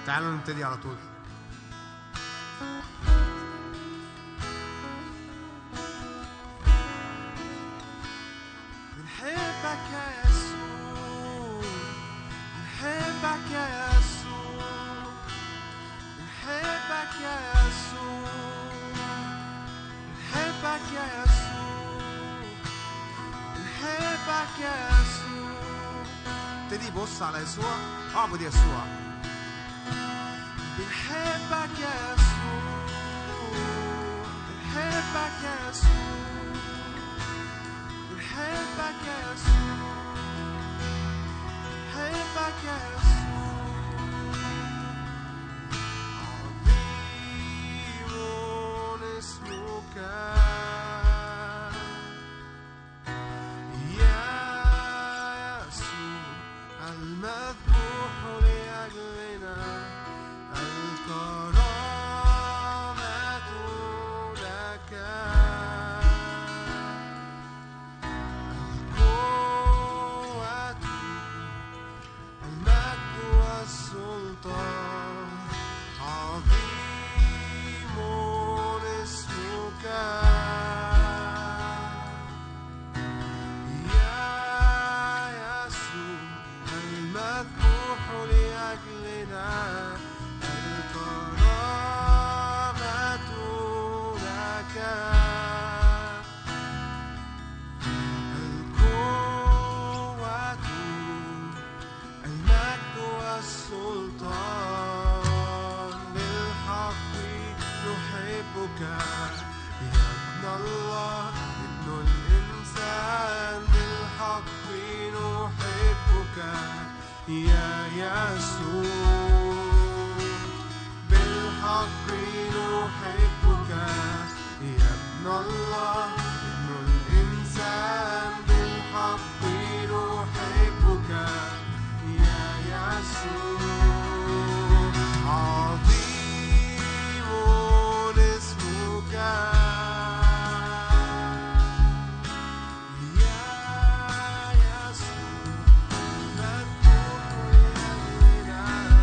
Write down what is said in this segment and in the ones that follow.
تعالوا نبتدي على طول بنحبك يا يسوع بنحبك يا يسوع بنحبك يا يسوع بنحبك يا يسوع بنحبك يا يسوع ابتدي بص على يسوع اعبد يسوع بنحبك يا يسوع بنحبك يا يسوع بنحبك يا يسوع بنحبك يا يسوع عظيم اسمك يا يسوع المذبوح لأجلنا الكرامة لك القوة المجد والسلطان عظيم اسمك يا يسوع المذبوح لأجلنا الكرامة لك القوة المجد والسلطان بالحق نحبك يا ابن الله ابن الإنسان بالحق نحبك يا يسوع بالحق نحبك يا ابن الله ابن الإنسان بالحق نحبك يا يسوع عظيم اسمك يا يسوع مذبوح لأجلنا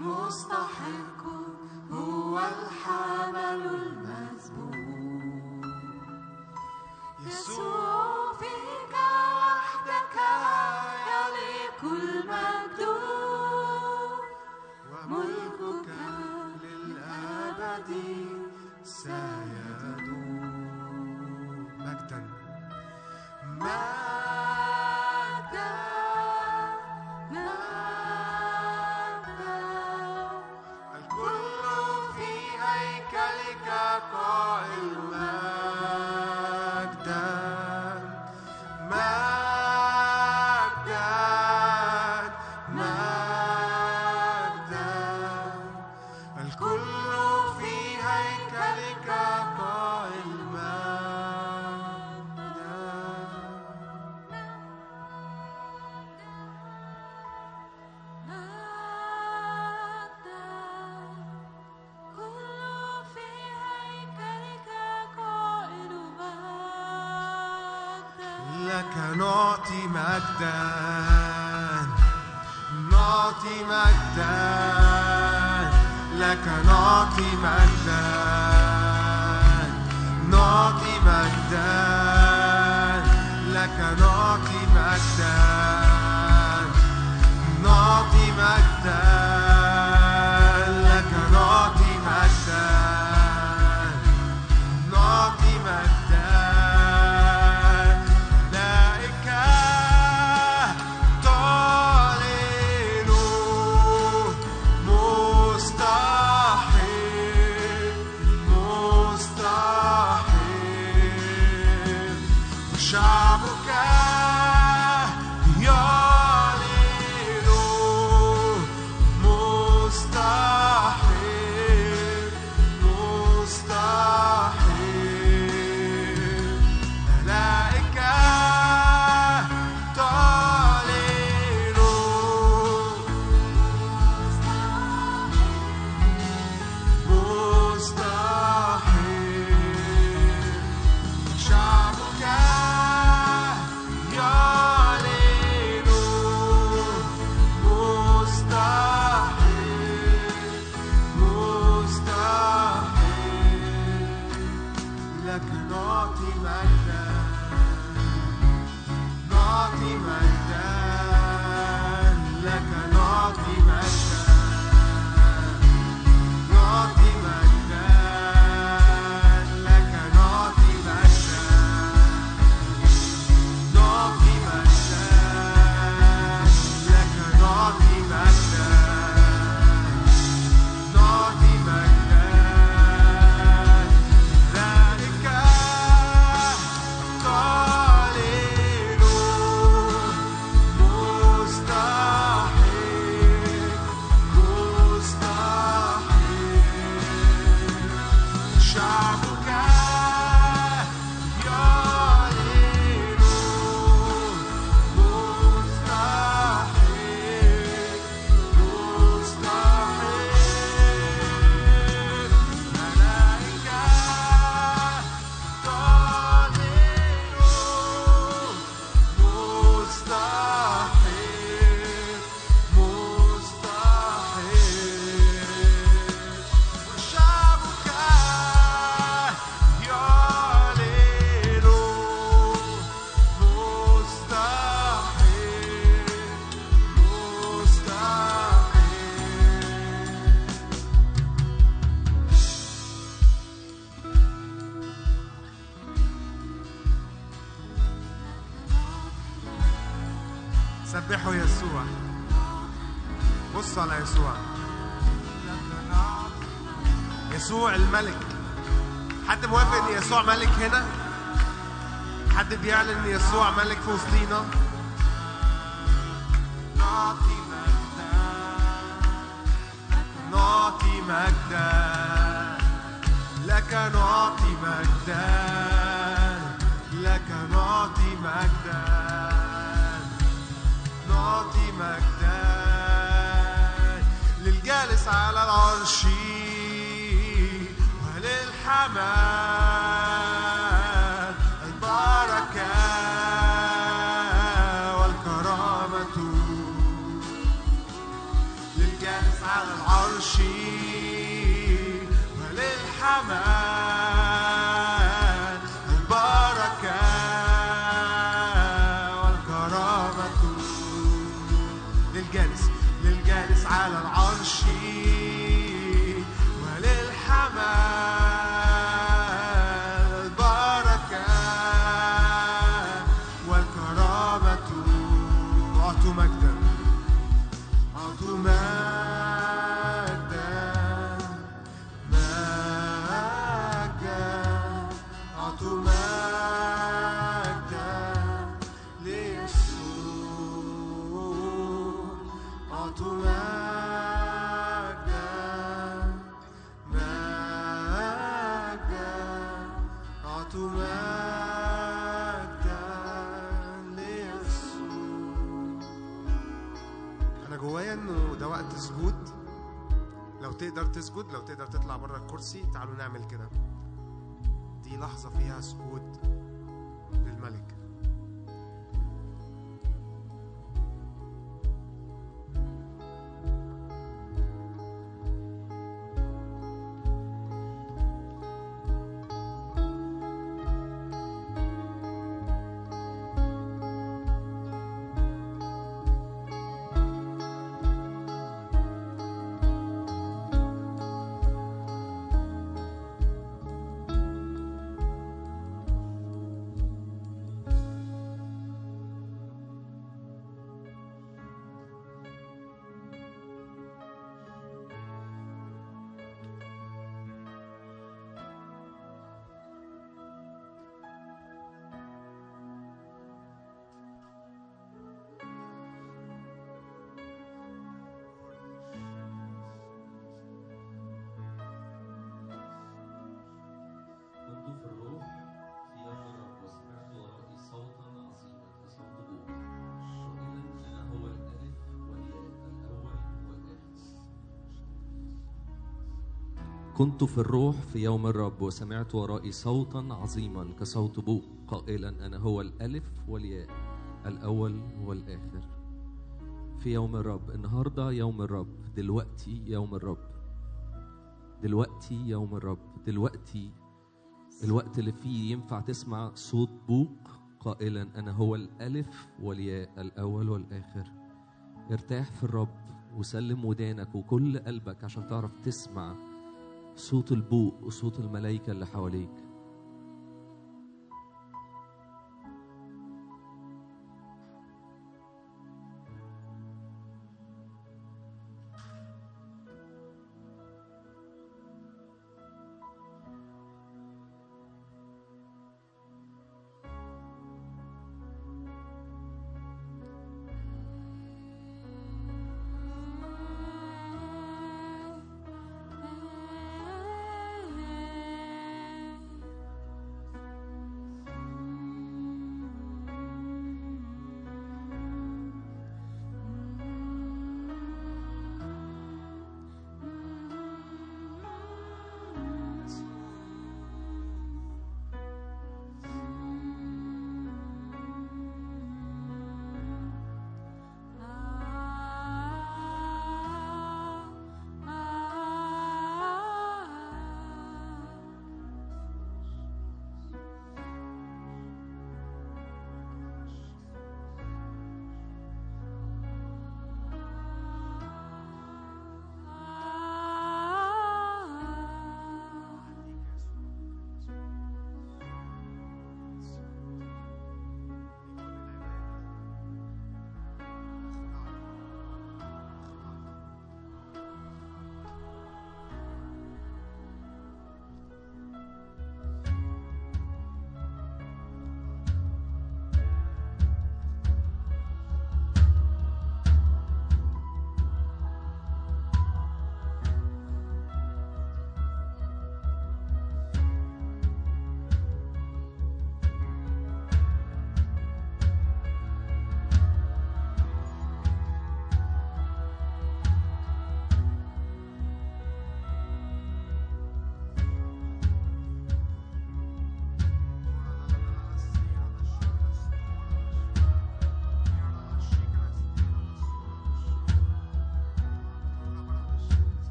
مستحق هو الحمل المسبوق يسوع فيك وحدك يليق المجد وملكك للأبد سيدوم مجدا مجدا مجدا الكل في هيكلك قائل مجدا مجدا مجدا الكل في هيكلك قائل مجدا كل في هيكلك قائل مجدا لك نعطي مجدا نعطي مجدا لك نعطي مجدا نعطي مجدا لك نعطي مجدا نعطي مجدا لك نعطي مجدا نعطي مجدا ملائكة تعلن مستحيل مستحيل وشعبك يعلن مستحيل مستحيل ملائكة تعلن مستحيل شعبك يعلن مستحيل مستحيل لك نعطي مجدا نعطي مجدا لك نعطي مجدا نعطي مجدا لك نعطي مجدا نعطي مجدا لك نعطي مجدا نعطي مجدا ذلك قليل مستحيل مستحيل شعبك يعلن مستحيل مستحيل ملائكة تعلن مستحيل مستحيل وشعبك يعلن مستحيل مستحيل سبحوا يسوع بصوا على يسوع يسوع الملك حد موافق ان يسوع ملك هنا حد بيعلن ان يسوع ملك في وسطينا نعطي مجدا نعطي مجدا لك نعطي مجدا لك نعطي مجدا نعطي مجدا للجالس على العرش وللحمام البركة والكرامة للجالس على العرش العرش وللحمام البركة والكرامة للجالس للجالس على العرش وللحمام البركة والكرامة أعطوا مجدا أعطوا مجدا مجدا أعطوا مجدا ليسوع أعطوا مجدا مجدا أعطوا مجدا ليسوع انا جوايا انه ده وقت سجود لو تقدر تسجد لو تقدر تطلع بره الكرسي تعالوا نعمل كده دي لحظة فيها سجود للملك كنت في الروح في يوم الرب وسمعت ورائي صوتا عظيما كصوت بوق قائلا انا هو الالف والياء الاول والاخر كنت في الروح في يوم الرب وسمعت ورائي صوتا عظيما كصوت بوق قائلا انا هو الالف والياء الاول والاخر في يوم الرب النهارده يوم الرب دلوقتي يوم الرب دلوقتي يوم الرب دلوقتي الوقت اللي فيه ينفع تسمع صوت بوق قائلا انا هو الالف والياء الاول والاخر ارتاح في الرب وسلم ودانك وكل قلبك عشان تعرف تسمع صوت البوق وصوت الملائكه اللي حواليك Thank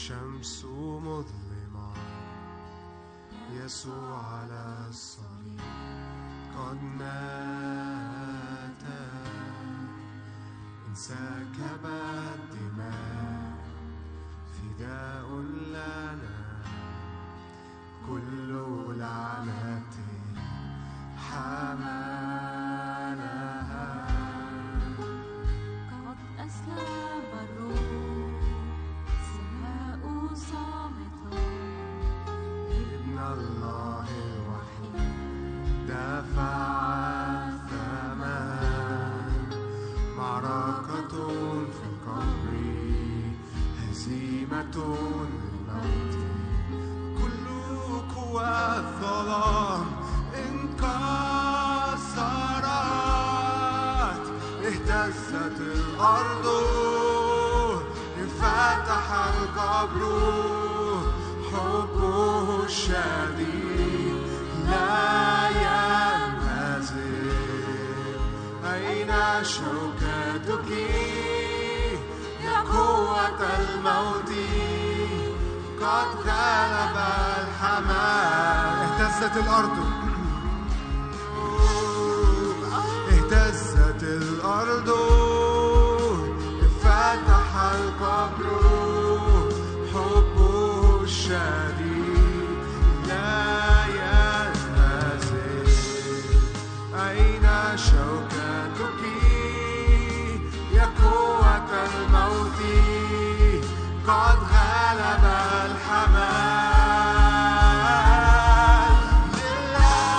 الشمس مظلمة يسوع على الصليب قد مات انسكب الدماء فداء لنا كل لعنة حملها قد أسلم الروح سماء صامتة ابن الله الوحيد دفع الثمن معركة في القبر هزيمة للموت كل قوى الظلام انكسرت اهتزت الأرض انفتح القبر حبه الشديد لا ينهزم أين شوكتك يا قوة الموت قد غلب الحمام اهتزت الأرض اهتزت الأرض فتح القبر حبه الشديد لا ينهزم أين شوكتك يا قوة الموت قد غلب الحمام لله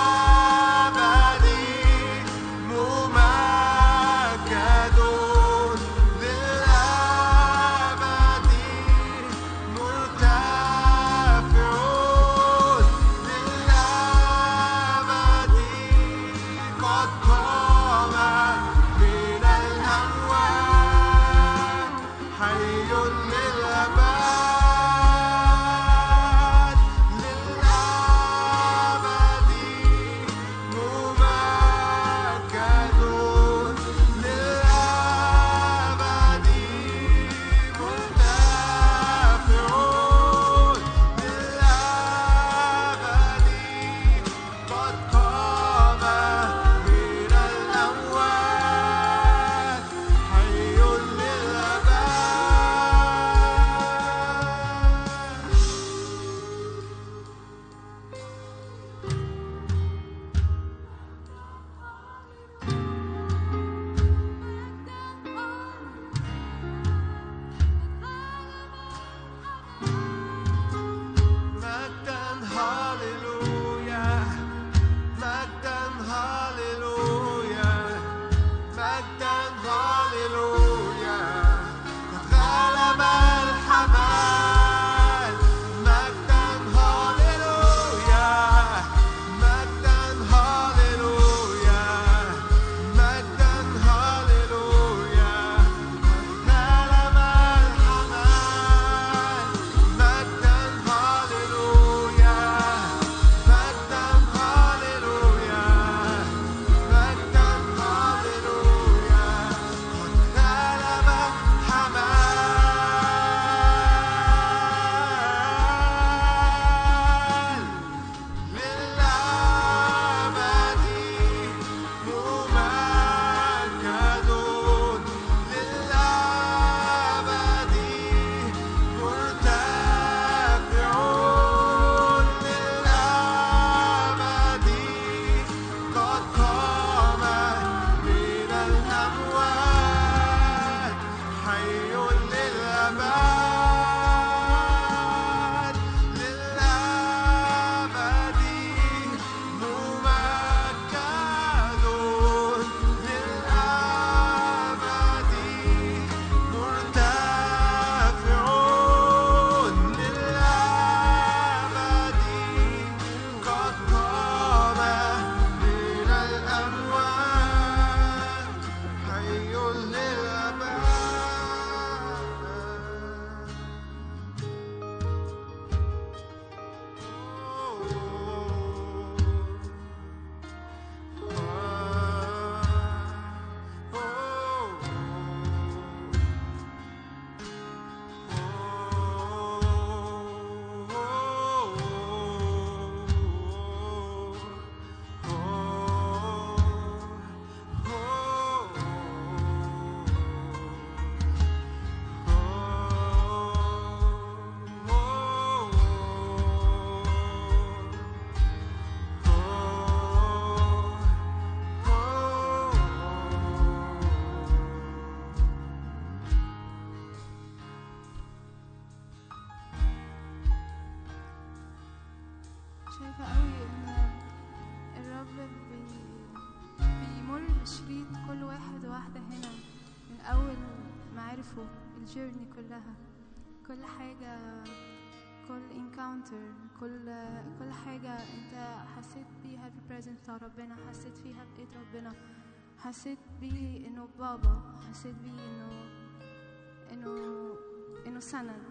شايفة قوي إن الرب بي بيمر بشريط كل واحد وواحدة هنا من أول ما عرفوا الجيرني كلها كل حاجة كل انكاونتر كل كل حاجة انت حسيت بيها بالبريزنس بتاع ربنا حسيت فيها بإيد ربنا حسيت بيه انه بابا حسيت بيه انه انه انه سند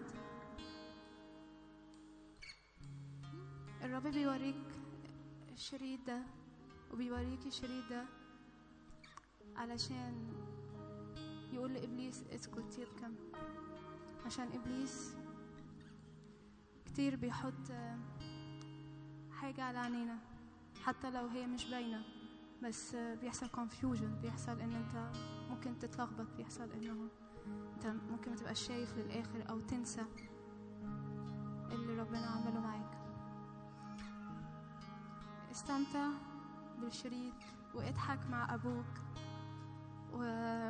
الرب بيوريك الشريط ده وبيوريك الشريط ده علشان يقول لإبليس اسكت يبكم عشان إبليس كتير بيحط آه، حاجة على عينينا حتى لو هي مش باينة بس آه، بيحصل confusion بيحصل ان انت ممكن تتلخبط بيحصل انه انت ممكن ما تبقاش شايف للآخر او تنسى اللي ربنا عمله معاك استمتع بالشريط واضحك مع أبوك و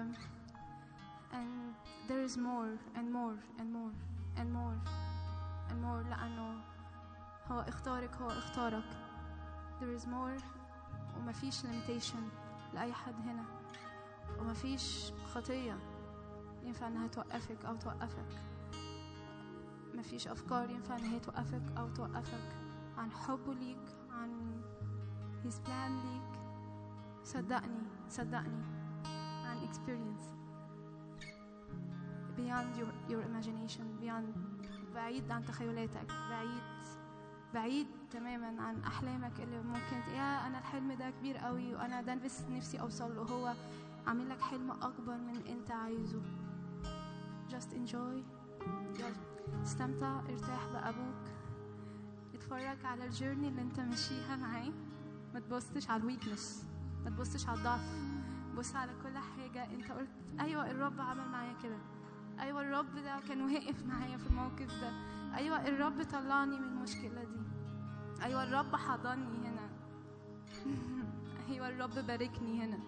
and there is more and more and more and more and more لأنه هو اختارك هو اختارك there is more ومفيش limitation لأي حد هنا ومفيش خطية ينفع إنها توقفك أو توقفك مفيش أفكار ينفع إن هي توقفك أو توقفك عن حبه ليك عن his plan ليك صدقني صدقني عن experience beyond your, your imagination beyond بعيد عن تخيلاتك بعيد بعيد تماما عن احلامك اللي ممكن يا انا الحلم ده كبير قوي وانا ده بس نفسي اوصل له هو عامل لك حلم اكبر من انت عايزه just enjoy just استمتع ارتاح بابوك اتفرج على الجيرني اللي انت ماشيها معاه ما تبصش على الويكنس ما تبصش على الضعف بص على كل حاجة انت قلت ايوه الرب عمل معايا كده ايوه الرب ده كان واقف معايا في الموقف ده ايوه الرب طلعني من المشكلة دي ايوه الرب حضني هنا ايوه الرب باركني هنا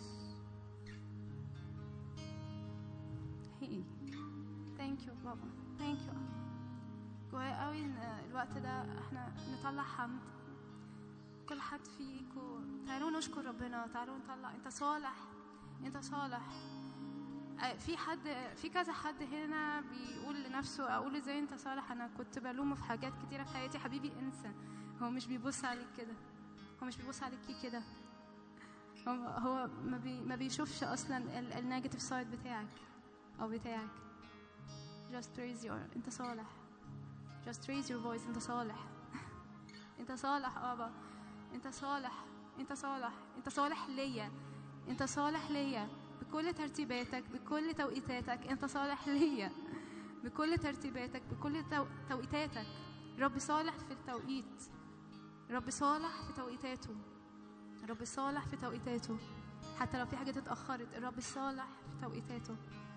هي ثانك يو بابا ثانك يو جوايا قوي ان الوقت ده احنا نطلع حمد كل حد فيكم تعالوا نشكر ربنا تعالوا نطلع انت صالح انت صالح آه، في حد في كذا حد هنا بيقول لنفسه اقول ازاي انت صالح انا كنت بلومه في حاجات كتيره في حياتي حبيبي انسى هو مش بيبص عليك كده هو مش بيبص عليكي كده هو هو ما, بي ما بيشوفش اصلا النيجاتيف سايد بتاعك او بتاعك just raise your انت صالح just raise your voice انت صالح انت صالح بابا انت صالح انت صالح انت صالح ليا انت صالح ليا بكل ترتيباتك بكل توقيتاتك انت صالح ليا بكل ترتيباتك بكل تو... توقيتاتك رب صالح في التوقيت رب صالح في توقيتاته رب صالح في توقيتاته حتى لو في حاجة اتأخرت الرب صالح في توقيتاته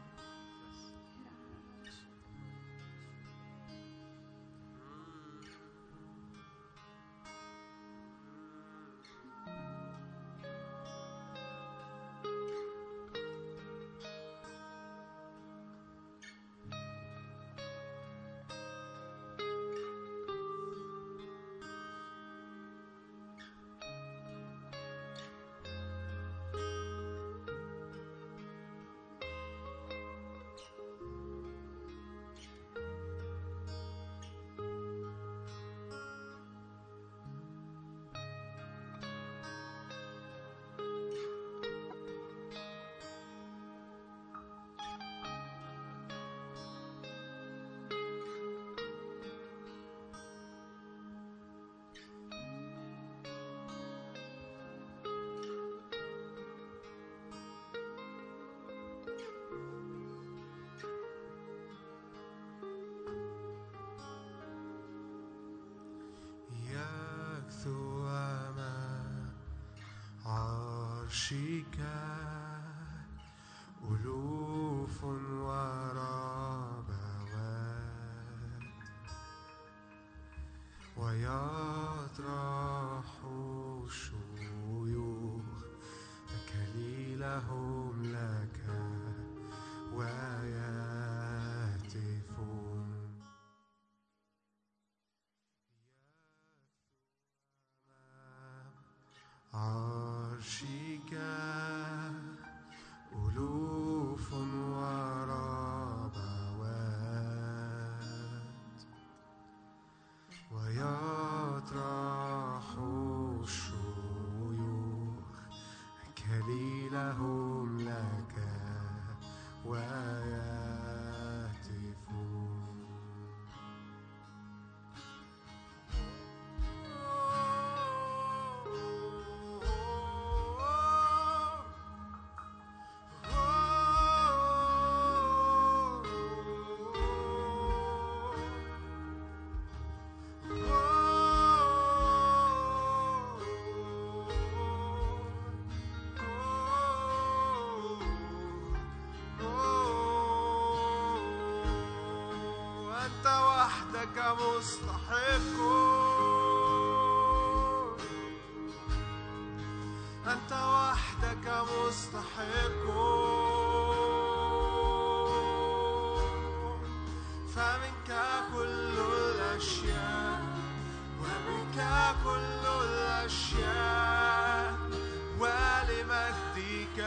يكثو أمام عرشك ألوف وربوات ويطرح الشيوخ أكليلهم لك ويهتفون أنت وحدك مستحق فمنك كل الأشياء ومنك كل الأشياء ولمجدك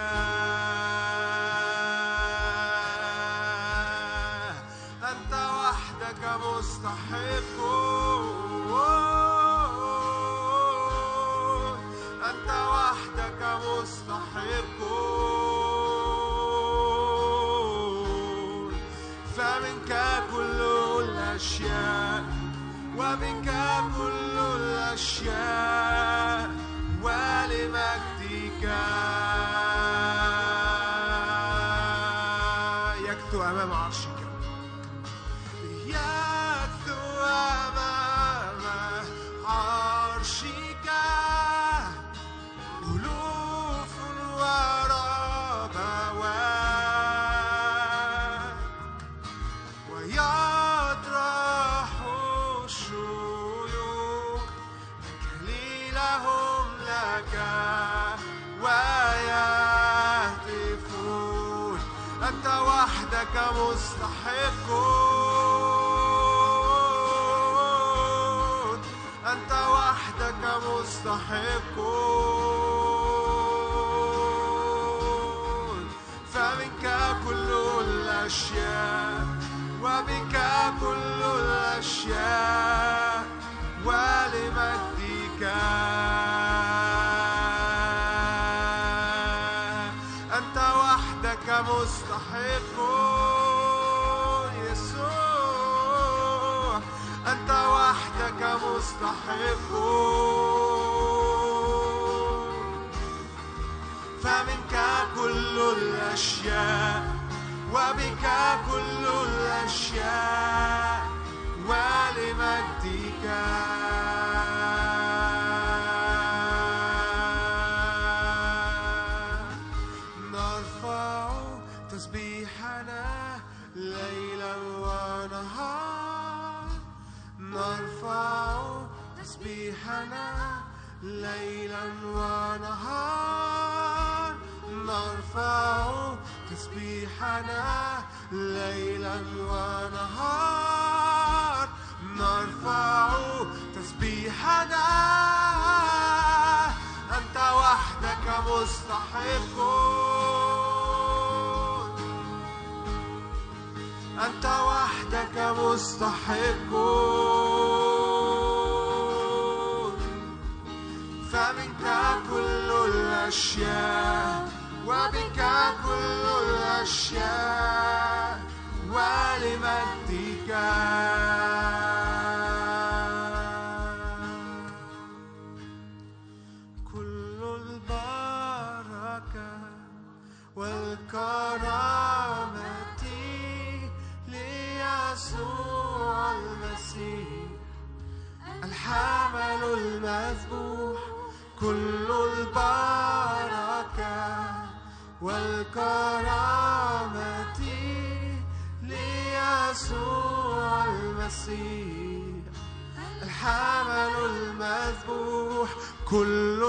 أنت وحدك مستحق أنت وحدك مستحق فمنك كل الأشياء ومنك كل الأشياء ولمجدك يكتو أمام عرشك يكتو أمام عرشك ألوف وربوات ويطرح الشيوخ تكليلهم لك ويهتفون أنت وحدك مستحق أنت وحدك مستحق فمنك كل الأشياء وبك كل الأشياء ولمجدك أنت وحدك مستحق يسوع أنت وحدك مستحق فمنك كل الأشياء وبك كل الأشياء ولمجدك نرفع تسبيحنا ليلا ونهار نرفع تسبيحنا ليلا ونهار نرفع تسبيحنا ليلا ونهار نرفع تسبيحنا أنت وحدك مستحق أنت وحدك مستحق فمنك كل الأشياء وبك كل الأشياء ولمجدك كل البركة والكرامة ليسوع المسيح الحمل المذبوح كل البركة والكرامة ليسوع المسيح الحمل المذبوح كل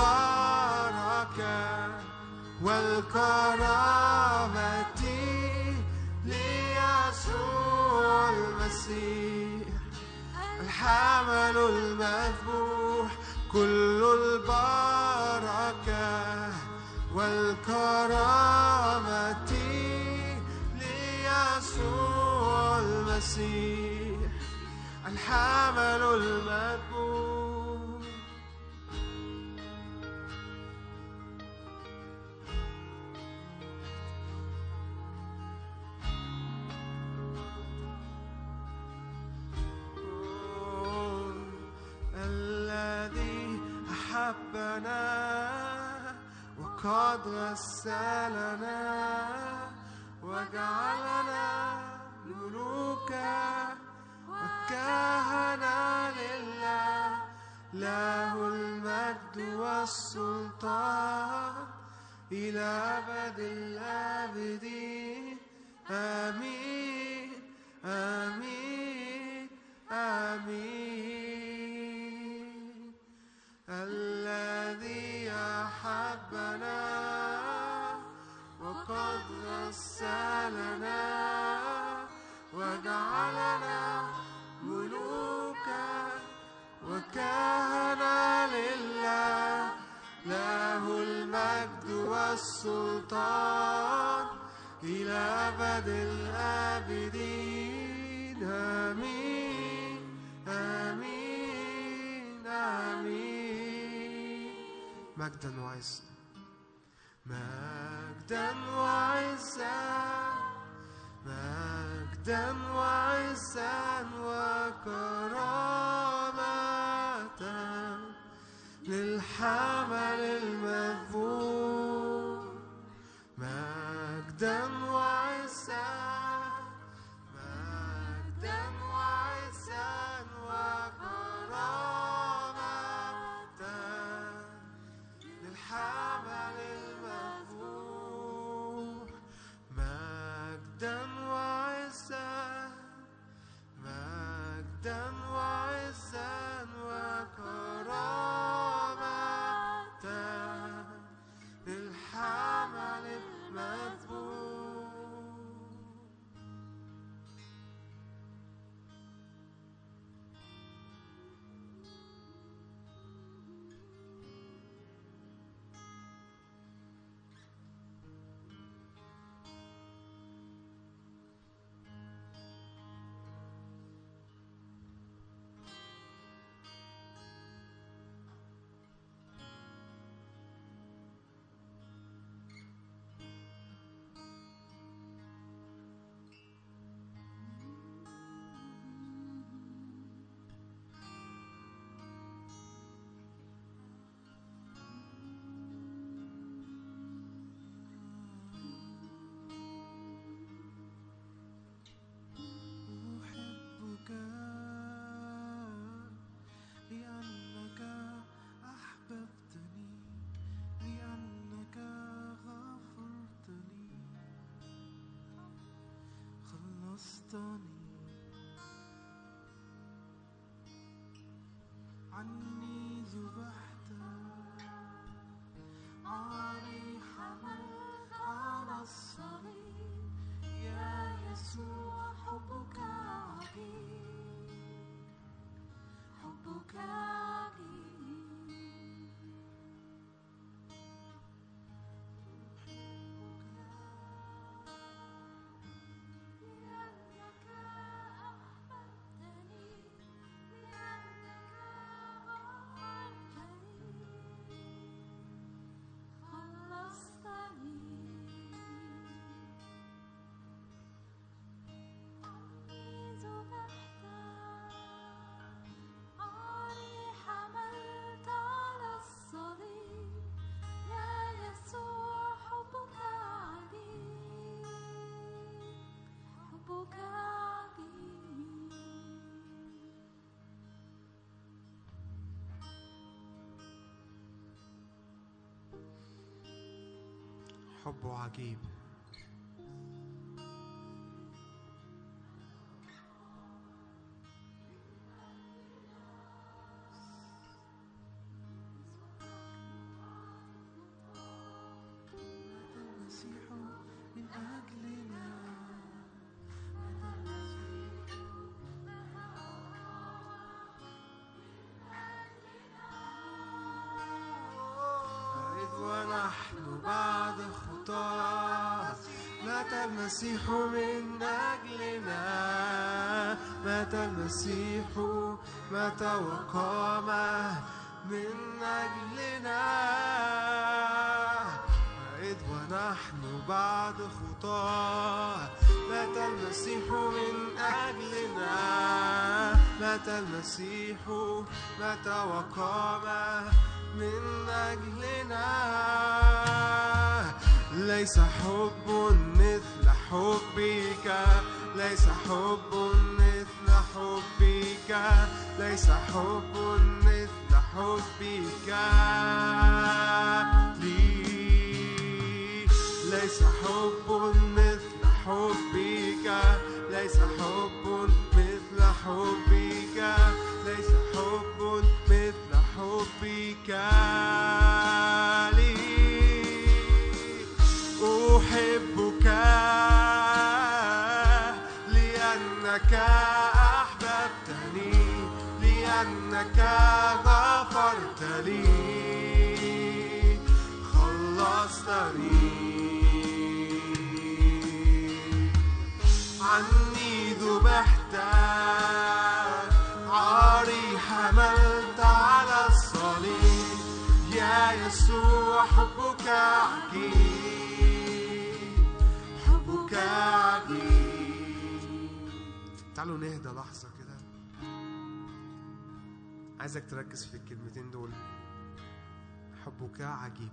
البركة والكرامة ليسوع المسيح الحمل المذبوح كل البركة والكرامة ليسوع المسيح الحمل المذبوح الذي أحبنا وقد غسلنا وجعلنا ملوكا وكهنا لله له المجد والسلطان إلى أبد الآبدين آمين آمين آمين الذي أحب السلطان إلى أبد الآبدين آمين آمين آمين مجدا وعزا مجدا وعزا مجدا وعزا وكرامة للحمل المذبوح مجدا وعزا مجدا وعزا وكرامة للحمل المذبوح مجدا وعزا مجدا وعزا وكرامة للحمل المذبوح أحبك لأنك أحببتني لأنك غفرت لي خلصتني عني ذبحت عني حملت على الصليب يا يسوع حبك عجيب حبك عجيب لأنك أحببتني لأنك غفرتني خلصتني عني ذبحت عني حملت على الصليب يا يسوع حبك عجيب حبك عجيب حبه عجيب مات المسيح من أجلنا مات المسيح إذ ونحن بعد خطاة مات المسيح من أجلنا مات المسيح مات وقام من أجلنا إذ ونحن بعد خطاة مات المسيح من أجلنا مات المسيح مات وقام من أجلنا ليس حب مثل حبك ليس حب مثل حبك ليس حب مثل حبك لي ليس حب مثل حبك ليس حب مثل حبك ليس حب مثل حبك لي أحبك لأنك أحببتني لأنك غفرت لي خلصتني يا يسوع حبك عجيب حبك عجيب تعالوا نهدى لحظة كده عايزك تركز في الكلمتين دول حبك عجيب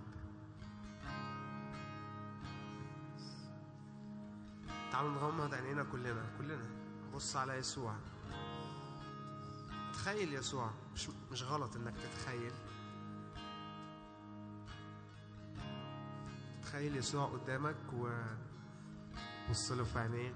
تعالوا نغمض عينينا كلنا كلنا نبص على يسوع تخيل يسوع مش مش غلط انك تتخيل تخيل يسوع قدامك و بص له في عينيه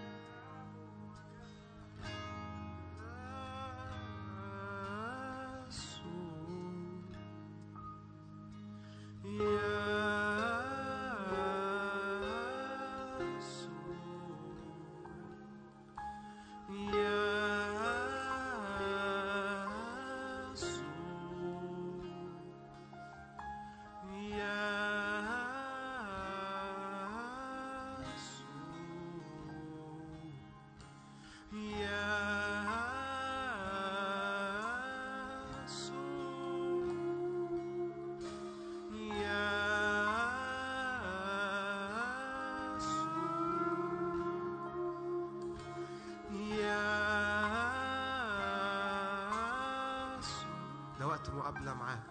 ده وقت مقابلة معاه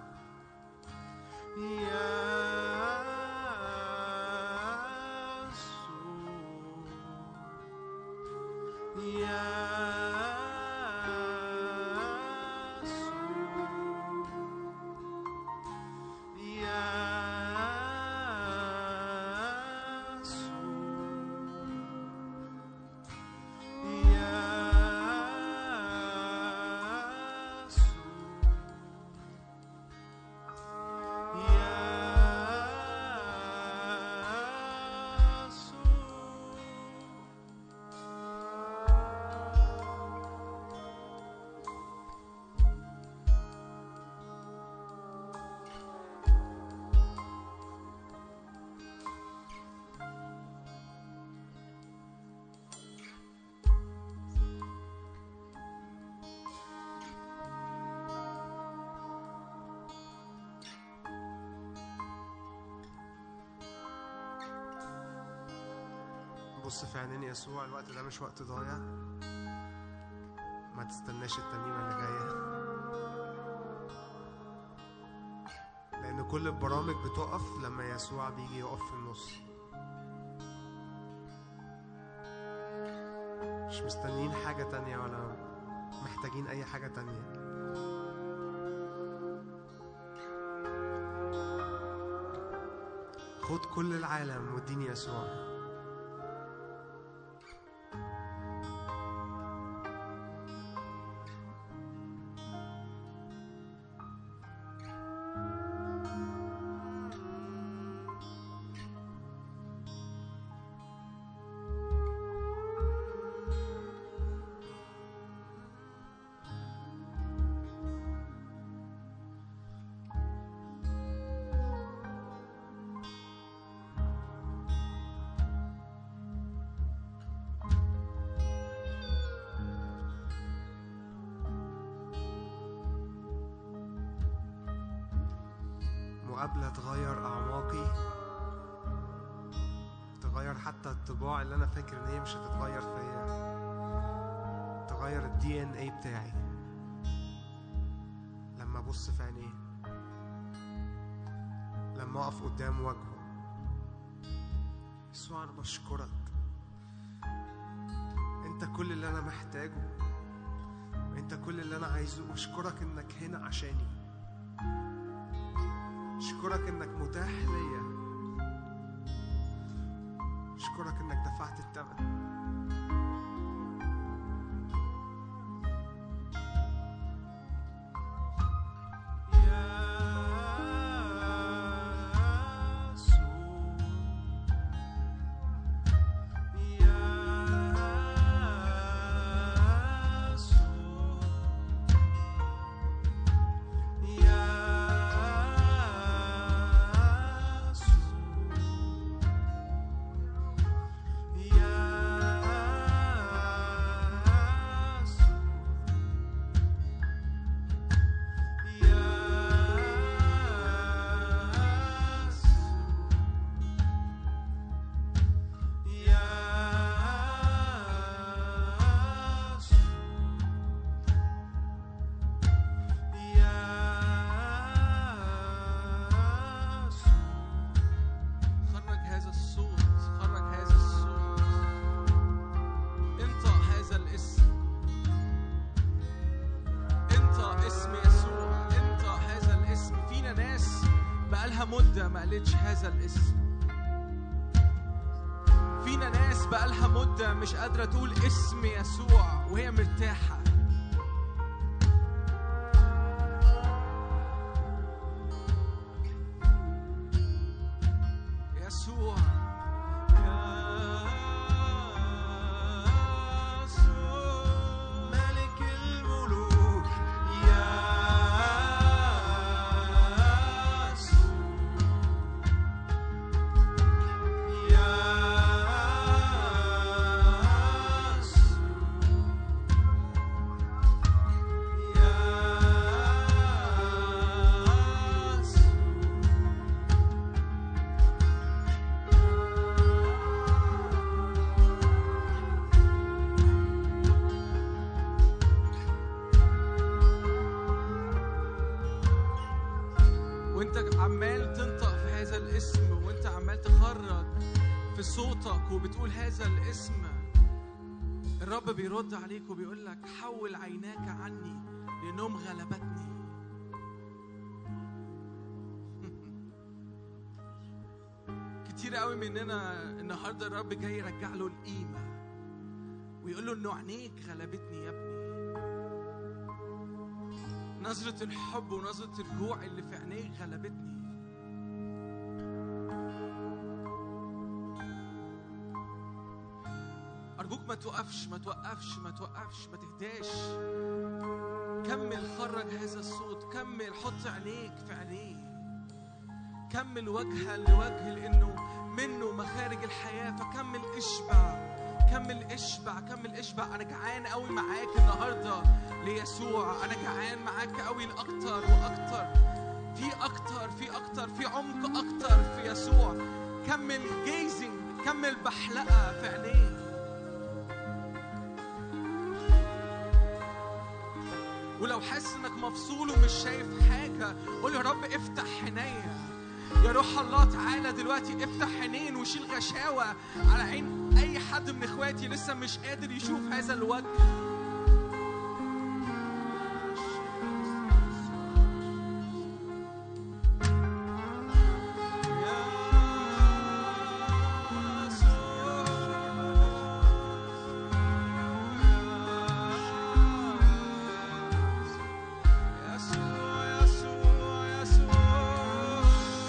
بص في عينين يسوع الوقت ده مش وقت ضايع ما تستناش الترنيمة اللي جاية لأن كل البرامج بتقف لما يسوع بيجي يقف في النص مش مستنيين حاجة تانية ولا محتاجين أي حاجة تانية خد كل العالم واديني يسوع مقابلة تغير أعماقي تغير حتى الطباع اللي أنا فاكر إن هي مش هتتغير فيا تغير الدي ان اي بتاعي لما أبص في عينيه لما أقف قدام وجهه يسوع أنا بشكرك أنت كل اللي أنا محتاجه أنت كل اللي أنا عايزه أشكرك إنك هنا عشاني أشكرك إنك متاح ليا أشكرك إنك دفعت الثمن يا بقالها مدة ما قالتش هذا الاسم فينا ناس بقالها مدة مش قادرة تقول اسم يسوع وهي مرتاحة يسوع ملك الملوك يا يا وانت عمال تنطق في هذا الاسم وانت عمال تخرج في صوتك وبتقول هذا الاسم الرب بيرد عليك وبيقول لك حول عيناك عني لانهم غلبتني كتير قوي مننا النهارده الرب جاي يرجع له القيمه ويقول له انه عينيك غلبتني يا ابني نظرة الحب ونظرة الجوع اللي في عينيك غلبتني أرجوك ما توقفش ما توقفش ما توقفش ما تهداش كمل خرج هذا الصوت كمل حط عينيك في عينيه كمل وجها لوجه لأنه منه مخارج الحياة فكمل اشبع كمل اشبع كمل اشبع أنا جعان قوي معاك النهاردة ليسوع أنا جعان معاك قوي لأكتر وأكتر في أكتر في أكتر في عمق أكتر في يسوع كمل جيزنج كمل بحلقة في عينيه ولو حاسس انك مفصول ومش شايف حاجه قول يا رب افتح عينيا يا روح الله تعالى دلوقتي افتح عينين وشيل غشاوه على عين اي حد من اخواتي لسه مش قادر يشوف هذا الوجه يسوع يسوع يسوع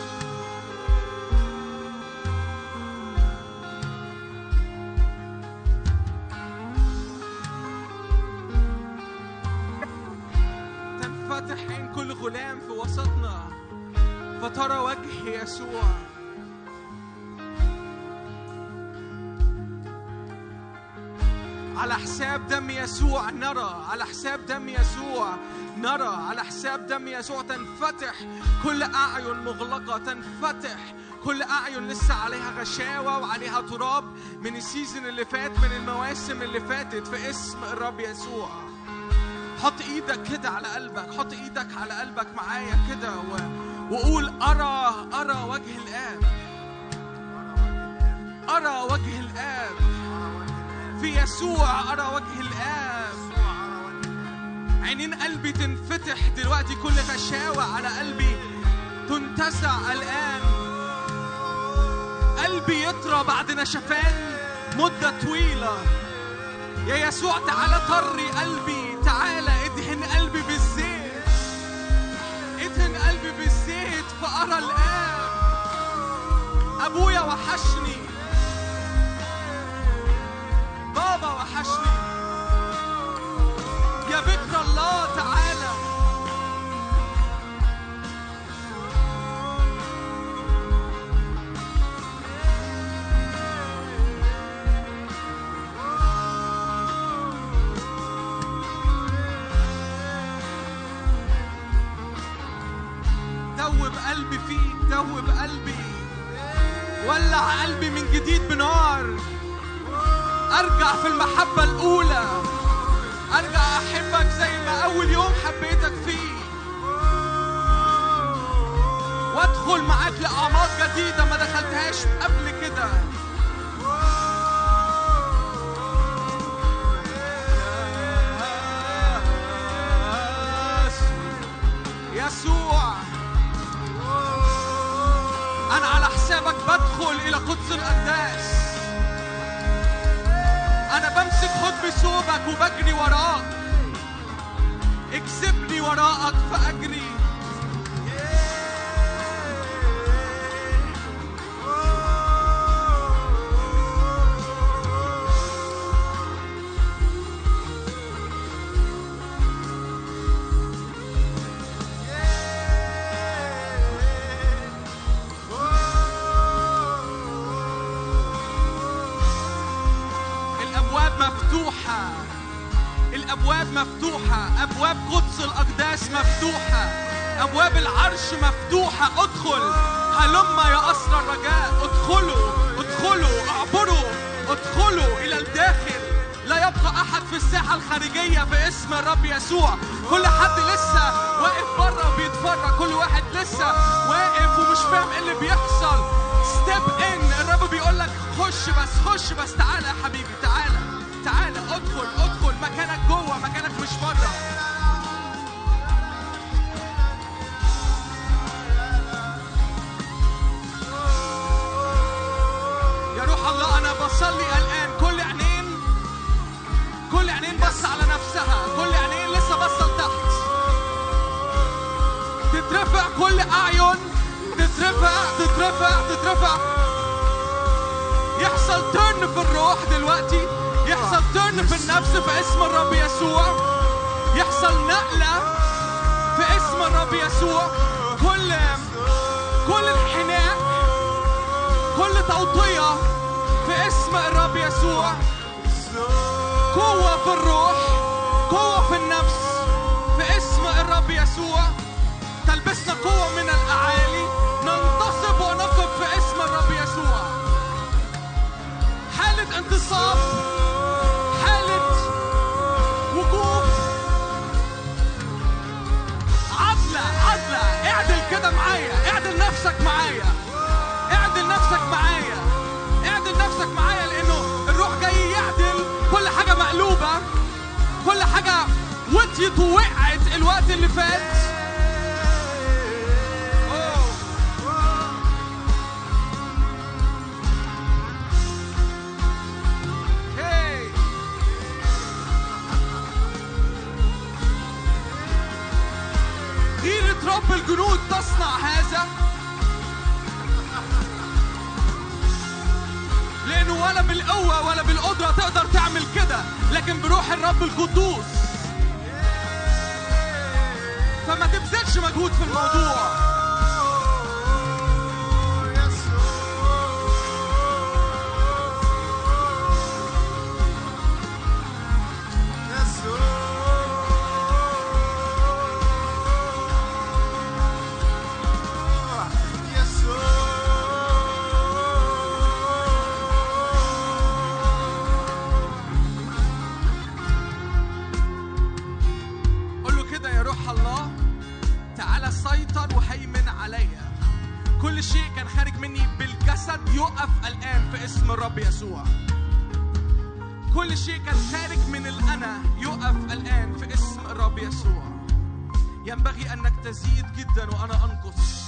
تنفتح عين كل غلام في وسطنا فترى وجه يسوع على حساب دم يسوع نرى على حساب دم يسوع نرى على حساب دم يسوع تنفتح كل أعين مغلقة تنفتح كل أعين لسه عليها غشاوة وعليها تراب من السيزن اللي فات من المواسم اللي فاتت في اسم الرب يسوع حط ايدك كده على قلبك حط ايدك على قلبك معايا كده و... وقول أرى أرى وجه الآب أرى وجه الآب في يسوع أرى وجه الآب عينين قلبي تنفتح دلوقتي كل غشاوة على قلبي تنتزع الآن قلبي يطرى بعد نشفان مدة طويلة يا يسوع تعالى طري قلبي تعالى ادهن قلبي بالزيت ادهن قلبي بالزيت فأرى الآب أبويا وحشني بابا وحشني يا بكر الله تعالى دوب قلبي فيك دوب قلبي ولع قلبي من جديد بنار ارجع في المحبة الأولى ارجع احبك زي ما اول يوم حبيتك فيه وادخل معاك لاعماق جديدة ما دخلتهاش قبل كده يسوع بدخل إلى قدس الأقداس أنا بمسك حضن ثوبك وبجري وراك اكسبني وراءك فأجري الأبواب مفتوحة الأبواب مفتوحة أبواب قدس الأقداس مفتوحة أبواب العرش مفتوحة ادخل هلم يا أسر الرجاء ادخلوا ادخلوا اعبروا ادخلوا إلى الداخل لا يبقى أحد في الساحة الخارجية باسم الرب يسوع كل حد لسه واقف بره وبيتفرج كل واحد لسه واقف ومش فاهم ايه اللي بيحصل ستيب ان الرب بيقول لك خش بس خش بس تعالى يا حبيبي تعالى تعالى ادخل ادخل مكانك جوه مكانك مش بره يا روح الله انا بصلي الان كل عينين كل عينين بص على نفسها كل عينين لسه بصه لتحت تترفع كل اعين تترفع تترفع تترفع يحصل ترن في الروح دلوقتي يحصل ترن في النفس في اسم الرب يسوع يحصل نقلة في اسم الرب يسوع كل كل انحناء كل توطية في اسم الرب يسوع قوة في الروح قوة في النفس في اسم الرب يسوع تلبسنا قوة من الأعالي ننتصب ونقف في اسم الرب يسوع حالة انتصاب حالة وقوف عدلة عدلة اعدل كده معايا اعدل نفسك معايا اعدل نفسك معايا اعدل نفسك معايا لانه الروح جاي يعدل كل حاجة مقلوبة كل حاجة وطيت ووقعت الوقت اللي فات أوه. هاي غيرة رب الجنود تصنع هذا لأنه ولا بالقوة ولا بالقدرة تقدر تعمل كده لكن بروح الرب القدوس فما تبذلش مجهود في الموضوع قول له كده يا روح الله تعالى سيطر وهيمن عليا كل شيء كان خارج مني بالجسد يقف الآن في اسم الرب يسوع كل شيء كان خارج من الأنا يقف الآن في اسم الرب يسوع ينبغي أنك تزيد جدا وأنا أنقص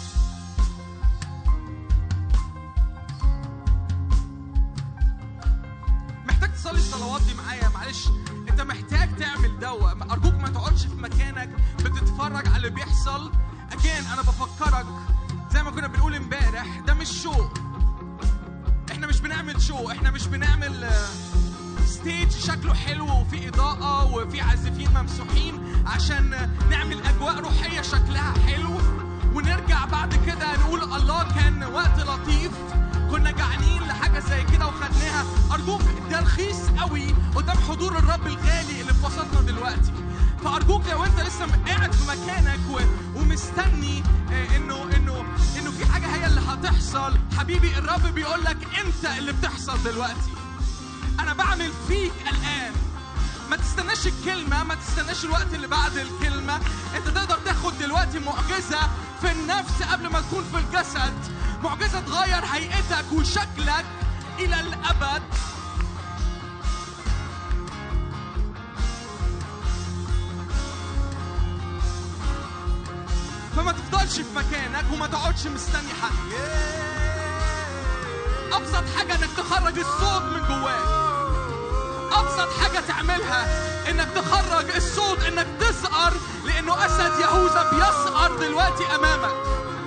محتاج تصلي الصلوات دي معايا معلش انت محتاج تعمل دوا ارجوك ما تقعدش في مكانك بتتفرج على اللي بيحصل اجين انا بفكرك زي ما كنا بنقول امبارح ده مش شو احنا مش بنعمل شو احنا مش بنعمل آه، ستيج شكله حلو وفي اضاءه وفي عازفين ممسوحين عشان نعمل اجواء روحيه شكلها حلو ونرجع بعد كده نقول الله كان وقت لطيف كنا جعانين لحاجه زي كده وخدناها ارجوك ده رخيص قوي قدام حضور الرب الغالي اللي في وسطنا دلوقتي فارجوك لو انت لسه قاعد في مكانك و... ومستني آه، انه انه انه في حاجه هي اللي هتحصل حبيبي الرب بيقول لك انت اللي بتحصل دلوقتي انا بعمل فيك الان ما تستناش الكلمة ما تستناش الوقت اللي بعد الكلمة انت تقدر تاخد دلوقتي معجزة في النفس قبل ما تكون في الجسد معجزة تغير هيئتك وشكلك إلى الأبد فما تفضلش في مكانك وما تقعدش مستني حد ابسط حاجه انك تخرج الصوت من جواك ابسط حاجه تعملها انك تخرج الصوت انك تسقر لانه اسد يهوذا بيسقر دلوقتي امامك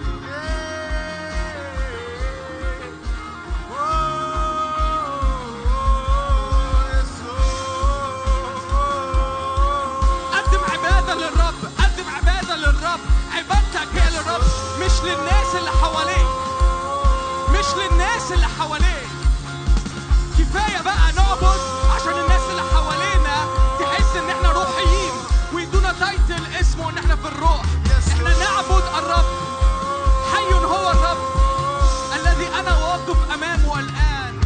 قدم عباده للرب قدم عباده للرب عبادتك هي للرب مش للناس اللي حواليك مش للناس اللي حواليك كفايه بقى نعبد عشان الناس اللي حوالينا تحس ان احنا روحيين ويدونا تايتل اسمه ان احنا في الروح احنا نعبد الرب حي هو الرب الذي انا واقف امامه الان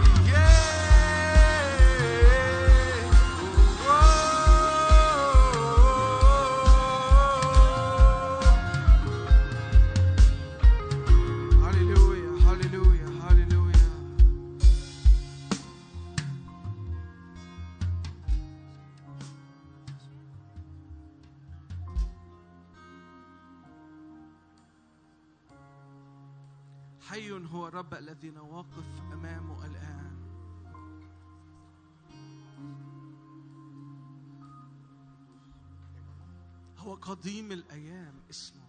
هللويا هللويا هللويا حي هو الرب الذي نواقف امامه الان هو قديم الايام اسمه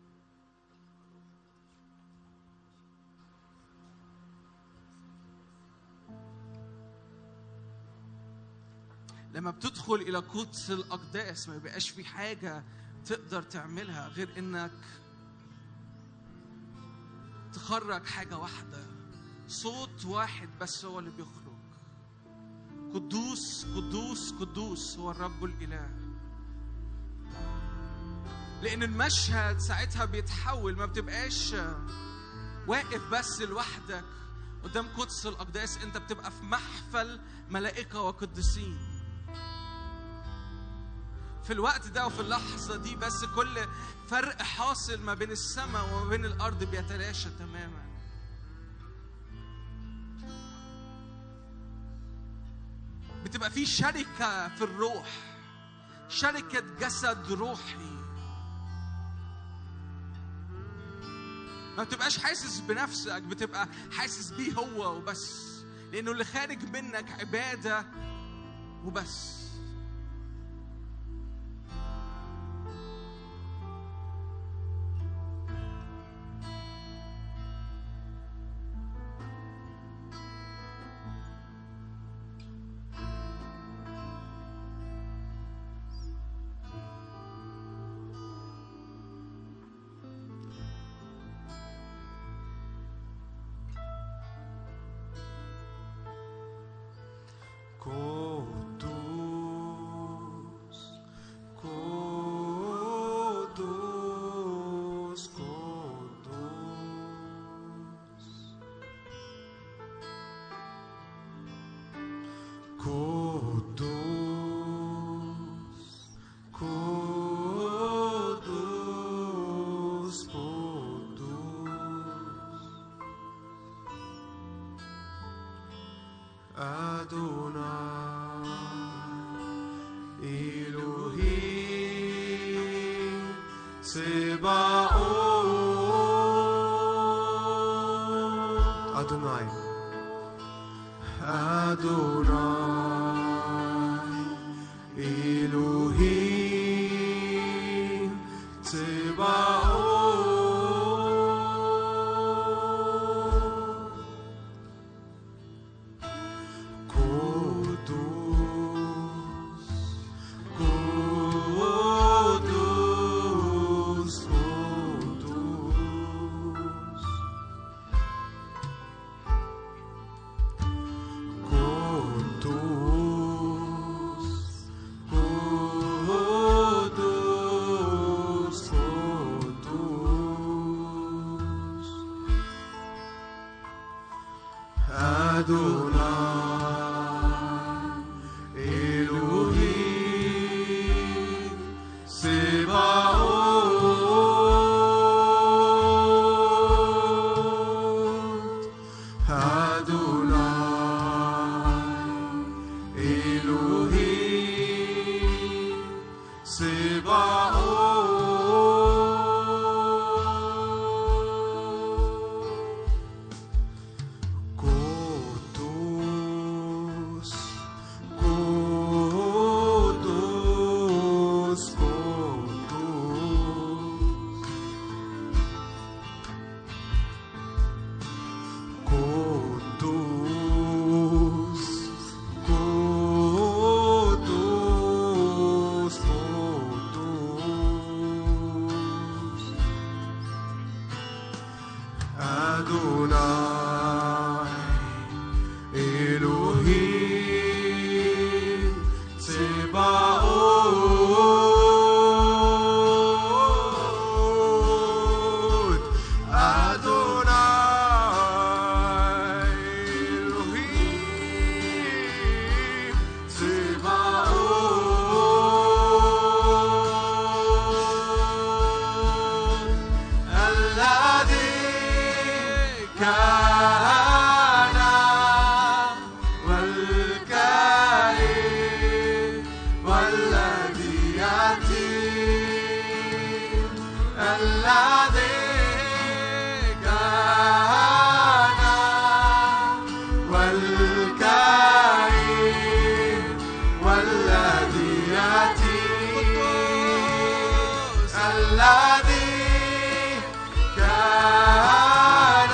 لما بتدخل الى قدس الاقداس ما بيبقاش في حاجه تقدر تعملها غير انك تخرج حاجه واحده صوت واحد بس هو اللي بيخرج قدوس قدوس قدوس هو الرب الاله لان المشهد ساعتها بيتحول ما بتبقاش واقف بس لوحدك قدام قدس الاقداس انت بتبقى في محفل ملائكه وقديسين في الوقت ده وفي اللحظة دي بس كل فرق حاصل ما بين السماء وما بين الأرض بيتلاشى تماما بتبقى في شركة في الروح شركة جسد روحي ما بتبقاش حاسس بنفسك بتبقى حاسس بيه هو وبس لأنه اللي خارج منك عبادة وبس قدوس قدوس قدوس قدوس قدوس قدوس أدوناي إلهي سباؤوت أدوناي أدوناي إلهي سباؤوت قدوس قدوس قدوس قدوس قدوس قدوس أدوناي إلهي سباؤوت أدوناي إلهي سباؤوت أدوناي إلهي سباوت أدوناي إلهي سباوت الذي كان والكائن والذي يأتي الذي كان والكائن والذي يأتي الذي كان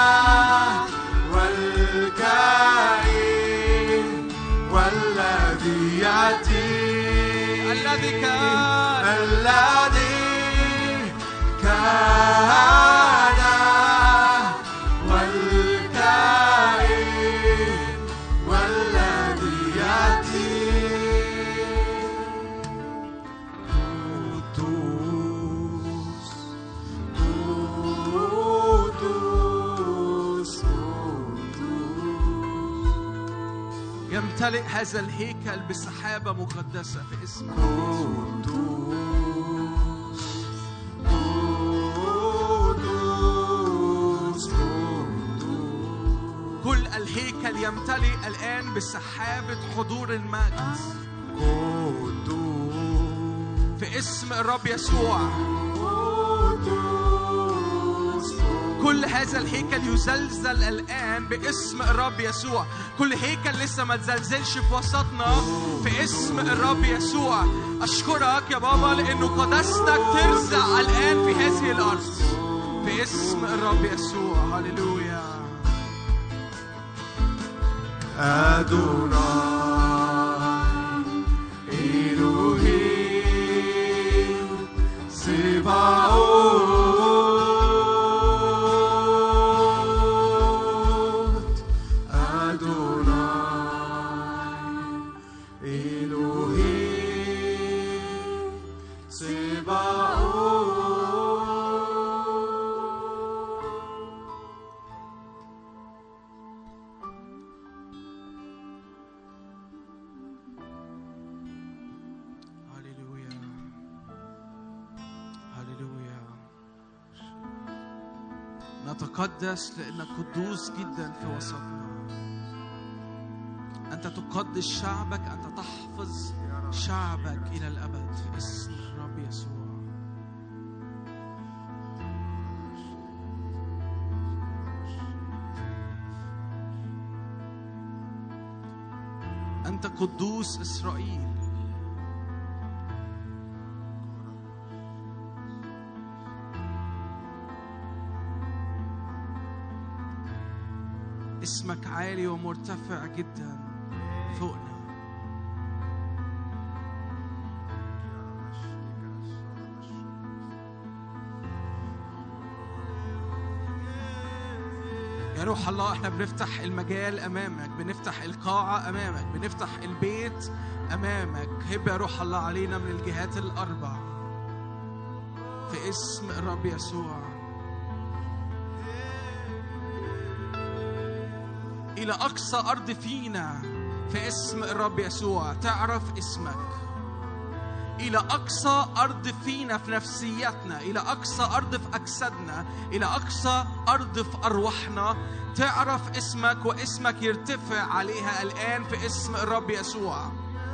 والكائن والذي يأتي الذي كان الذي كان والكائن والذي يأتي قدوس قدوس يمتلئ هذا الهيكل بسحابة مقدسة في اسم قدوس قدوس كل الهيكل يمتلئ الآن بسحابة حضور المجد قدوس في اسم الرب يسوع قدوس كل هذا الهيكل يزلزل الآن باسم الرب يسوع كل هيكل لسه ما تزلزلش في وسطنا في اسم الرب يسوع أشكرك يا بابا لأنه قداستك ترزع الآن في هذه الأرض في اسم الرب يسوع هللويا أدوناي إلهي سباوت أدوناي إلهي سباوت هللويا هللويا نتقدس لأنك قدوس جدا في وسطنا أنت تقدس شعبك أنت تحفظ شعبك إلى الأبد في اسم الرب يسوع أنت قدوس إسرائيل اسمك عالي ومرتفع جدا فوقنا يا روح الله احنا بنفتح المجال امامك بنفتح القاعه امامك بنفتح البيت امامك هب يا روح الله علينا من الجهات الاربع في اسم الرب يسوع الى اقصى ارض فينا في اسم الرب يسوع تعرف اسمك إلى أقصى أرض فينا في نفسيتنا إلى أقصى أرض في أجسادنا إلى أقصى أرض في أرواحنا تعرف اسمك واسمك يرتفع عليها الآن في اسم الرب يسوع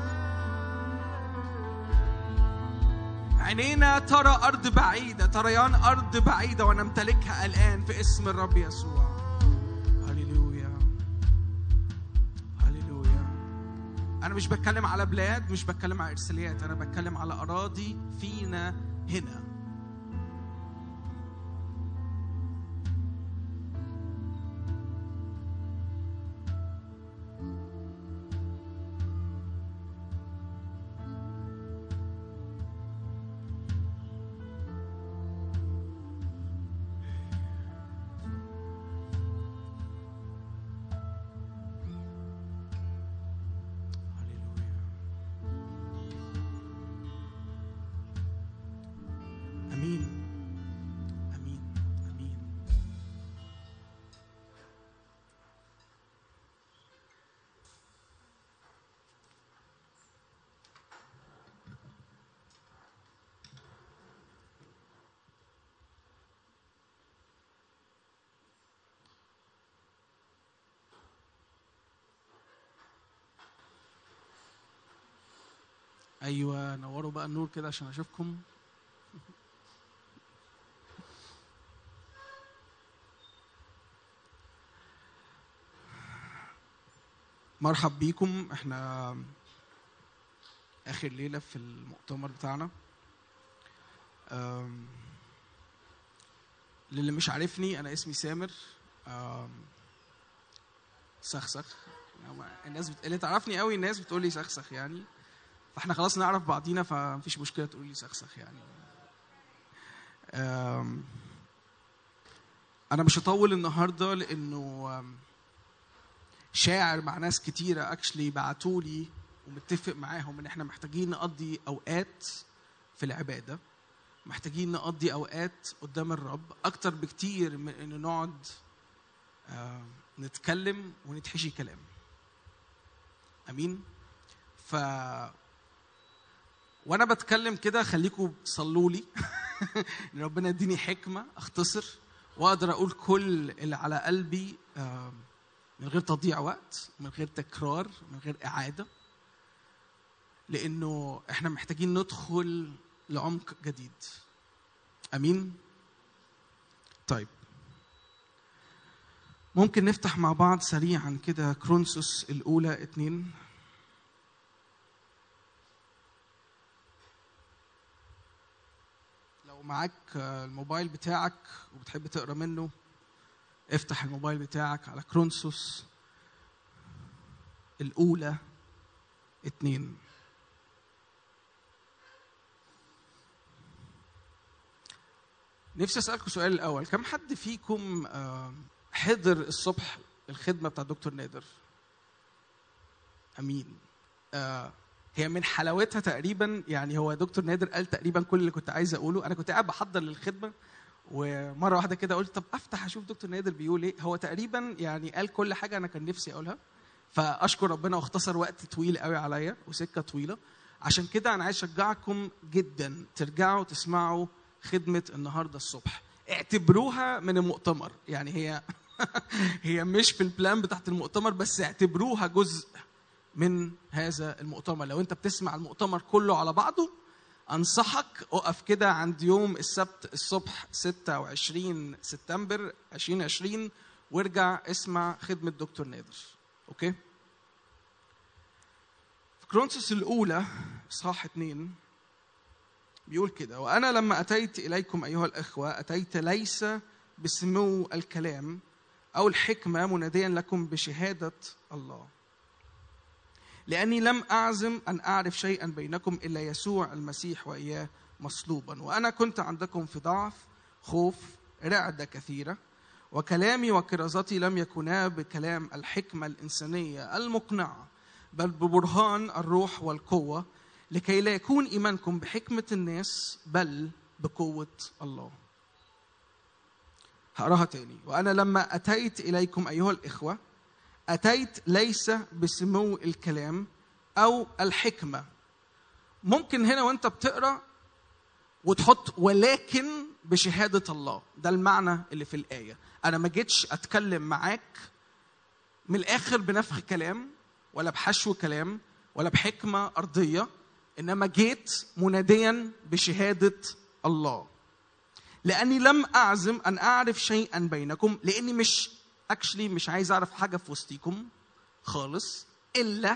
عينينا ترى أرض بعيدة تريان أرض بعيدة ونمتلكها الآن في اسم الرب يسوع هللويا هللويا أنا مش بتكلم على بلاد مش بتكلم على إرساليات أنا بتكلم على أراضي فينا هنا ايوه نوروا بقى النور كده عشان اشوفكم مرحب بيكم احنا اخر ليله في المؤتمر بتاعنا أم، للي مش عارفني انا اسمي سامر أم، سخسخ يعني الناس بت... اللي تعرفني قوي الناس بتقول لي سخسخ يعني فاحنا خلاص نعرف بعضينا فمفيش مشكله تقول لي سخسخ يعني أم، انا مش هطول النهارده لانه أم، شاعر مع ناس كتيره اكشلي بعتوا لي ومتفق معاهم ان احنا محتاجين نقضي اوقات في العباده محتاجين نقضي اوقات قدام الرب اكتر بكتير من ان نقعد آه، نتكلم ونتحشي كلام امين ف وانا بتكلم كده خليكم صلوا لي ان ربنا يديني حكمه اختصر واقدر اقول كل اللي على قلبي آه، من غير تضييع وقت من غير تكرار من غير اعاده لانه احنا محتاجين ندخل لعمق جديد امين طيب ممكن نفتح مع بعض سريعا كده كرونسوس الاولى اتنين لو معاك آه، الموبايل بتاعك وبتحب تقرا منه افتح الموبايل بتاعك على كرونسوس الاولى اتنين نفسي اسالكم سؤال الاول كم حد فيكم آه، حضر الصبح الخدمه بتاع دكتور نادر امين آه، هي من حلاوتها تقريبا يعني هو دكتور نادر قال تقريبا كل اللي كنت عايز اقوله انا كنت قاعد بحضر للخدمه ومره واحده كده قلت طب افتح اشوف دكتور نادر بيقول ايه هو تقريبا يعني قال كل حاجه انا كان نفسي اقولها فاشكر ربنا واختصر وقت طويل قوي عليا وسكه طويله عشان كده انا عايز اشجعكم جدا ترجعوا تسمعوا خدمه النهارده الصبح اعتبروها من المؤتمر يعني هي هي مش في البلان بتاعت المؤتمر بس اعتبروها جزء من هذا المؤتمر لو انت بتسمع المؤتمر كله على بعضه انصحك اقف كده عند يوم السبت الصبح 26 سبتمبر 2020 وارجع اسمع خدمه دكتور نادر اوكي في كرونسوس الاولى اصحاح اتنين بيقول كده وانا لما اتيت اليكم ايها الاخوه اتيت ليس بسمو الكلام او الحكمه مناديا لكم بشهاده الله لاني لم اعزم ان اعرف شيئا بينكم الا يسوع المسيح واياه مصلوبا وانا كنت عندكم في ضعف خوف رعده كثيره وكلامي وكرازتي لم يكونا بكلام الحكمه الانسانيه المقنعه بل ببرهان الروح والقوه لكي لا يكون ايمانكم بحكمه الناس بل بقوه الله هقراها تاني وانا لما اتيت اليكم ايها الاخوه اتيت ليس بسمو الكلام او الحكمه ممكن هنا وانت بتقرا وتحط ولكن بشهاده الله ده المعنى اللي في الايه انا ما جيتش اتكلم معاك من الاخر بنفخ كلام ولا بحشو كلام ولا بحكمه ارضيه انما جيت مناديا بشهاده الله لاني لم اعزم ان اعرف شيئا بينكم لاني مش اكشلي مش عايز اعرف حاجه في وسطيكم خالص الا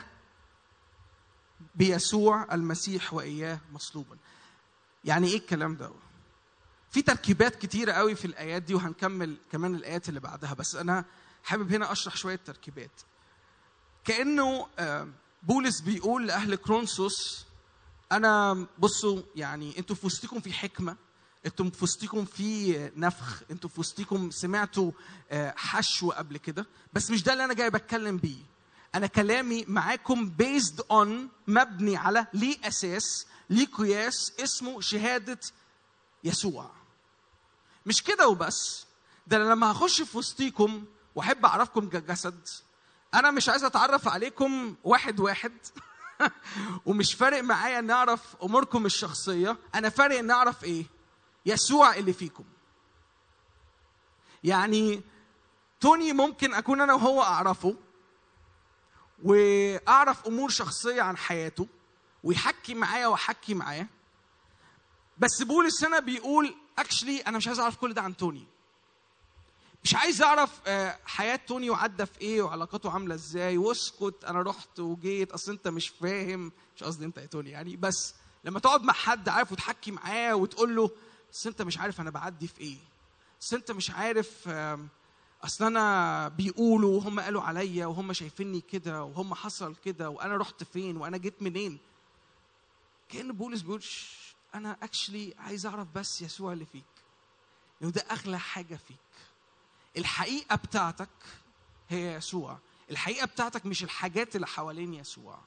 بيسوع المسيح واياه مصلوبا يعني ايه الكلام ده في تركيبات كتيرة قوي في الآيات دي وهنكمل كمان الآيات اللي بعدها بس أنا حابب هنا أشرح شوية تركيبات كأنه آه، بولس بيقول لأهل كرونسوس أنا بصوا يعني أنتوا في وسطكم في حكمة أنتوا في وسطكم في نفخ أنتوا في وسطكم سمعتوا آه، حشو قبل كده بس مش ده اللي أنا جاي بتكلم بيه أنا كلامي معاكم based on مبني على ليه أساس ليه قياس اسمه شهادة يسوع مش كده وبس ده انا لما هخش في وسطيكم واحب اعرفكم كجسد انا مش عايز اتعرف عليكم واحد واحد ومش فارق معايا ان اعرف اموركم الشخصيه انا فارق ان اعرف ايه يسوع اللي فيكم يعني توني ممكن اكون انا وهو اعرفه واعرف امور شخصيه عن حياته ويحكي معايا واحكي معاه بس بولس هنا بيقول اكشلي انا مش عايز اعرف كل ده عن توني مش عايز اعرف آه، حياه توني وعدى في ايه وعلاقاته عامله ازاي واسكت انا رحت وجيت اصل انت مش فاهم مش قصدي انت يا توني يعني بس لما تقعد مع حد عارف وتحكي معاه وتقول له بس انت مش عارف انا بعدي في ايه بس انت مش عارف آم، اصل انا بيقولوا وهم قالوا عليا وهم شايفيني كده وهم حصل كده وانا رحت فين وانا جيت منين كان بولس بيقول "شش، انا اكشلي عايز اعرف بس يسوع اللي فيك لو ده اغلى حاجه فيك الحقيقه بتاعتك هي يسوع الحقيقه بتاعتك مش الحاجات اللي حوالين يسوع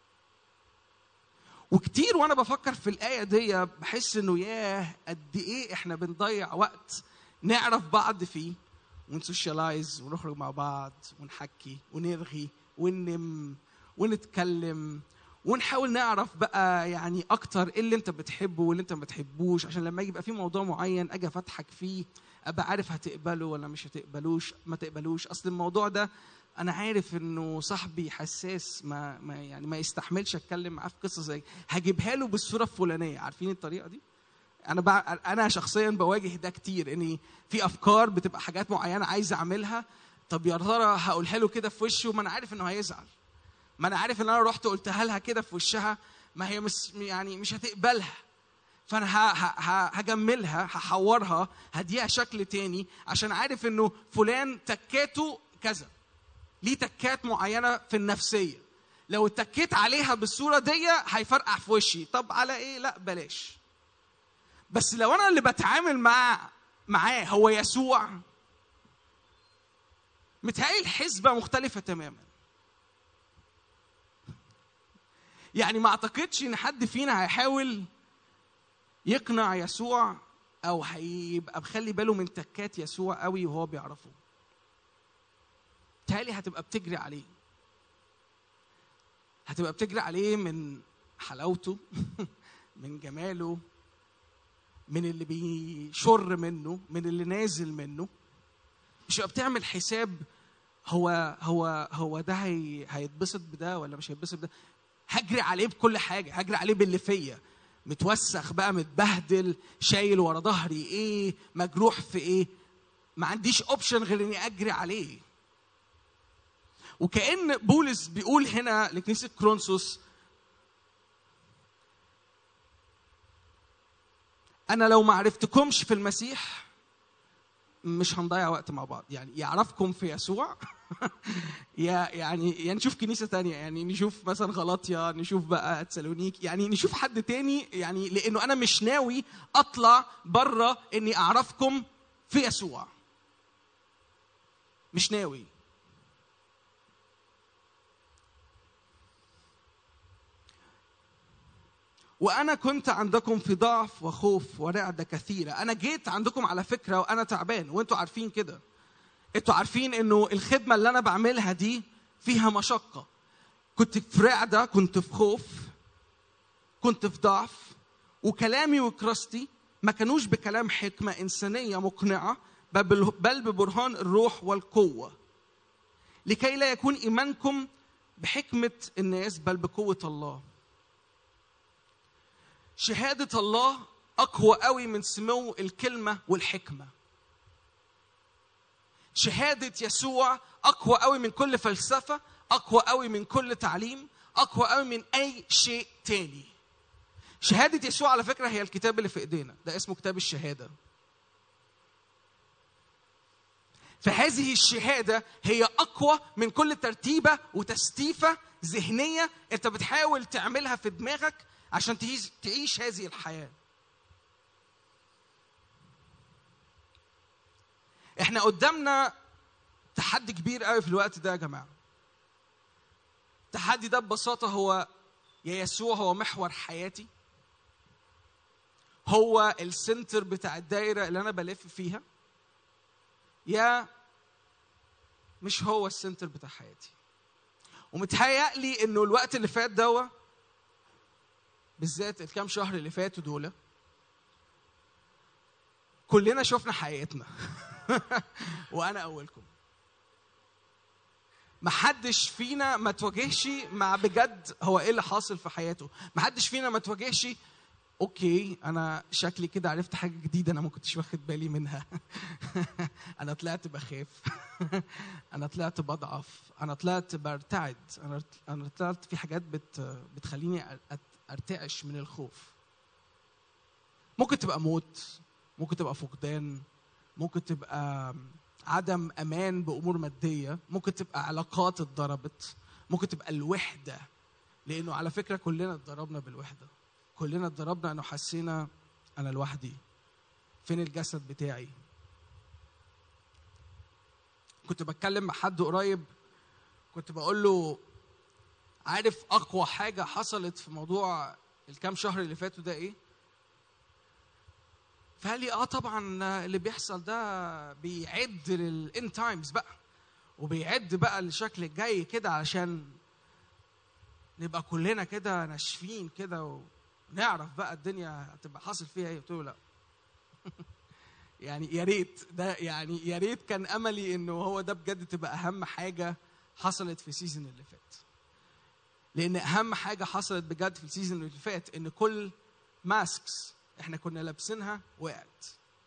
وكتير وانا بفكر في الايه دي بحس انه ياه قد ايه احنا بنضيع وقت نعرف بعض فيه ونسوشيالايز ونخرج مع بعض ونحكي ونرغي وننم ونتكلم ونحاول نعرف بقى يعني اكتر ايه اللي انت بتحبه واللي انت ما بتحبوش عشان لما يبقى في موضوع معين اجي افتحك فيه ابقى عارف هتقبله ولا مش هتقبلوش ما تقبلوش اصل الموضوع ده انا عارف انه صاحبي حساس ما, ما يعني ما يستحملش اتكلم معاه في قصه زي هجيبها له بالصوره الفلانيه عارفين الطريقه دي انا بع... انا شخصيا بواجه ده كتير اني في افكار بتبقى حاجات معينه عايز اعملها طب يا ترى هقولها له كده في وشه ما انا عارف انه هيزعل ما انا عارف ان انا رحت قلتها لها كده في وشها ما هي مش يعني مش هتقبلها فانا ه- ه- ه- هجملها هحورها هديها شكل تاني عشان عارف انه فلان تكاته كذا ليه تكات معينه في النفسيه لو اتكيت عليها بالصوره دي هيفرقع في وشي طب على ايه لا بلاش بس لو انا اللي بتعامل مع معاه هو يسوع متهيألي الحسبة مختلفة تماما يعني ما اعتقدش ان حد فينا هيحاول يقنع يسوع او هيبقى مخلي باله من تكات يسوع قوي وهو بيعرفه تالي هتبقى بتجري عليه هتبقى بتجري عليه من حلاوته من جماله من اللي بيشر منه من اللي نازل منه مش هتبقى بتعمل حساب هو هو هو ده هي هيتبسط بده ولا مش هيتبسط بده هجري عليه بكل حاجه هجري عليه باللي فيا متوسخ بقى متبهدل شايل ورا ظهري ايه مجروح في ايه ما عنديش اوبشن غير اني اجري عليه وكأن بولس بيقول هنا لكنيسة كرونسوس أنا لو ما عرفتكمش في المسيح مش هنضيع وقت مع بعض يعني يعرفكم في يسوع يا يعني يعني نشوف كنيسة تانية يعني نشوف مثلا غلطيا نشوف بقى تسالونيك يعني نشوف حد تاني يعني لأنه أنا مش ناوي أطلع بره إني أعرفكم في يسوع مش ناوي وانا كنت عندكم في ضعف وخوف ورعده كثيره انا جيت عندكم على فكره وانا تعبان وانتوا عارفين كده انتوا عارفين انه الخدمه اللي انا بعملها دي فيها مشقه كنت في رعده كنت في خوف كنت في ضعف وكلامي وكراستي ما كانوش بكلام حكمه انسانيه مقنعه بل بل ببرهان الروح والقوه لكي لا يكون ايمانكم بحكمه الناس بل بقوه الله شهادة الله أقوى قوي من سمو الكلمة والحكمة. شهادة يسوع أقوى قوي من كل فلسفة، أقوى قوي من كل تعليم، أقوى قوي من أي شيء تاني. شهادة يسوع على فكرة هي الكتاب اللي في إيدينا، ده اسمه كتاب الشهادة. فهذه الشهادة هي أقوى من كل ترتيبة وتستيفة ذهنية أنت بتحاول تعملها في دماغك عشان تعيش تعيش هذه الحياه احنا قدامنا تحدي كبير قوي في الوقت ده يا جماعه التحدي ده ببساطه هو يا يسوع هو محور حياتي هو السنتر بتاع الدايره اللي انا بلف فيها يا مش هو السنتر بتاع حياتي ومتهيألي انه الوقت اللي فات دوت بالذات الكام شهر اللي فاتوا دول كلنا شفنا حياتنا وانا اولكم محدش فينا ما تواجهش مع بجد هو ايه اللي حاصل في حياته محدش فينا ما تواجهش اوكي انا شكلي كده عرفت حاجه جديده انا ما كنتش واخد بالي منها انا طلعت بخاف انا طلعت بضعف انا طلعت برتعد انا انا طلعت في حاجات بت بتخليني أ- أت- ارتعش من الخوف ممكن تبقى موت ممكن تبقى فقدان ممكن تبقى عدم امان بامور ماديه ممكن تبقى علاقات اتضربت ممكن تبقى الوحده لانه على فكره كلنا اتضربنا بالوحده كلنا اتضربنا انه حسينا انا لوحدي فين الجسد بتاعي كنت بتكلم مع حد قريب كنت بقول له عارف اقوى حاجه حصلت في موضوع الكام شهر اللي فاتوا ده ايه فقال لي اه طبعا اللي بيحصل ده بيعد للان تايمز بقى وبيعد بقى الشكل الجاي كده علشان نبقى كلنا كده ناشفين كده ونعرف بقى الدنيا هتبقى حاصل فيها ايه قلت له لا يعني يا ريت ده يعني يا ريت كان املي انه هو ده بجد تبقى اهم حاجه حصلت في السيزون اللي فات لان اهم حاجه حصلت بجد في السيزون اللي فات ان كل ماسكس احنا كنا لابسينها وقعت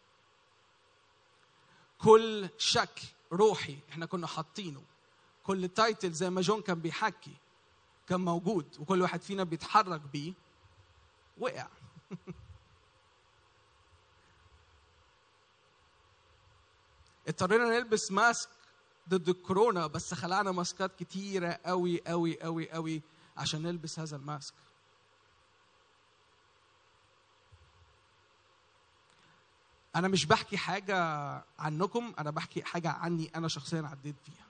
كل شكل روحي احنا كنا حاطينه كل تايتل زي ما جون كان بيحكي كان موجود وكل واحد فينا بيتحرك بيه وقع اضطرينا نلبس ماسك ضد الكورونا بس خلعنا ماسكات كتيرة قوي قوي قوي قوي عشان نلبس هذا الماسك انا مش بحكي حاجه عنكم انا بحكي حاجه عني انا شخصيا عديت فيها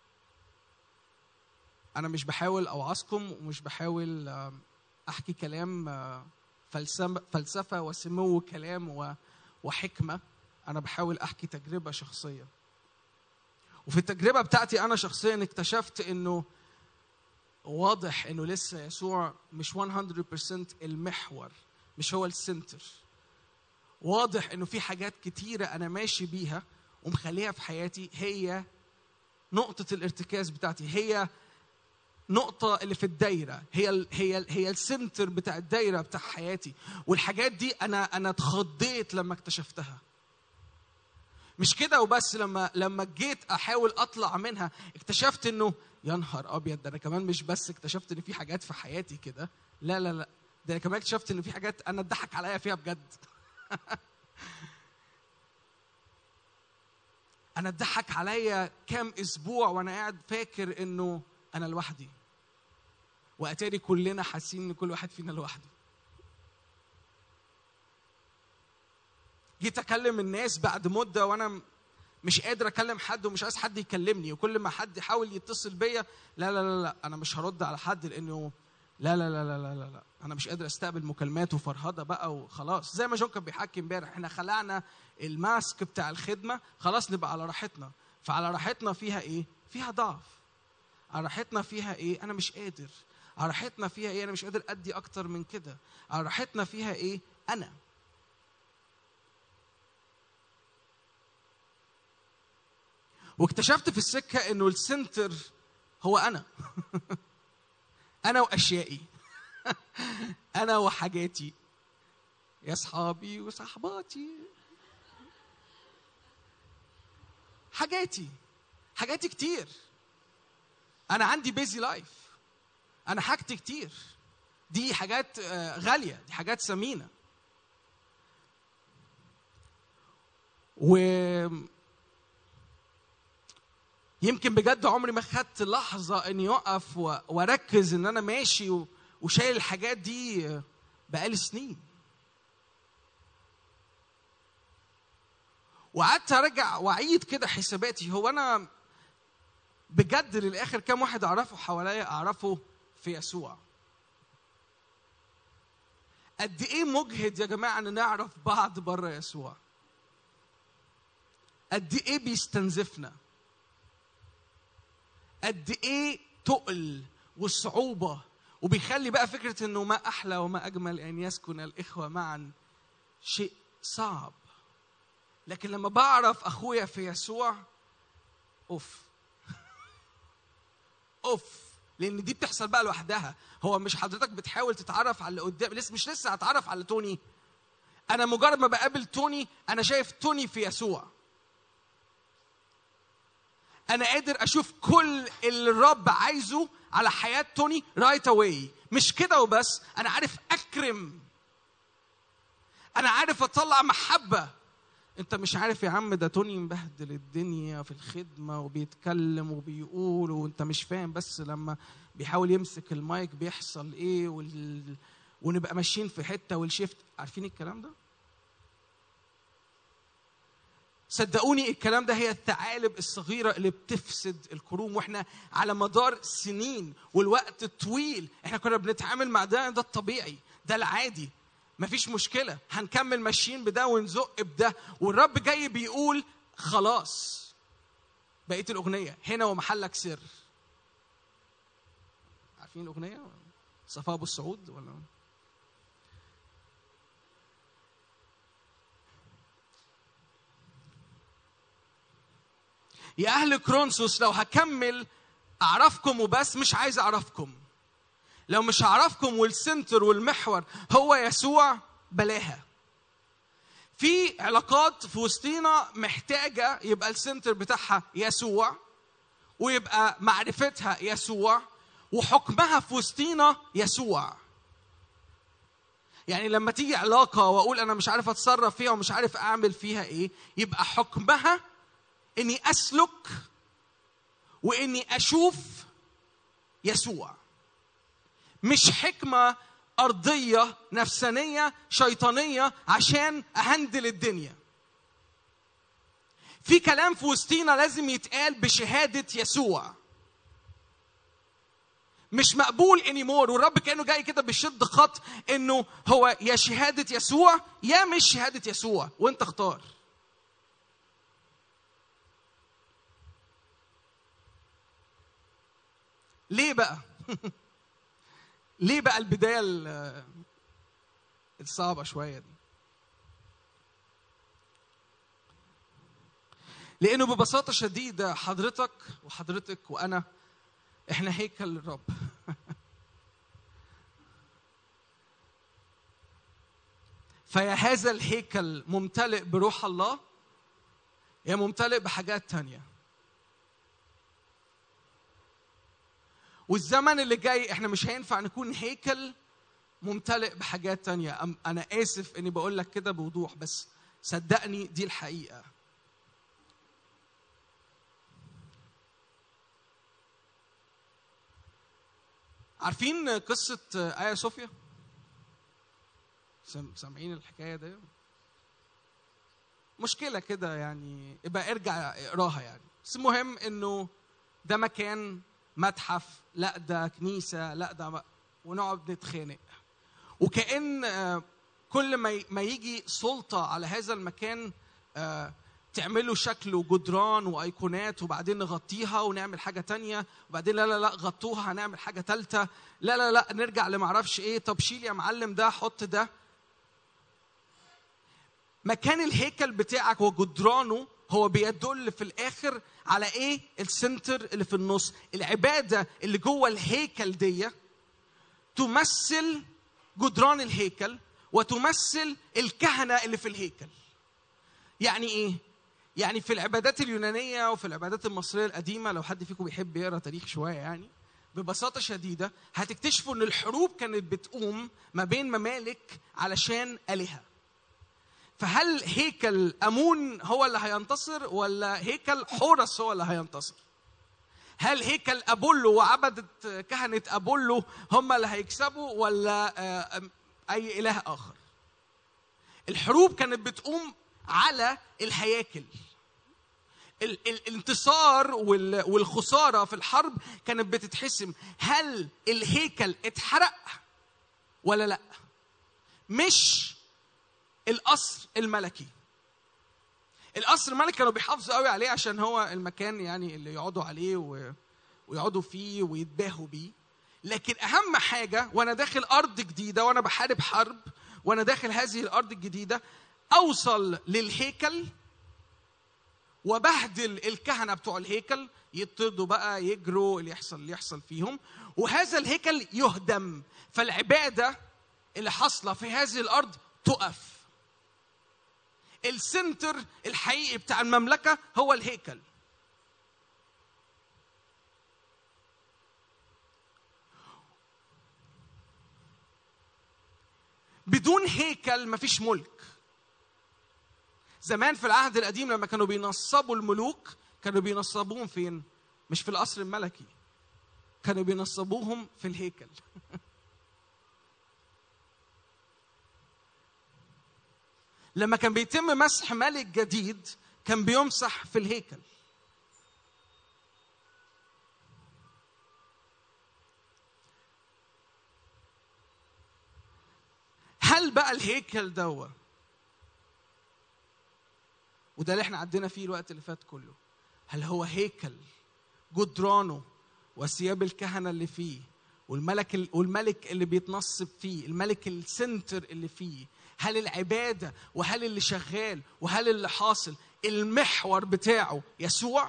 انا مش بحاول اوعظكم ومش بحاول آم، احكي كلام آه، فلسفه فلسفه وسمو كلام و- وحكمه انا بحاول احكي تجربه شخصيه وفي التجربه بتاعتي انا شخصيا اكتشفت انه واضح انه لسه يسوع مش 100% المحور مش هو السنتر واضح انه في حاجات كتيره انا ماشي بيها ومخليها في حياتي هي نقطه الارتكاز بتاعتي هي نقطة اللي في الدايرة هي ال هي ال هي السنتر بتاع الدايرة بتاع حياتي والحاجات دي أنا أنا اتخضيت لما اكتشفتها مش كده وبس لما لما جيت أحاول أطلع منها اكتشفت إنه يا نهار أبيض ده أنا كمان مش بس اكتشفت إن في حاجات في حياتي كده لا لا لا ده أنا كمان اكتشفت إن في حاجات أنا اتضحك عليا فيها بجد انا اتضحك عليا كام اسبوع وانا قاعد فاكر انه انا لوحدي واتاري كلنا حاسين ان كل واحد فينا لوحده جيت اكلم الناس بعد مده وانا م- مش قادر اكلم حد ومش عايز حد يكلمني وكل ما حد يحاول يتصل بيا لا لا لا لا انا مش هرد على حد لانه لا لا لا لا لا لا, لا. انا مش قادر استقبل مكالمات وفرهده بقى وخلاص زي ما جون كان بيحكي امبارح احنا خلعنا الماسك بتاع الخدمه خلاص نبقى على راحتنا فعلى راحتنا فيها ايه فيها ضعف على راحتنا فيها ايه انا مش قادر على راحتنا فيها ايه انا مش قادر ادي اكتر من كده على راحتنا فيها ايه انا واكتشفت في السكه انه السنتر هو انا انا واشيائي انا وحاجاتي يا اصحابي وصحباتي حاجاتي حاجاتي كتير انا عندي بيزي لايف انا حاجتي كتير دي حاجات آه، غاليه دي حاجات ثمينه و يمكن بجد عمري ما خدت لحظه اني اقف و- واركز ان انا ماشي و- وشايل الحاجات دي آه، بقالي سنين وقعدت ارجع واعيد كده حساباتي هو انا بجد للاخر كام واحد اعرفه حواليا اعرفه في يسوع قد ايه مجهد يا جماعه ان نعرف بعض بره يسوع قد ايه بيستنزفنا قد ايه تقل والصعوبه وبيخلي بقى فكره انه ما احلى وما اجمل ان يسكن الاخوه معا شيء صعب لكن لما بعرف اخويا في يسوع اوف اوف لان دي بتحصل بقى لوحدها هو مش حضرتك بتحاول تتعرف على اللي قدام لسه مش لسه هتعرف على توني انا مجرد ما بقابل توني انا شايف توني في يسوع انا قادر اشوف كل اللي الرب عايزه على حياه توني رايت اواي مش كده وبس انا عارف اكرم انا عارف اطلع محبه انت مش عارف يا عم ده توني مبهدل الدنيا في الخدمه وبيتكلم وبيقول وانت مش فاهم بس لما بيحاول يمسك المايك بيحصل ايه وال... ونبقى ماشيين في حته والشيفت عارفين الكلام ده صدقوني الكلام ده هي الثعالب الصغيرة اللي بتفسد الكروم واحنا على مدار سنين والوقت الطويل احنا كنا بنتعامل مع ده ده الطبيعي ده العادي مفيش مشكلة هنكمل ماشيين بده ونزق بده والرب جاي بيقول خلاص بقية الأغنية هنا ومحلك سر عارفين الأغنية صفاء أبو السعود ولا يا أهل كرونسوس لو هكمل أعرفكم وبس مش عايز أعرفكم لو مش هعرفكم والسنتر والمحور هو يسوع بلاها في علاقات في وسطينا محتاجة يبقى السنتر بتاعها يسوع ويبقى معرفتها يسوع وحكمها في وسطينا يسوع يعني لما تيجي علاقة وأقول أنا مش عارف أتصرف فيها ومش عارف أعمل فيها إيه يبقى حكمها إني أسلك وإني أشوف يسوع مش حكمة أرضية نفسانية شيطانية عشان أهندل الدنيا في كلام في وسطينا لازم يتقال بشهادة يسوع مش مقبول انيمور والرب كانه جاي كده بيشد خط انه هو يا شهاده يسوع يا مش شهاده يسوع وانت اختار ليه بقى ليه بقى البدايه ال- الصعبه شويه دي لانه ببساطه شديده حضرتك وحضرتك وانا احنا هيكل للرب فيا هذا الهيكل ممتلئ بروح الله يا ممتلئ بحاجات تانية والزمن اللي جاي احنا مش هينفع نكون هيكل ممتلئ بحاجات تانية أم- انا اسف اني بقول لك كده بوضوح بس صدقني دي الحقيقه عارفين قصة آيا صوفيا؟ سام- سامعين الحكاية دي؟ مشكلة كده يعني ابقى ارجع اقراها يعني بس المهم انه ده مكان متحف لا ده كنيسة لا ده م- ونقعد نتخانق وكأن آه، كل ما ي- ما يجي سلطة على هذا المكان آه، تعملوا شكل وجدران وايقونات وبعدين نغطيها ونعمل حاجه تانية وبعدين لا لا لا غطوها هنعمل حاجه تالتة لا لا لا نرجع لمعرفش ايه طب شيل يا معلم ده حط ده مكان الهيكل بتاعك وجدرانه هو بيدل في الاخر على ايه السنتر اللي في النص العباده اللي جوه الهيكل دي تمثل جدران الهيكل وتمثل الكهنه اللي في الهيكل يعني ايه يعني في العبادات اليونانيه وفي العبادات المصريه القديمه لو حد فيكم بيحب يقرا تاريخ شويه يعني ببساطه شديده هتكتشفوا ان الحروب كانت بتقوم ما بين ممالك علشان الهه فهل هيكل امون هو اللي هينتصر ولا هيكل حورس هو اللي هينتصر هل هيكل ابولو وعبده كهنه ابولو هم اللي هيكسبوا ولا آه، أم- اي اله اخر الحروب كانت بتقوم على الهياكل ال- ال- الانتصار وال- والخساره في الحرب كانت بتتحسم هل الهيكل اتحرق ولا لا مش القصر الملكي القصر الملكي كانوا بيحافظوا قوي عليه عشان هو المكان يعني اللي يقعدوا عليه و... ويقعدوا فيه ويتباهوا بيه لكن اهم حاجه وانا داخل ارض جديده وانا بحارب حرب وانا داخل هذه الارض الجديده اوصل للهيكل وبهدل الكهنه بتوع الهيكل يطردوا بقى يجروا اللي يحصل اللي يحصل فيهم وهذا الهيكل يهدم فالعباده اللي حاصله في هذه الارض تقف السنتر الحقيقي بتاع المملكه هو الهيكل بدون هيكل مفيش ملك زمان في العهد القديم لما كانوا بينصبوا الملوك كانوا بينصبوهم فين مش في القصر الملكي كانوا بينصبوهم في الهيكل لما كان بيتم مسح ملك جديد كان بيمسح في الهيكل هل بقى الهيكل دوا وده اللي احنا عدينا فيه الوقت اللي فات كله هل هو هيكل جدرانه وثياب الكهنه اللي فيه والملك والملك اللي بيتنصب فيه الملك السنتر اللي فيه هل العباده وهل اللي شغال وهل اللي حاصل المحور بتاعه يسوع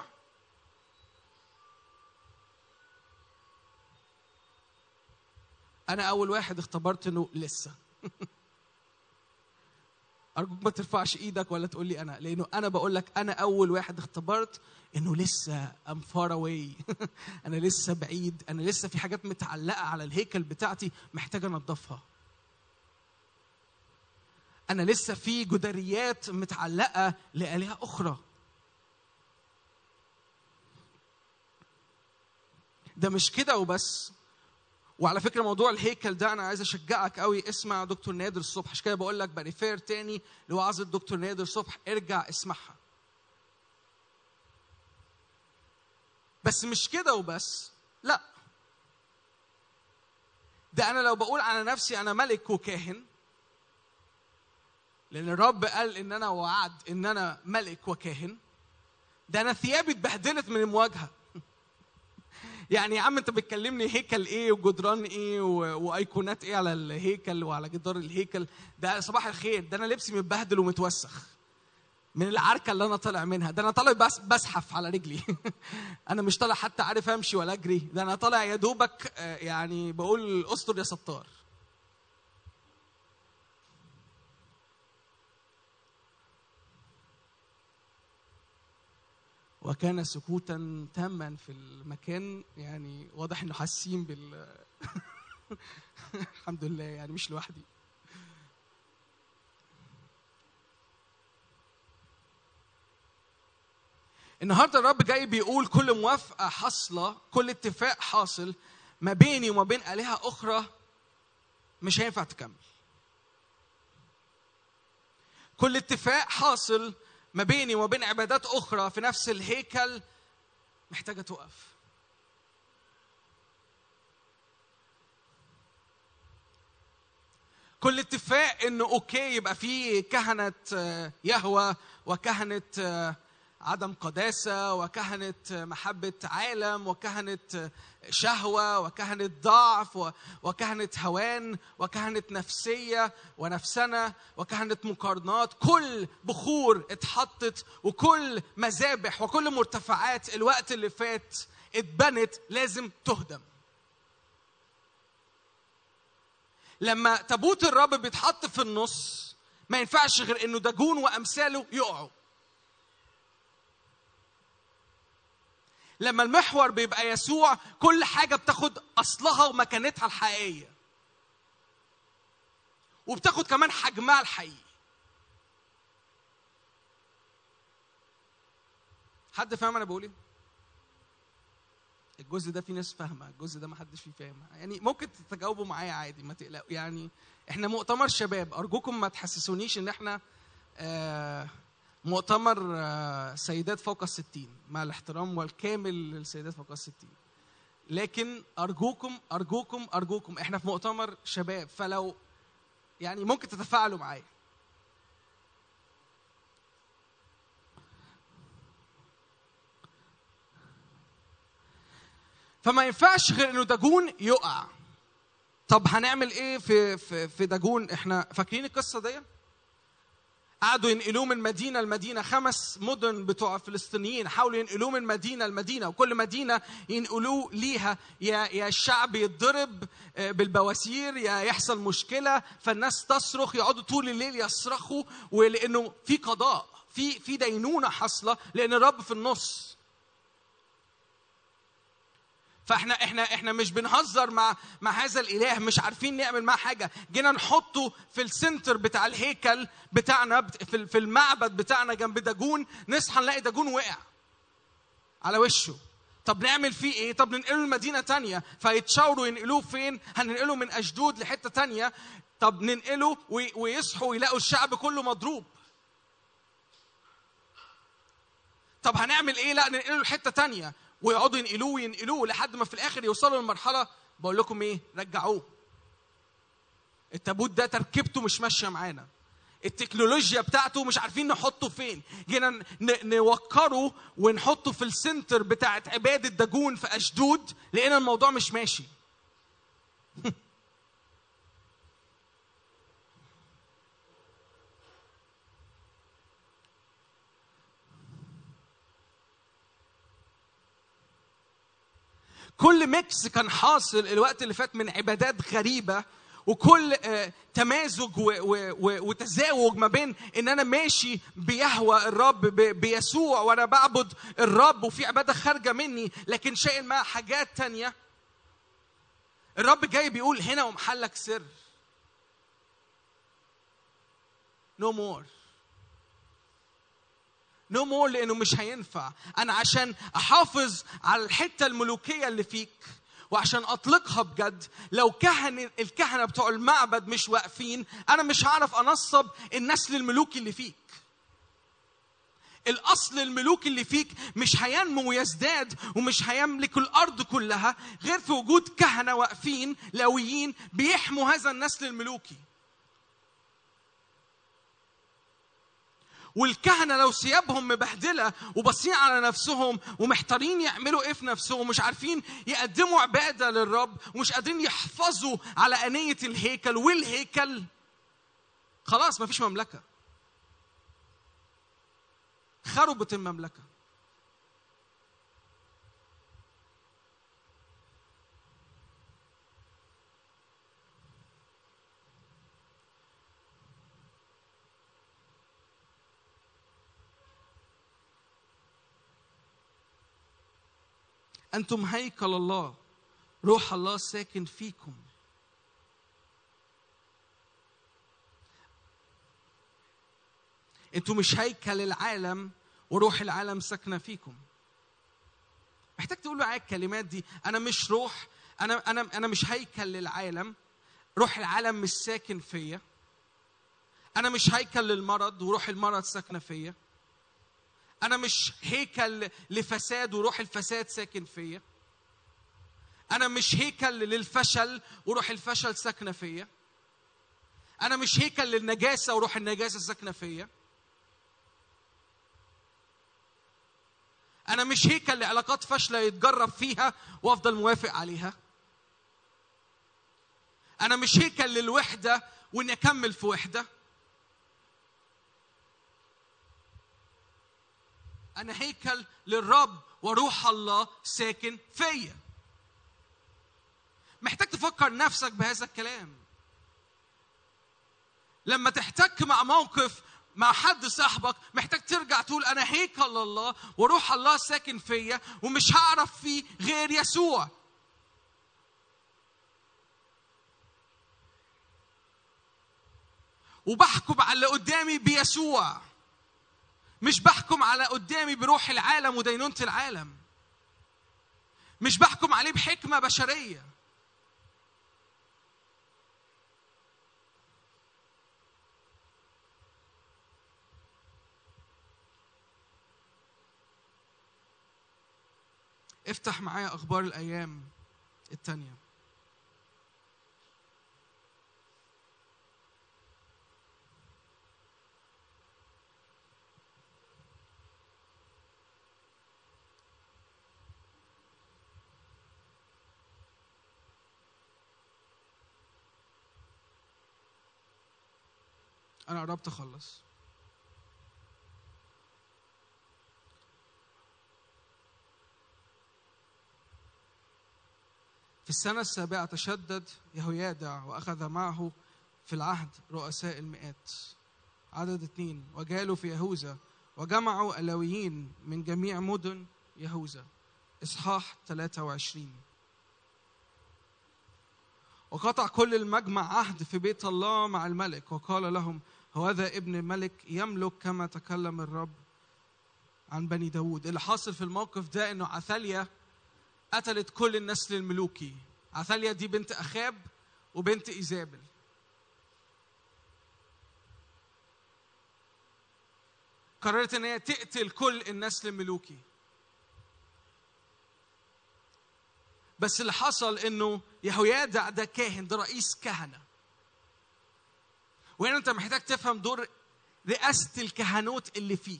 انا اول واحد اختبرت انه لسه ارجوك ما ترفعش ايدك ولا تقول لي انا لانه انا بقول لك انا اول واحد اختبرت انه لسه ام فار اواي انا لسه بعيد انا لسه في حاجات متعلقه على الهيكل بتاعتي محتاجه انضفها انا لسه في جدريات متعلقه لالهه اخرى ده مش كده وبس وعلى فكره موضوع الهيكل ده انا عايز اشجعك قوي اسمع دكتور نادر الصبح عشان كده بقول لك بريفير تاني لوعظه دكتور نادر الصبح ارجع اسمعها بس مش كده وبس لا ده انا لو بقول على نفسي انا ملك وكاهن لان الرب قال ان انا وعد ان انا ملك وكاهن ده انا ثيابي اتبهدلت من المواجهه يعني يا عم انت بتكلمني هيكل ايه وجدران ايه و- وايقونات ايه على الهيكل وعلى جدار الهيكل ده صباح الخير ده انا لبسي متبهدل ومتوسخ من العركه اللي انا طالع منها ده انا طالع بس بزحف على رجلي انا مش طالع حتى عارف امشي ولا اجري ده انا طالع يا دوبك آه، يعني بقول استر يا ستار وكان سكوتا تاما في المكان يعني واضح انه حاسين بال الحمد لله يعني مش لوحدي النهارده الرب جاي بيقول كل موافقه حاصله كل اتفاق حاصل ما بيني وما بين الهه اخرى مش هينفع تكمل كل اتفاق حاصل ما بيني وما بين عبادات اخرى في نفس الهيكل محتاجه تقف كل اتفاق انه اوكي يبقى في كهنه آه، يهوى وكهنه آه، عدم قداسه وكهنه آه، محبه عالم وكهنه آه، شهوه وكهنه ضعف و- وكهنه هوان وكهنه نفسيه ونفسنه وكهنه مقارنات كل بخور اتحطت وكل مذابح وكل مرتفعات الوقت اللي فات اتبنت لازم تهدم لما تابوت الرب بيتحط في النص ما ينفعش غير انه داجون وامثاله يقعوا لما المحور بيبقى يسوع كل حاجه بتاخد اصلها ومكانتها الحقيقيه وبتاخد كمان حجمها الحقيقي حد فاهم انا بقول ايه الجزء ده في ناس فاهمه الجزء ده ما حدش فيه فاهمه يعني ممكن تتجاوبوا معايا عادي ما تقلقوا يعني احنا مؤتمر شباب ارجوكم ما تحسسونيش ان احنا آه مؤتمر آه سيدات فوق الستين مع الاحترام والكامل للسيدات فوق الستين لكن ارجوكم ارجوكم ارجوكم احنا في مؤتمر شباب فلو يعني ممكن تتفاعلوا معايا فما ينفعش غير انه داجون يقع طب هنعمل ايه في في في داجون احنا فاكرين القصه دي قعدوا ينقلوه من مدينه لمدينه خمس مدن بتوع فلسطينيين حاولوا ينقلوه من مدينه لمدينه وكل مدينه ينقلوه ليها يا يا الشعب يتضرب آه، بالبواسير يا يحصل مشكله فالناس تصرخ يقعدوا طول الليل يصرخوا ولانه في قضاء في في دينونه حاصله لان الرب في النص فاحنا احنا احنا مش بنهزر مع مع هذا الاله مش عارفين نعمل معاه حاجه جينا نحطه في السنتر بتاع الهيكل بتاعنا بت- في في المعبد بتاعنا جنب داجون نصحى نلاقي داجون وقع على وشه طب نعمل فيه ايه طب ننقله لمدينه تانية فيتشاوروا ينقلوه فين هننقله من اشدود لحته تانية طب ننقله وي- ويصحوا ويلاقوا الشعب كله مضروب طب هنعمل ايه لا ننقله لحته تانية ويقعدوا ينقلوه وينقلوه لحد ما في الاخر يوصلوا لمرحله بقول لكم ايه رجعوه التابوت ده تركيبته مش ماشيه معانا التكنولوجيا بتاعته مش عارفين نحطه فين جينا ن- نوكره ونحطه في السنتر بتاعت عباده داجون في اشدود لقينا الموضوع مش ماشي كل ميكس كان حاصل الوقت اللي فات من عبادات غريبة وكل آه، تمازج و- و- و- وتزاوج ما بين ان انا ماشي بيهوى الرب ب- بيسوع وانا بعبد الرب وفي عبادة خارجة مني لكن شايل معاها حاجات تانية الرب جاي بيقول هنا ومحلك سر نو no مور نو مور لانه مش هينفع انا عشان احافظ على الحته الملوكيه اللي فيك وعشان اطلقها بجد لو كهن الكهنه بتوع المعبد مش واقفين انا مش هعرف انصب النسل الملوكي اللي فيك الاصل الملوكي اللي فيك مش هينمو ويزداد ومش هيملك الارض كلها غير في وجود كهنه واقفين لاويين بيحموا هذا النسل الملوكي والكهنة لو ثيابهم مبهدلة وباصين على نفسهم ومحتارين يعملوا ايه في نفسهم مش عارفين يقدموا عبادة للرب ومش قادرين يحفظوا على أنية الهيكل والهيكل خلاص مفيش مملكة خربت المملكة أنتم هيكل الله روح الله ساكن فيكم أنتم مش هيكل العالم وروح العالم ساكنة فيكم محتاج تقول معايا الكلمات دي أنا مش روح أنا أنا أنا مش هيكل للعالم روح العالم مش ساكن فيا أنا مش هيكل للمرض وروح المرض ساكنة فيا انا مش هيكل لفساد وروح الفساد ساكن فيا انا مش هيكل للفشل وروح الفشل ساكنه فيا انا مش هيكل للنجاسه وروح النجاسه ساكنه فيا انا مش هيكل لعلاقات فاشله يتجرب فيها وافضل موافق عليها انا مش هيكل للوحده واني اكمل في وحده انا هيكل للرب وروح الله ساكن فيا محتاج تفكر نفسك بهذا الكلام لما تحتك مع موقف مع حد صاحبك محتاج ترجع تقول انا هيكل الله وروح الله ساكن فيا ومش هعرف فيه غير يسوع وبحكم على اللي قدامي بيسوع مش بحكم على قدامي بروح العالم ودينونة العالم مش بحكم عليه بحكمة بشرية افتح معايا أخبار الأيام التانية أنا قربت أخلص في السنة السابعة تشدد يهويادع وأخذ معه في العهد رؤساء المئات عدد اثنين وجالوا في يهوذا وجمعوا اللاويين من جميع مدن يهوذا إصحاح 23 وقطع كل المجمع عهد في بيت الله مع الملك وقال لهم هذا ابن الملك يملك كما تكلم الرب عن بني داود اللي حاصل في الموقف ده انه عثاليا قتلت كل النسل الملوكي عثاليا دي بنت اخاب وبنت ايزابل قررت ان هي تقتل كل النسل الملوكي بس اللي حصل انه يهويادع ده كاهن ده رئيس كهنه وهنا انت محتاج تفهم دور رئاسه الكهنوت اللي فيك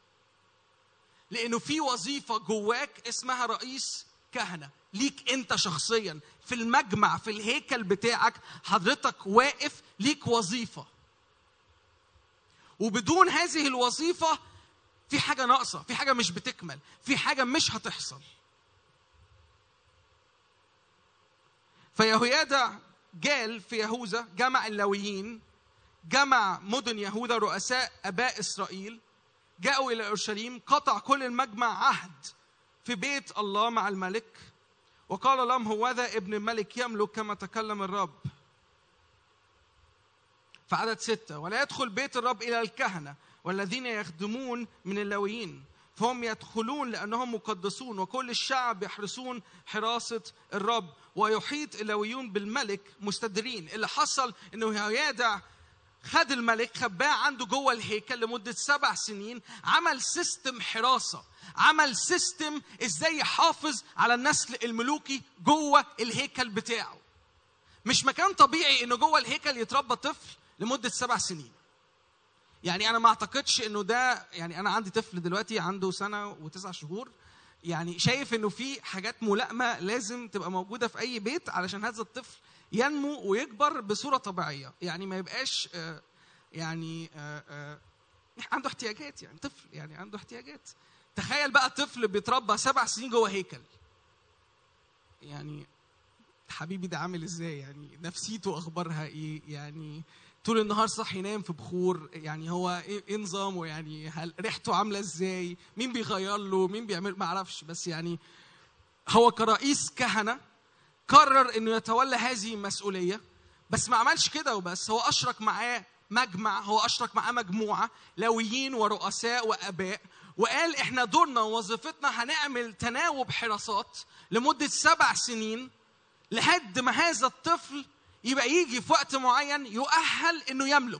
لانه في وظيفه جواك اسمها رئيس كهنه ليك انت شخصيا في المجمع في الهيكل بتاعك حضرتك واقف ليك وظيفه وبدون هذه الوظيفه في حاجه ناقصه في حاجه مش بتكمل في حاجه مش هتحصل فيهويادع جال في يهوذا جمع اللاويين جمع مدن يهوذا رؤساء اباء اسرائيل جاءوا الى اورشليم قطع كل المجمع عهد في بيت الله مع الملك وقال لهم هوذا ابن الملك يملك كما تكلم الرب في عدد ستة ولا يدخل بيت الرب إلى الكهنة والذين يخدمون من اللاويين فهم يدخلون لأنهم مقدسون وكل الشعب يحرسون حراسة الرب ويحيط اللاويون بالملك مستدرين اللي حصل انه يهويادع خد الملك خباه عنده جوه الهيكل لمده سبع سنين عمل سيستم حراسه عمل سيستم ازاي يحافظ على النسل الملوكي جوه الهيكل بتاعه مش مكان طبيعي انه جوه الهيكل يتربى طفل لمده سبع سنين يعني انا ما اعتقدش انه ده يعني انا عندي طفل دلوقتي عنده سنه وتسع شهور يعني شايف انه في حاجات ملائمه لازم تبقى موجوده في اي بيت علشان هذا الطفل ينمو ويكبر بصوره طبيعيه يعني ما يبقاش آه، يعني آه، آه، عنده احتياجات يعني طفل يعني عنده احتياجات تخيل بقى طفل بيتربى سبع سنين جوه هيكل يعني حبيبي ده عامل ازاي يعني نفسيته اخبارها ايه يعني طول النهار صاحي ينام في بخور يعني هو ايه إيه نظامه يعني هل ريحته عامله ازاي مين بيغير له مين بيعمل ما اعرفش بس يعني هو كرئيس كهنه قرر انه يتولى هذه المسؤوليه بس ما عملش كده وبس هو اشرك معاه مجمع هو اشرك معاه مجموعه لويين ورؤساء واباء وقال احنا دورنا ووظيفتنا هنعمل تناوب حراسات لمده سبع سنين لحد ما هذا الطفل يبقى يجي في وقت معين يؤهل انه يملك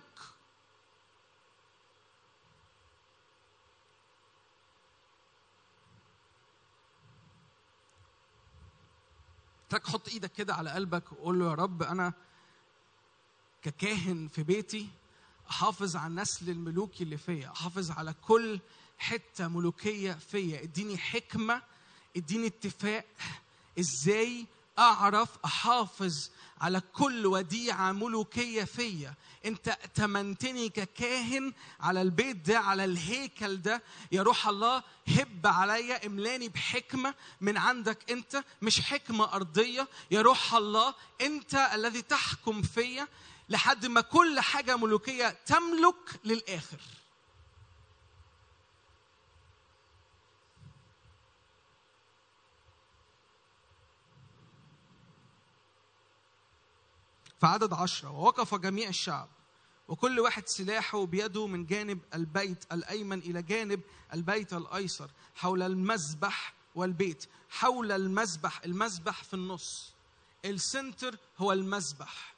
تك حط ايدك كده على قلبك وقول له يا رب انا ككاهن في بيتي احافظ على النسل الملوكي اللي فيا احافظ على كل حته ملوكيه فيا اديني حكمه اديني اتفاق ازاي اعرف احافظ على كل وديعه ملوكيه فيا انت ائتمنتني ككاهن على البيت ده على الهيكل ده يا روح الله هب عليا املاني بحكمه من عندك انت مش حكمه ارضيه يا روح الله انت الذي تحكم فيا لحد ما كل حاجه ملوكيه تملك للاخر فعدد عشرة ووقف جميع الشعب وكل واحد سلاحه بيده من جانب البيت الأيمن إلى جانب البيت الأيسر حول المذبح والبيت حول المذبح المذبح في النص السنتر هو المذبح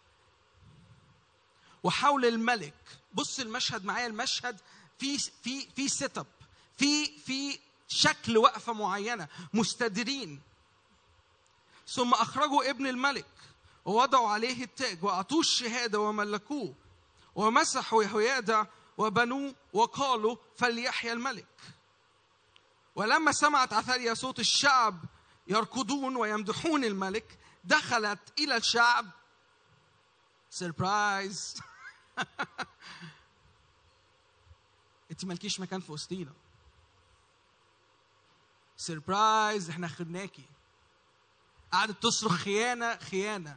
وحول الملك بص المشهد معايا المشهد في في في سيت اب في في شكل وقفه معينه مستديرين ثم اخرجوا ابن الملك ووضعوا عليه التاج واعطوه الشهاده وملكوه ومسحوا يهويادع وبنوه وقالوا فليحيا الملك ولما سمعت عثاليا صوت الشعب يركضون ويمدحون الملك دخلت الى الشعب سربرايز انت مالكيش مكان في وسطينا سربرايز احنا خدناكي قعدت تصرخ خيانه خيانه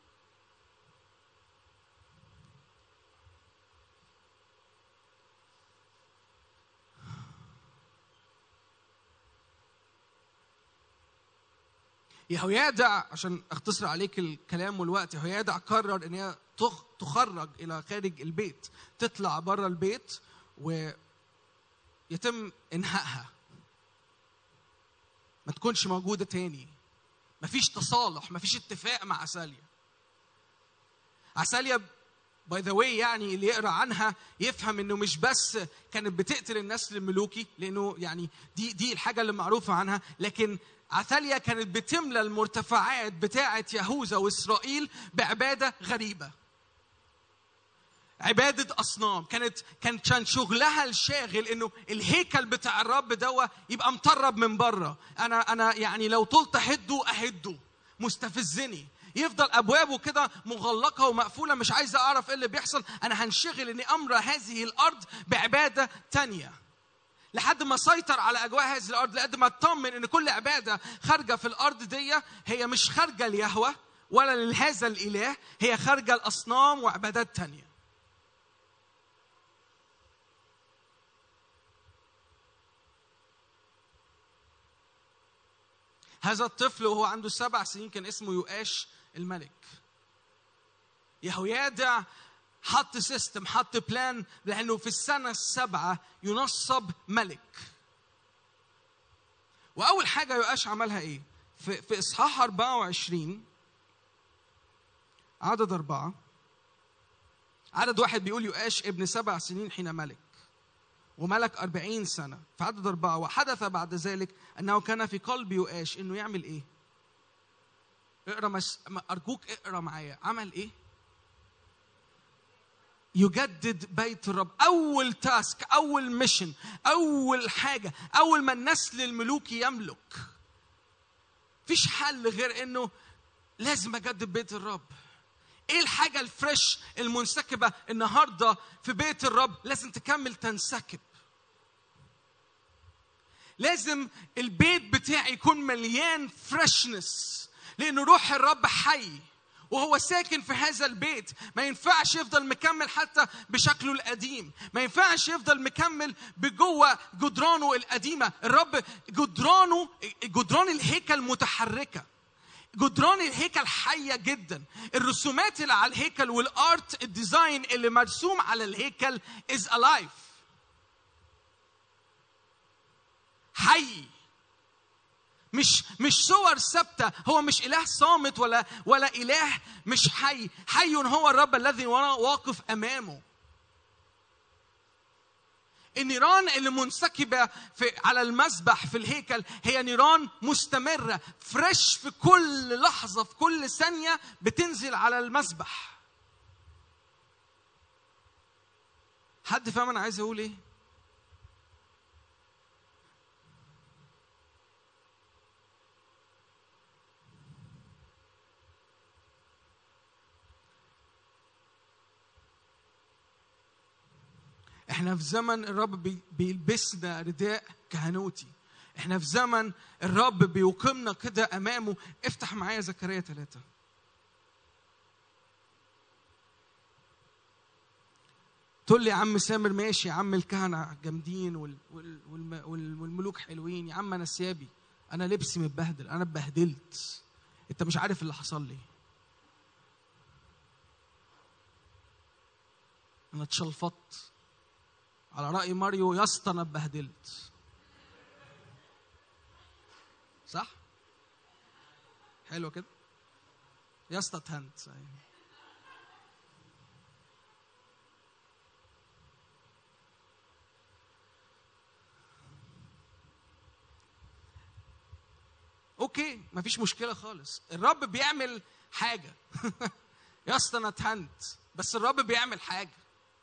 يهويادع عشان اختصر عليك الكلام والوقت يهويادع قرر ان هي تخ- تخرج الى خارج البيت تطلع بره البيت ويتم انهائها ما تكونش موجوده تاني مفيش تصالح مفيش اتفاق مع عساليا عساليا باي ذا واي يعني اللي يقرا عنها يفهم انه مش بس كانت بتقتل النسل الملوكي لانه يعني دي دي الحاجه اللي معروفه عنها لكن عثاليا كانت بتملى المرتفعات بتاعه يهوذا واسرائيل بعباده غريبه عبادة أصنام كانت كان كان شغلها الشاغل إنه الهيكل بتاع الرب دوا يبقى مطرب من بره أنا أنا يعني لو طلت أهده أهده مستفزني يفضل أبوابه كده مغلقة ومقفولة مش عايز أعرف إيه اللي بيحصل أنا هنشغل إني أمر هذه الأرض بعبادة تانية لحد ما سيطر على اجواء هذه الارض لحد ما اطمن ان كل عباده خارجه في الارض دي هي مش خارجه ليهوه ولا لهذا الاله هي خارجه الاصنام وعبادات تانيه هذا الطفل وهو عنده سبع سنين كان اسمه يؤاش الملك يهويادع حط سيستم حط بلان لانه في السنه السابعه ينصب ملك واول حاجه يؤاش عملها ايه في, في اصحاح 24 عدد أربعة عدد واحد بيقول يؤاش ابن سبع سنين حين ملك وملك أربعين سنة في عدد أربعة وحدث بعد ذلك أنه كان في قلب يؤاش إنه يعمل إيه اقرا مس... أرجوك اقرا معايا عمل إيه يجدد بيت الرب اول تاسك اول ميشن اول حاجه اول ما النسل الملوكي يملك فيش حل غير انه لازم اجدد بيت الرب ايه الحاجه الفريش المنسكبه النهارده في بيت الرب لازم تكمل تنسكب لازم البيت بتاعي يكون مليان فريشنس لان روح الرب حي وهو ساكن في هذا البيت ما ينفعش يفضل مكمل حتى بشكله القديم ما ينفعش يفضل مكمل بجوه جدرانه القديمه الرب جدرانه جدران الهيكل متحركه جدران الهيكل حيه جدا الرسومات اللي على الهيكل والارت الديزاين اللي مرسوم على الهيكل از الايف حي مش مش صور ثابته هو مش اله صامت ولا ولا اله مش حي حي هو الرب الذي وانا واقف امامه النيران اللي منسكبه في على المسبح في الهيكل هي نيران مستمره فريش في كل لحظه في كل ثانيه بتنزل على المسبح حد فاهم انا عايز اقول ايه احنا في زمن الرب بي- بيلبسنا رداء كهنوتي احنا في زمن الرب بيقيمنا كده امامه افتح معايا زكريا ثلاثة تقول لي يا عم سامر ماشي يا عم الكهنة جامدين وال وال والم وال والملوك حلوين يا عم انا ثيابي انا لبسي متبهدل انا اتبهدلت انت مش عارف اللي حصل لي انا اتشلفطت على رأي ماريو يا اسطى انا اتبهدلت صح؟ حلو كده؟ يا اسطى اتهنت صحيح. اوكي مفيش مشكله خالص الرب بيعمل حاجه يا اسطى انا اتهنت بس الرب بيعمل حاجه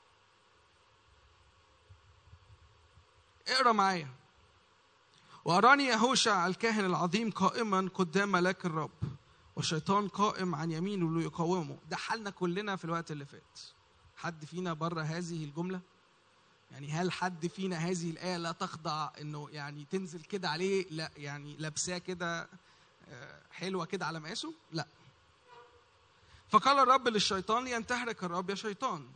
اقرا معايا وأراني يهوشع الكاهن العظيم قائما قدام ملاك الرب والشيطان قائم عن يمينه ليقاومه ده حالنا كلنا في الوقت اللي فات حد فينا بره هذه الجملة يعني هل حد فينا هذه الآية لا تخضع إنه يعني تنزل كده عليه لا يعني لابساه كده آه، حلوه كده على مقاسه لا فقال الرب للشيطان لينتهرك الرب يا شيطان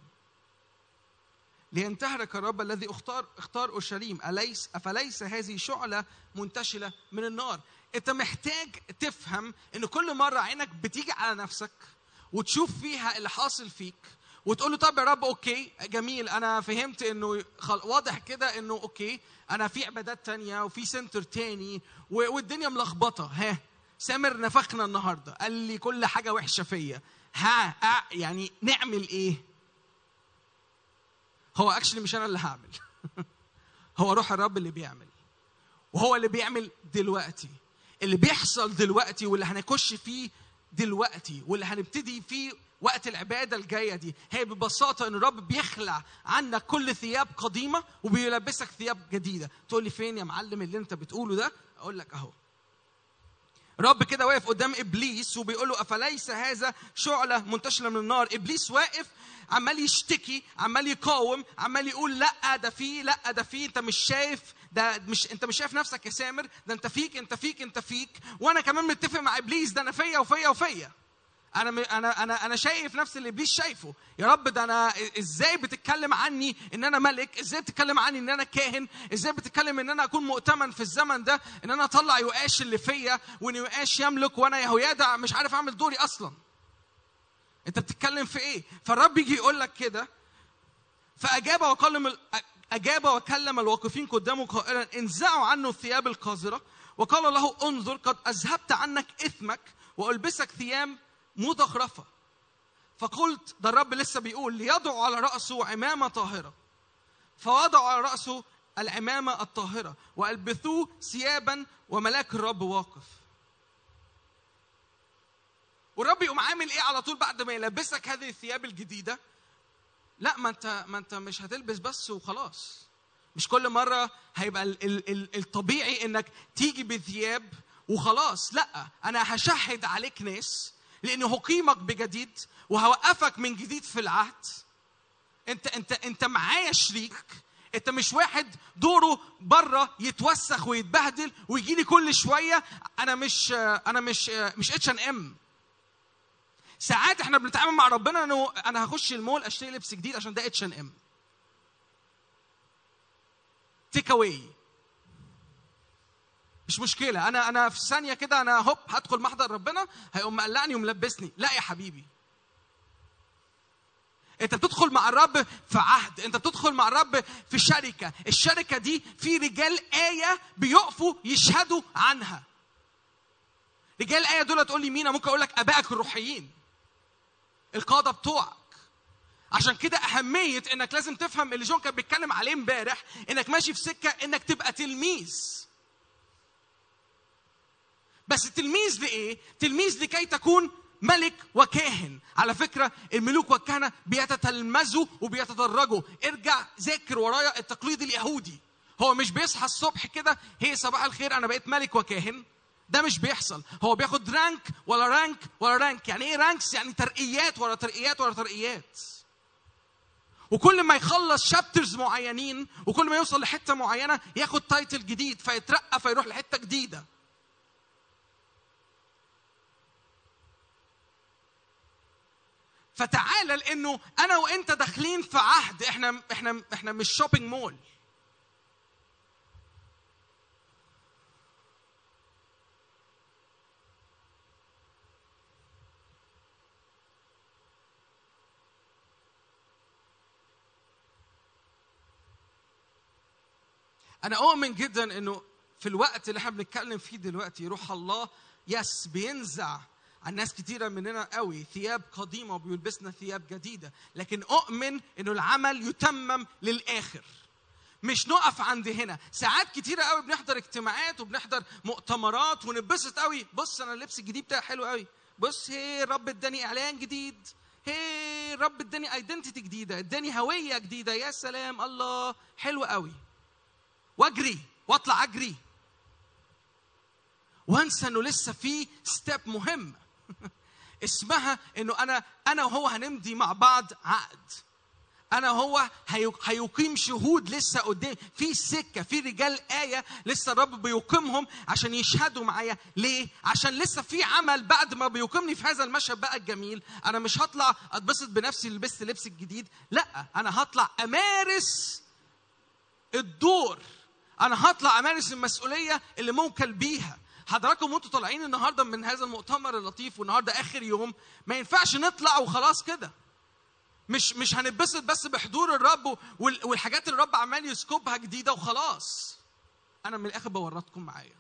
لينتهرك الرب الذي اختار اختار اورشليم اليس افليس هذه شعله منتشله من النار انت محتاج تفهم ان كل مره عينك بتيجي على نفسك وتشوف فيها اللي حاصل فيك وتقول له طب يا رب اوكي جميل انا فهمت انه خل... واضح كده انه اوكي انا في عبادات تانية وفي سنتر تاني و... والدنيا ملخبطه ها سامر نفخنا النهارده قال لي كل حاجه وحشه فيا ها أ... يعني نعمل ايه هو اكشلي مش انا اللي هعمل هو روح الرب اللي بيعمل وهو اللي بيعمل دلوقتي اللي بيحصل دلوقتي واللي هنخش فيه دلوقتي واللي هنبتدي فيه وقت العباده الجايه دي هي ببساطه ان الرب بيخلع عنك كل ثياب قديمه وبيلبسك ثياب جديده تقول لي فين يا معلم اللي انت بتقوله ده اقول لك اهو رب كده واقف قدام ابليس وبيقول له افليس هذا شعله منتشره من النار ابليس واقف عمال يشتكي عمال يقاوم عمال يقول لا ده في لا ده في انت مش شايف ده مش انت مش شايف نفسك يا سامر ده انت فيك انت فيك انت فيك وانا كمان متفق مع ابليس ده انا فيا وفيا وفيا انا م- انا انا انا شايف نفس اللي ابليس شايفه يا رب ده انا ازاي بتتكلم عني ان انا ملك ازاي بتتكلم عني ان انا كاهن ازاي بتتكلم ان انا اكون مؤتمن في الزمن ده ان انا اطلع يؤاش اللي فيا وان يؤاش يملك وانا يهويادع مش عارف اعمل دوري اصلا انت بتتكلم في ايه فالرب يجي يقول لك كده فاجاب وكلم اجاب وكلم الواقفين قدامه قائلا انزعوا عنه الثياب القذره وقال له انظر قد اذهبت عنك اثمك والبسك ثياب مزخرفه فقلت ده الرب لسه بيقول ليضع على راسه عمامه طاهره فوضع على راسه العمامه الطاهره والبثوه ثيابا وملاك الرب واقف والرب يقوم عامل ايه على طول بعد ما يلبسك هذه الثياب الجديده لا ما انت ما انت مش هتلبس بس وخلاص مش كل مره هيبقى ال ال ال الطبيعي انك تيجي بثياب وخلاص لا انا هشهد عليك ناس لاني هقيمك بجديد وهوقفك من جديد في العهد انت انت انت معايا شريك انت مش واحد دوره بره يتوسخ ويتبهدل ويجي لي كل شويه انا مش انا مش مش اتش ان ام ساعات احنا بنتعامل مع ربنا انه انا هخش المول اشتري لبس جديد عشان ده اتش ان ام تيك اواي مش مشكله انا انا في ثانيه كده انا هوب هدخل محضر ربنا هيقوم مقلعني وملبسني لا يا حبيبي انت بتدخل مع الرب في عهد انت بتدخل مع الرب في شركه الشركه دي في رجال ايه بيقفوا يشهدوا عنها رجال الايه دول تقول لي مين أنا ممكن اقول لك ابائك الروحيين القاده بتوعك عشان كده اهميه انك لازم تفهم اللي جون كان بيتكلم عليه امبارح انك ماشي في سكه انك تبقى تلميذ بس تلميذ لايه تلميذ لكي تكون ملك وكاهن على فكره الملوك والكهنه بيتتلمذوا وبيتدرجوا ارجع ذاكر ورايا التقليد اليهودي هو مش بيصحى الصبح كده هي صباح الخير انا بقيت ملك وكاهن ده مش بيحصل هو بياخد رانك ولا رانك ولا رانك يعني ايه رانكس يعني ترقيات ورا ترقيات ورا ترقيات وكل ما يخلص شابترز معينين وكل ما يوصل لحته معينه ياخد تايتل جديد فيترقى فيروح لحته جديده فتعالى لانه انا وانت داخلين في عهد احنا احنا احنا مش شوبينج مول انا اؤمن جدا انه في الوقت اللي احنا بنتكلم فيه دلوقتي روح الله يس بينزع عن ناس كتيره مننا قوي ثياب قديمه وبيلبسنا ثياب جديده لكن اؤمن انه العمل يتمم للاخر مش نقف عند هنا ساعات كتيرة قوي بنحضر اجتماعات وبنحضر مؤتمرات ونبسط قوي بص انا اللبس الجديد بتاعي حلو قوي بص هي الرب اداني اعلان جديد هي الرب اداني ايدنتيتي جديده اداني هويه جديده يا سلام الله حلو قوي واجري واطلع اجري وانسى انه لسه في ستيب مهم اسمها انه انا انا وهو هنمضي مع بعض عقد انا هو هي- هيقيم شهود لسه قدام في سكه في رجال ايه لسه الرب بيقيمهم عشان يشهدوا معايا ليه عشان لسه في عمل بعد ما بيقيمني في هذا المشهد بقى الجميل انا مش هطلع اتبسط بنفسي اللي لبست لبس الجديد لا انا هطلع امارس الدور انا هطلع امارس المسؤوليه اللي موكل بيها حضراتكم وانتوا طالعين النهارده من هذا المؤتمر اللطيف والنهارده اخر يوم ما ينفعش نطلع وخلاص كده مش مش هنتبسط بس بحضور الرب وال- والحاجات اللي الرب عمال يسكبها جديده وخلاص انا من الاخر بورطكم معايا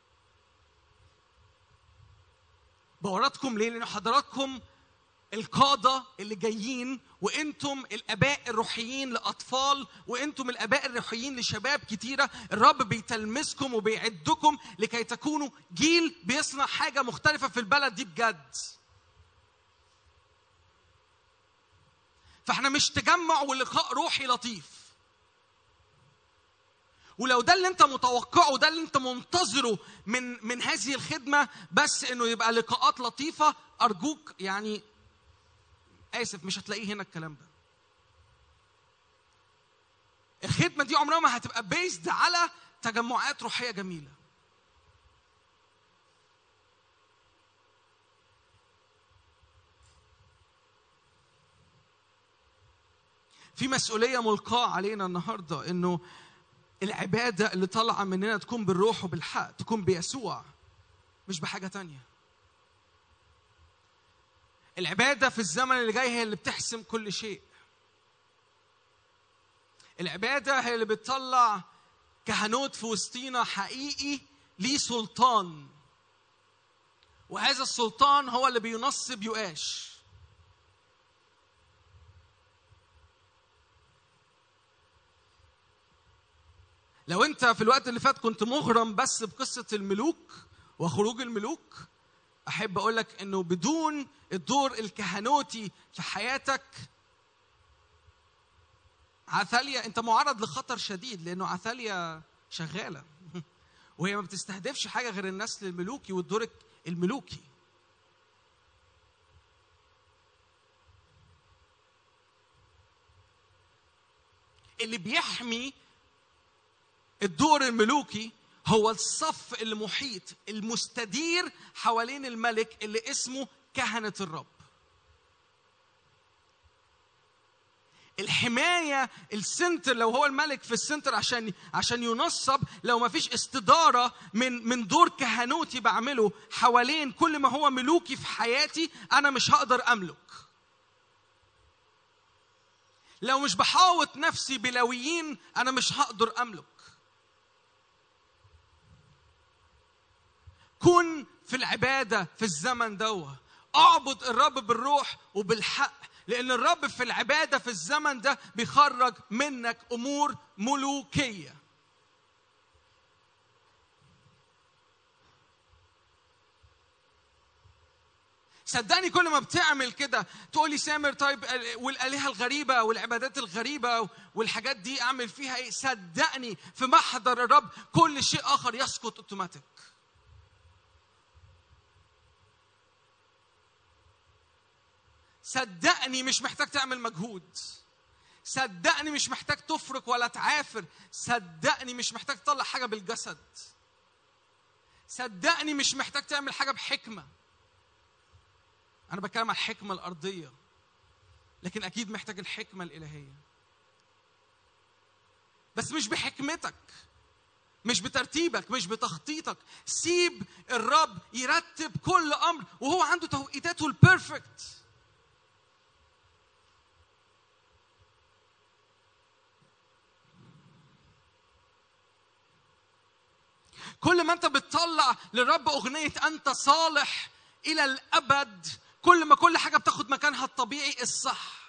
بورطكم ليه لان حضراتكم القادة اللي جايين وانتم الاباء الروحيين لاطفال وانتم الاباء الروحيين لشباب كتيره الرب بيتلمسكم وبيعدكم لكي تكونوا جيل بيصنع حاجه مختلفه في البلد دي بجد فاحنا مش تجمع ولقاء روحي لطيف ولو ده اللي انت متوقعه ده اللي انت منتظره من من هذه الخدمه بس انه يبقى لقاءات لطيفه ارجوك يعني اسف مش هتلاقيه هنا الكلام ده الخدمه دي عمرها ما هتبقى بيزد على تجمعات روحيه جميله في مسؤوليه ملقاه علينا النهارده انه العباده اللي طالعه مننا تكون بالروح وبالحق تكون بيسوع مش بحاجه تانية العباده في الزمن اللي جاي هي اللي بتحسم كل شيء العباده هي اللي بتطلع كهنوت في وسطينا حقيقي ليه سلطان وهذا السلطان هو اللي بينصب يؤاش لو انت في الوقت اللي فات كنت مغرم بس بقصه الملوك وخروج الملوك احب اقول لك انه بدون الدور الكهنوتي في حياتك عثاليا انت معرض لخطر شديد لانه عثاليا شغاله وهي ما بتستهدفش حاجه غير النسل الملوكي والدور الملوكي اللي بيحمي الدور الملوكي هو الصف المحيط المستدير حوالين الملك اللي اسمه كهنة الرب الحماية السنتر لو هو الملك في السنتر عشان عشان ينصب لو ما فيش استدارة من من دور كهنوتي بعمله حوالين كل ما هو ملوكي في حياتي أنا مش هقدر أملك لو مش بحاوط نفسي بلويين أنا مش هقدر أملك كن في العبادة في الزمن دوه اعبد الرب بالروح وبالحق لأن الرب في العبادة في الزمن ده بيخرج منك أمور ملوكية صدقني كل ما بتعمل كده تقول لي سامر طيب والآلهة الغريبة والعبادات الغريبة والحاجات دي أعمل فيها إيه؟ صدقني في محضر الرب كل شيء آخر يسقط أوتوماتيك صدقني مش محتاج تعمل مجهود صدقني مش محتاج تفرك ولا تعافر صدقني مش محتاج تطلع حاجه بالجسد صدقني مش محتاج تعمل حاجه بحكمه انا بتكلم عن الحكمه الارضيه لكن اكيد محتاج الحكمه الالهيه بس مش بحكمتك مش بترتيبك مش بتخطيطك سيب الرب يرتب كل امر وهو عنده توقيتاته البيرفكت كل ما انت بتطلع للرب اغنيه انت صالح الى الابد كل ما كل حاجه بتاخد مكانها الطبيعي الصح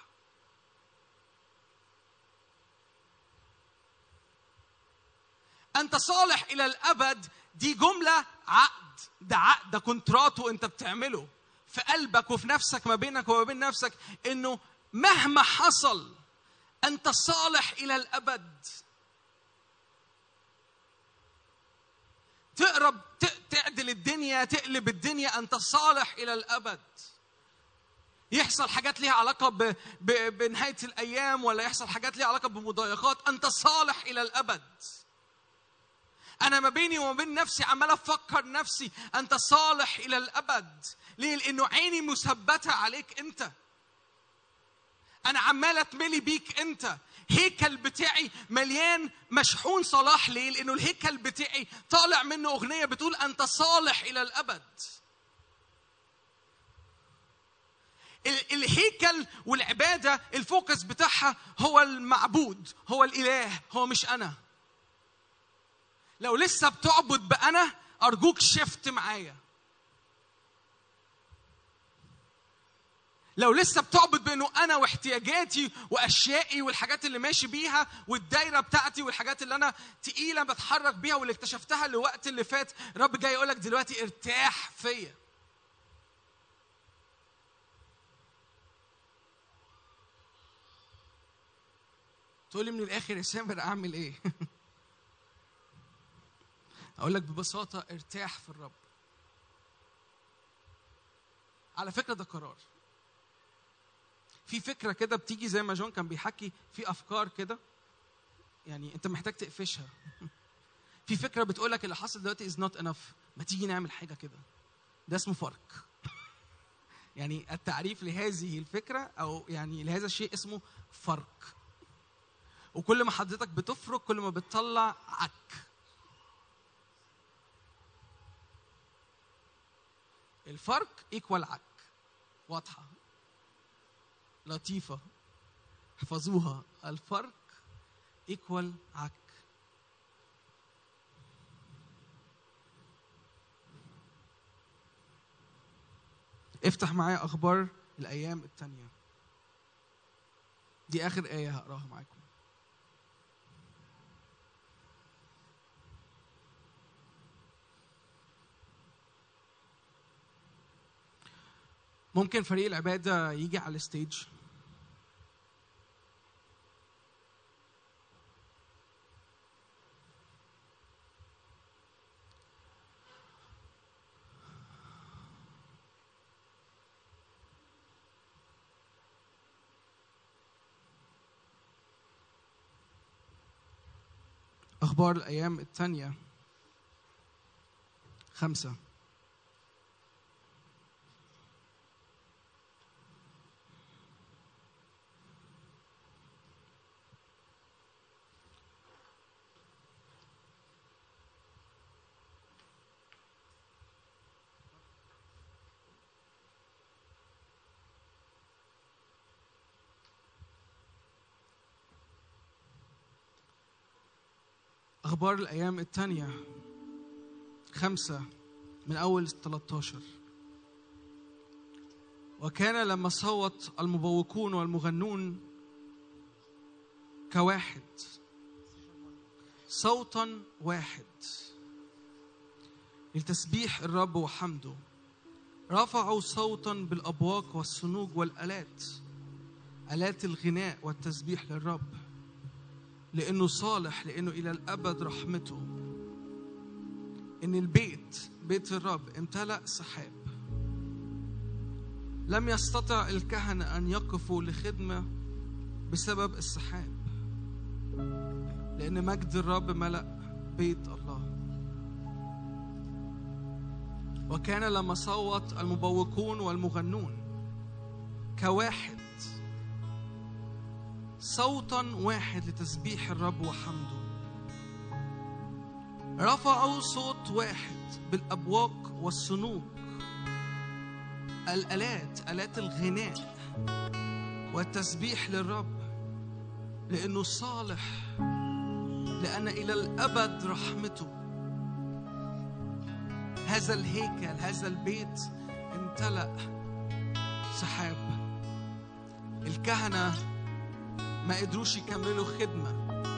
انت صالح الى الابد دي جمله عقد ده عقد ده كونترات وانت بتعمله في قلبك وفي نفسك ما بينك وما بين نفسك انه مهما حصل انت صالح الى الابد تقرب تعدل الدنيا تقلب الدنيا انت صالح الى الابد يحصل حاجات ليها علاقة ب... ب... بنهاية الأيام ولا يحصل حاجات ليها علاقة بمضايقات أنت صالح إلى الأبد أنا ما بيني وما بين نفسي عمال أفكر نفسي أنت صالح إلى الأبد ليه؟ لأنه عيني مثبتة عليك أنت أنا عمال أتملي بيك أنت هيكل بتاعي مليان مشحون صلاح ليه؟ لأنه الهيكل بتاعي طالع منه أغنية بتقول أنت صالح إلى الأبد ال- الهيكل والعبادة الفوكس بتاعها هو المعبود هو الإله هو مش أنا لو لسه بتعبد بأنا أرجوك شفت معايا لو لسه بتعبد بانه انا واحتياجاتي واشيائي والحاجات اللي ماشي بيها والدايره بتاعتي والحاجات اللي انا تقيله بتحرك بيها واللي اكتشفتها الوقت اللي فات رب جاي يقول لك دلوقتي ارتاح فيا تقول لي من الاخر يا سامر اعمل ايه اقول لك ببساطه ارتاح في الرب على فكره ده قرار في فكره كده بتيجي زي ما جون كان بيحكي في افكار كده يعني انت محتاج تقفشها في فكره بتقول لك اللي حصل دلوقتي از نوت انف ما تيجي نعمل حاجه كده ده اسمه فرق يعني التعريف لهذه الفكره او يعني لهذا الشيء اسمه فرق وكل ما حضرتك بتفرق كل ما بتطلع عك الفرق ايكوال عك واضحه لطيفه احفظوها الفرق ايكوال عك افتح معايا اخبار الايام التانية دي اخر ايه هقراها معاكم ممكن فريق العبادة يجي على الستيج أخبار الأيام الثانية خمسة أخبار الأيام الثانية خمسة من أول 13 وكان لما صوت المبوقون والمغنون كواحد صوتا واحد لتسبيح الرب وحمده رفعوا صوتا بالأبواق والصنوج والآلات آلات الغناء والتسبيح للرب لأنه صالح لأنه إلى الأبد رحمته إن البيت بيت الرب امتلأ سحاب لم يستطع الكهنة أن يقفوا لخدمة بسبب السحاب لأن مجد الرب ملأ بيت الله وكان لما صوت المبوقون والمغنون كواحد صوتا واحد لتسبيح الرب وحمده رفعوا صوت واحد بالابواق والصنوج الالات الات الغناء والتسبيح للرب لانه صالح لان الى الابد رحمته هذا الهيكل هذا البيت امتلأ سحاب الكهنه ما قدروش يكملوا خدمة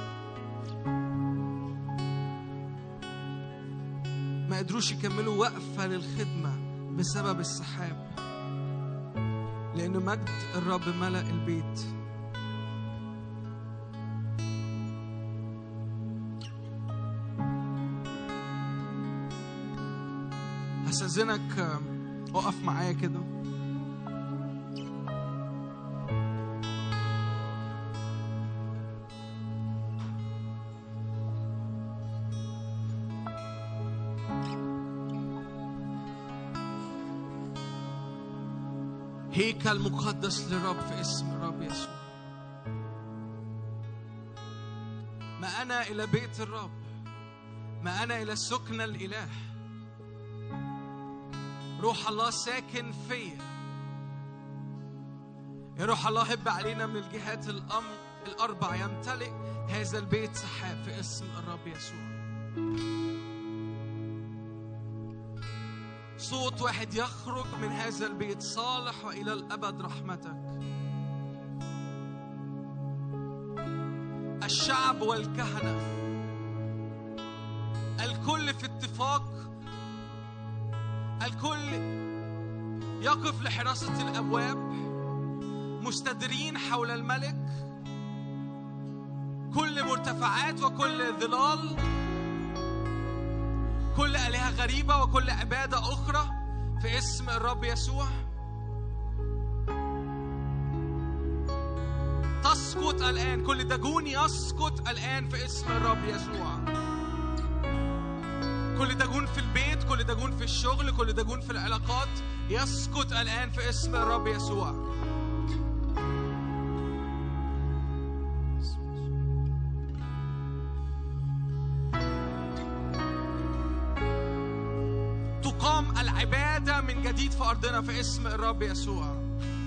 ما قدروش يكملوا وقفة للخدمة بسبب السحاب لأن مجد الرب ملأ البيت هستأذنك اقف معايا كده هيكل مقدس للرب في اسم الرب يسوع ما أنا إلى بيت الرب ما أنا إلى سكن الإله روح الله ساكن فيا يا روح الله هب علينا من الجهات الأمر الأربع يمتلئ هذا البيت سحاب في اسم الرب يسوع صوت واحد يخرج من هذا البيت صالح وإلى الأبد رحمتك الشعب والكهنة الكل في اتفاق الكل يقف لحراسة الأبواب مستدرين حول الملك كل مرتفعات وكل ظلال كل آلهة غريبة وكل عبادة أخرى في اسم الرب يسوع تسقط الآن كل دجون يسقط الآن في اسم الرب يسوع كل دجون في البيت كل دجون في الشغل كل دجون في العلاقات يسقط الآن في اسم الرب يسوع تقام العبادة من جديد في أرضنا في اسم الرب يسوع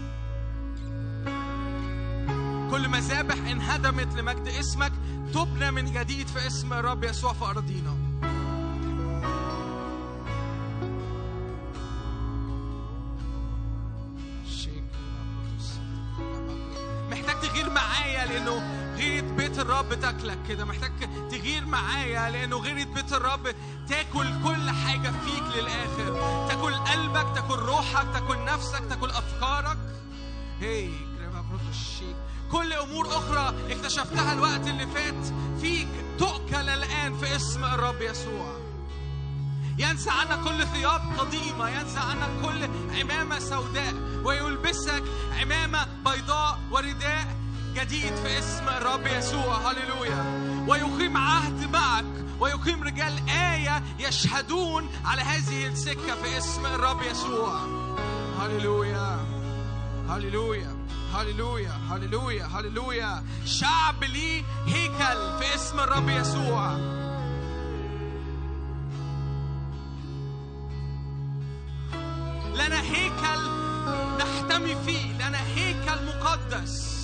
كل مذابح انهدمت لمجد اسمك تبنى من جديد في اسم الرب يسوع في أرضنا محتاج تغير معايا لأنه غيرة بيت الرب تاكلك كده محتاج تغير معايا لأنه غيرة بيت الرب تاكل كل حاجة فيك للآخر تاكل قلبك تاكل روحك تاكل نفسك تاكل أفكارك هي كريما بروتو الشيك كل امور اخرى اكتشفتها الوقت اللي فات فيك تؤكل الان في اسم الرب يسوع ينزع عنك كل ثياب قديمه ينزع عنك كل عمامه سوداء ويلبسك عمامه بيضاء ورداء جديد في اسم الرب يسوع هللويا ويقيم عهد معك ويقيم رجال آية يشهدون على هذه السكة في اسم الرب يسوع هللويا هللويا هللويا هللويا هللويا شعب لي هيكل في اسم الرب يسوع لنا هيكل نحتمي فيه لنا هيكل مقدس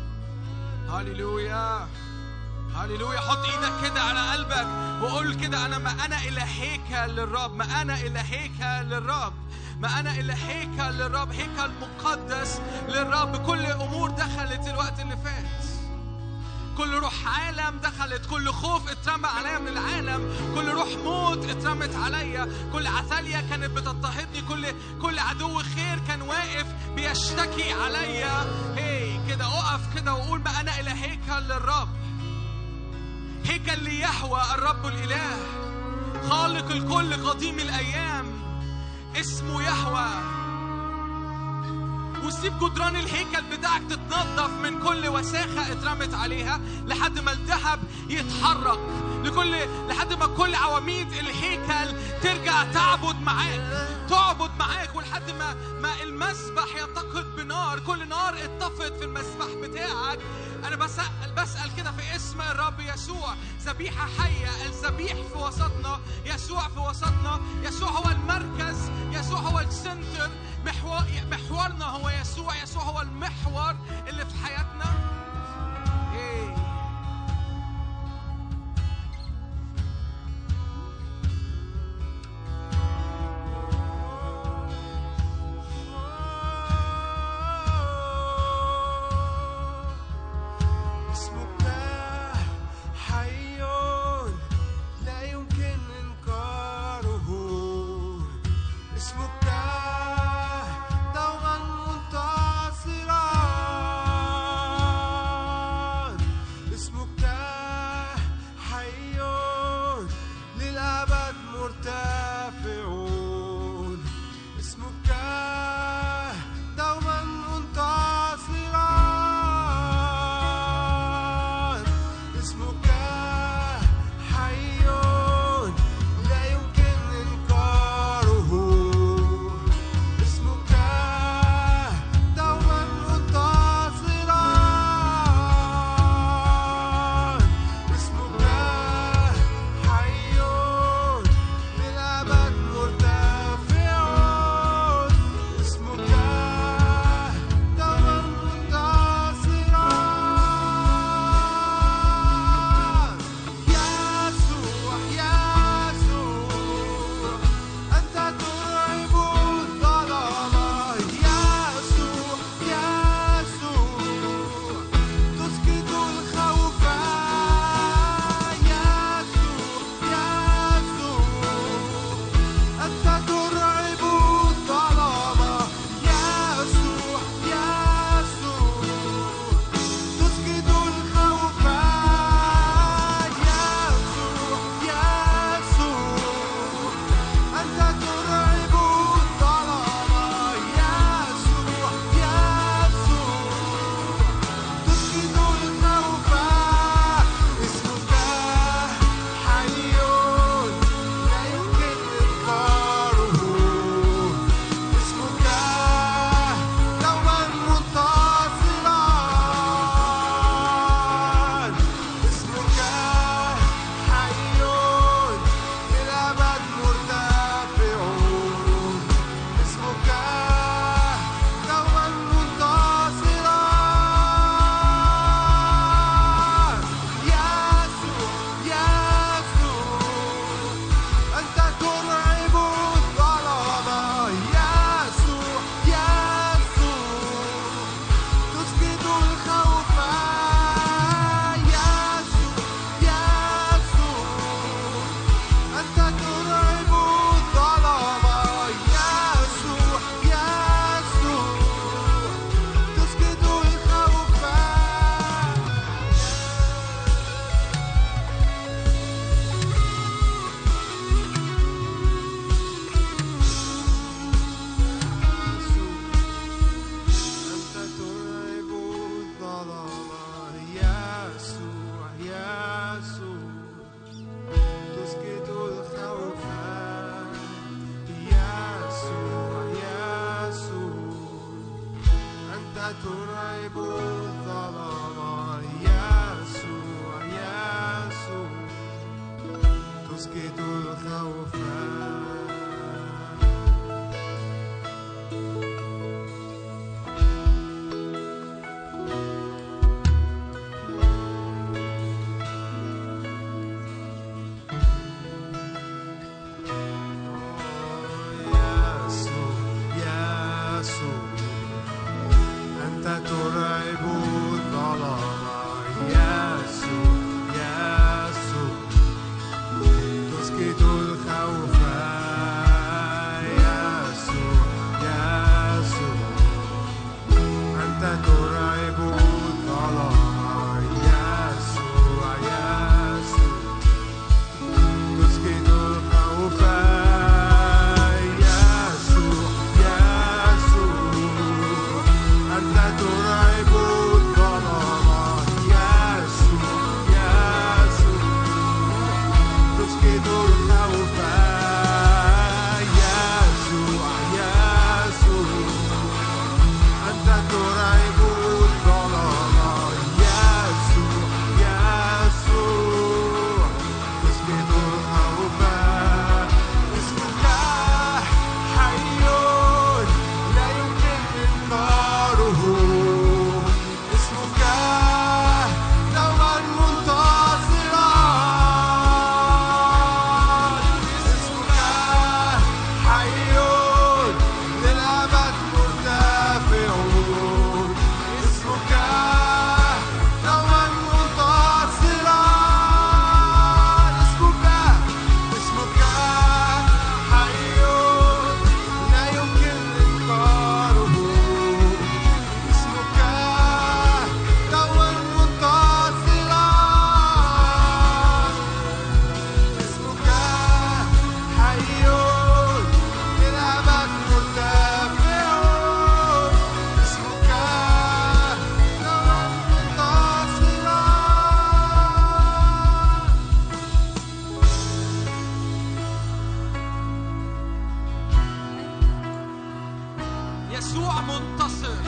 هللويا هللويا حط ايدك كده على قلبك وقول كده انا ما انا الى هيكل للرب ما انا الى هيكل للرب ما انا الى هيكل للرب هيكل مقدس للرب كل امور دخلت الوقت اللي فات كل روح عالم دخلت كل خوف اترمى عليا من العالم كل روح موت اترمت عليا كل عثالية كانت بتضطهدني كل كل عدو خير كان واقف بيشتكي عليا هي كده اقف كده وقول ما انا الى هيكل للرب هيكل ليهوى الرب الاله خالق الكل قديم الايام اسمه يهوى وسيب جدران الهيكل بتاعك تتنظف من كل وساخة اترمت عليها لحد ما الذهب يتحرك لكل لحد ما كل عواميد الهيكل ترجع تعبد معاك تعبد معاك ولحد ما ما المسبح يتقد بنار كل نار اتطفت في المسبح بتاعك انا بسأل بسأل كده في اسم الرب يسوع ذبيحة حية الذبيح في وسطنا يسوع في وسطنا يسوع هو المركز يسوع هو السنتر محور محورنا هو يسوع يسوع هو المحور اللي في حياتنا إيه. اسمك حي لا يمكن إنكاره اسمك دوما منتصرا اسمك حي للأبد مرتفعون اسمك دوما منتصرا اسمك حي لا يمكن إنكاره يسوع منتصر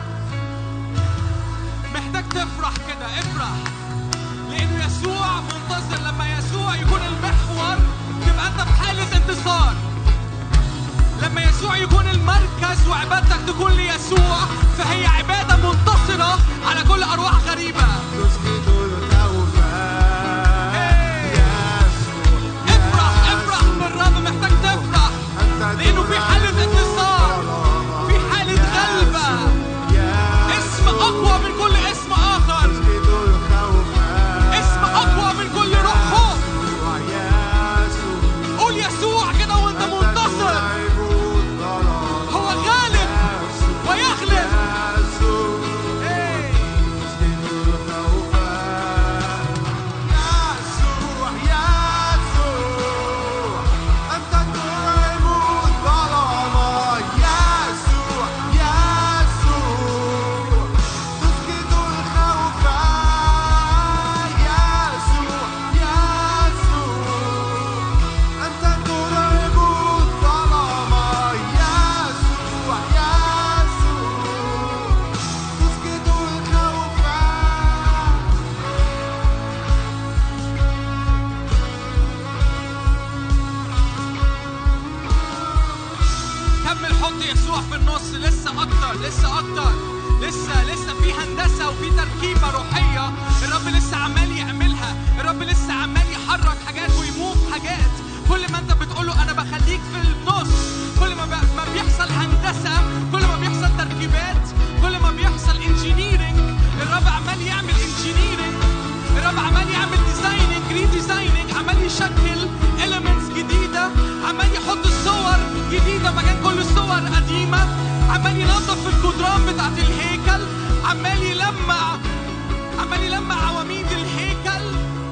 محتاج تفرح كده افرح لأنه يسوع منتصر لما يسوع يكون المحور تبقى أنت في حالة انتصار لما يسوع يكون المركز وعبادتك تكون ليسوع فهي عبادة منتصرة على كل أرواح غريبة تسكت الخوف يسوع افرح افرح بالرب محتاج تفرح أنت لأنه في حالة انتصار في حالة غلبة اسم أقوى من كل اسم آخر تسكت الخوف اسم أقوى من كل روح خوف يسوع قول يسوع كده وأنت منتصر هو غالب ويغلب إيه. أنت ترعب الظلام يسوع يسوع تسكت الخوف كمل حط يسوع في النص لسه اكتر لسه اكتر لسه لسه في هندسه وفي تركيبه روحيه الرب لسه عمال يعملها الرب لسه عمال يحرك حاجات ويموف حاجات كل ما انت بتقول له انا بخليك في النص كل ما ب- ما بيحصل هندسه كل ما بيحصل تركيبات كل ما بيحصل انجينيرنج الرب عمال يعمل انجينيرنج الرب عمال يعمل ديزايننج ريديزايننج عمال يشكل elements جديده عمال يحط صور جديده مكان كل الصور قديمه عمال ينظف الجدران بتاعت الهيكل عمال يلمع عمال يلمع عواميد الهيكل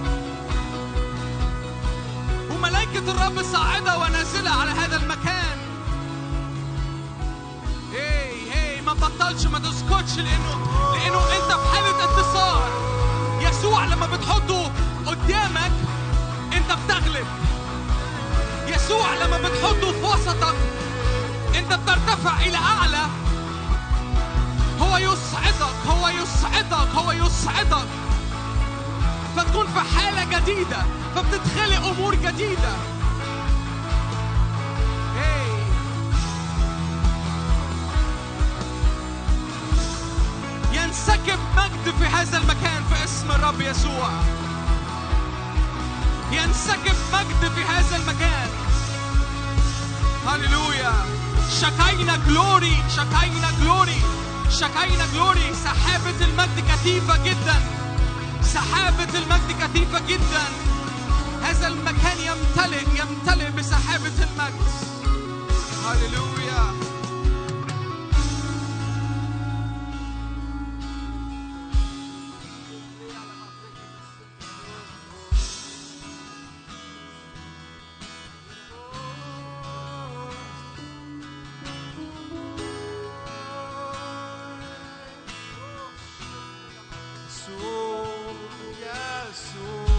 وملائكة الرب صاعدة ونازلة على هذا المكان هي هي ما تبطلش ما تسكتش لأنه لأنه أنت في حالة انتصار يسوع لما بتحطه قدامك أنت بتغلب يسوع لما بتحطه في وسطك أنت بترتفع إلى أعلى هو يصعدك هو يصعدك هو يصعدك فتكون في حالة جديدة فبتتخلق أمور جديدة هي. ينسكب مجد في هذا المكان في اسم الرب يسوع ينسكب مجد في هذا المكان هللويا شكينا جلوري شكينا جلوري شكينا جلوري سحابة المجد كثيفة جدا سحابة المجد كثيفة جدا هذا المكان يمتلئ يمتلئ بسحابة المجد هللويا يسوع يسوع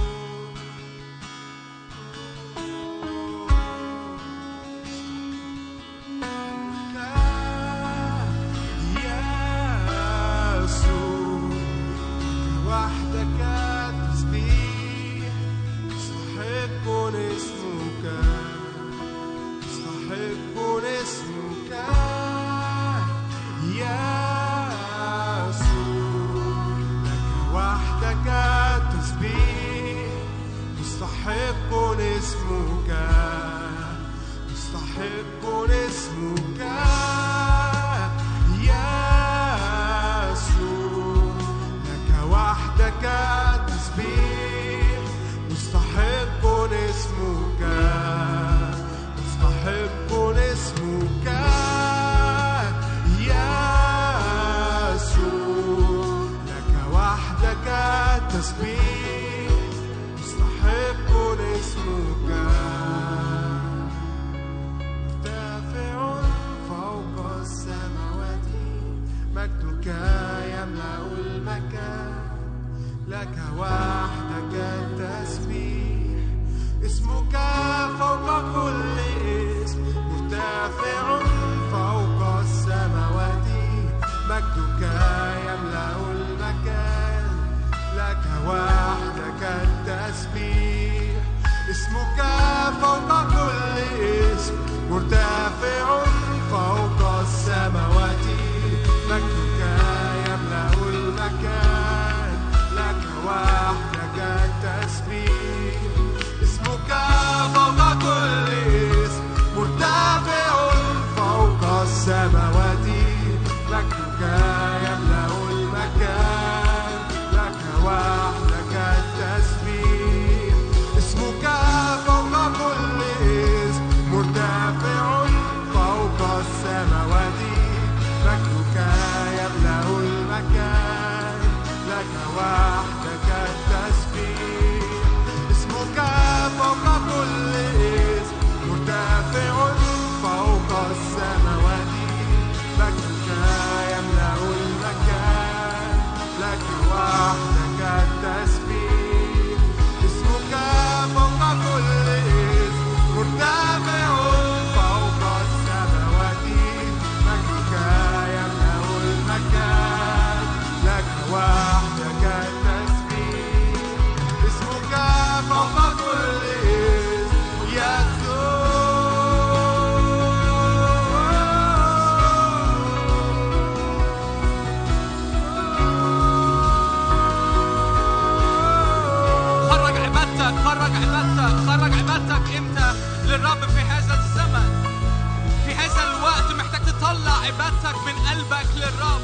يسوع وحدك التسبيح مستحق اسمك مستحق اسمك يسوع لك وحدك التسبيح مستحق اسمك مستحق اسمك يسوع لك وحدك التسبيح مستحق اسمك مستحق اسمك يسوع لك وحدك التسبيح مستحق اسمك مرتفع فوق السماوات مجدك يملأ المكان لك وحدك التسبيح اسمك فوق كل اسم مرتفع فوق السماوات مجدك يملأ المكان لك وحدك التسبيح اسمك فوق كل اسم مرتفع فوق السماوات مجدك يملأ المكان لك وحدك التسبيح اسمك فوق كل اسم مرتفع فوق السماوات مجدك يملأ المكان لك وحدك التسبيح اسمك فوق كل اسم مرتفع فوق السماوات مجدك يملأ المكان لك وحدك التسبيح اسمك فوق كل اسم مرتفع فوق السماوات مجدك يملأ المكان لك وحدك التسبيح اسمك فوق كل اسم مرتفع فوق السماوات مجدك يملأ المكان لك وحدك التسبيح اسمك فوق كل اسم يسوع خرج عبادتك خرج عبادتك خرج عبادتك انت للرب في هذا الزمن في هذا الوقت محتاج تطلع عبادتك من قلبك للرب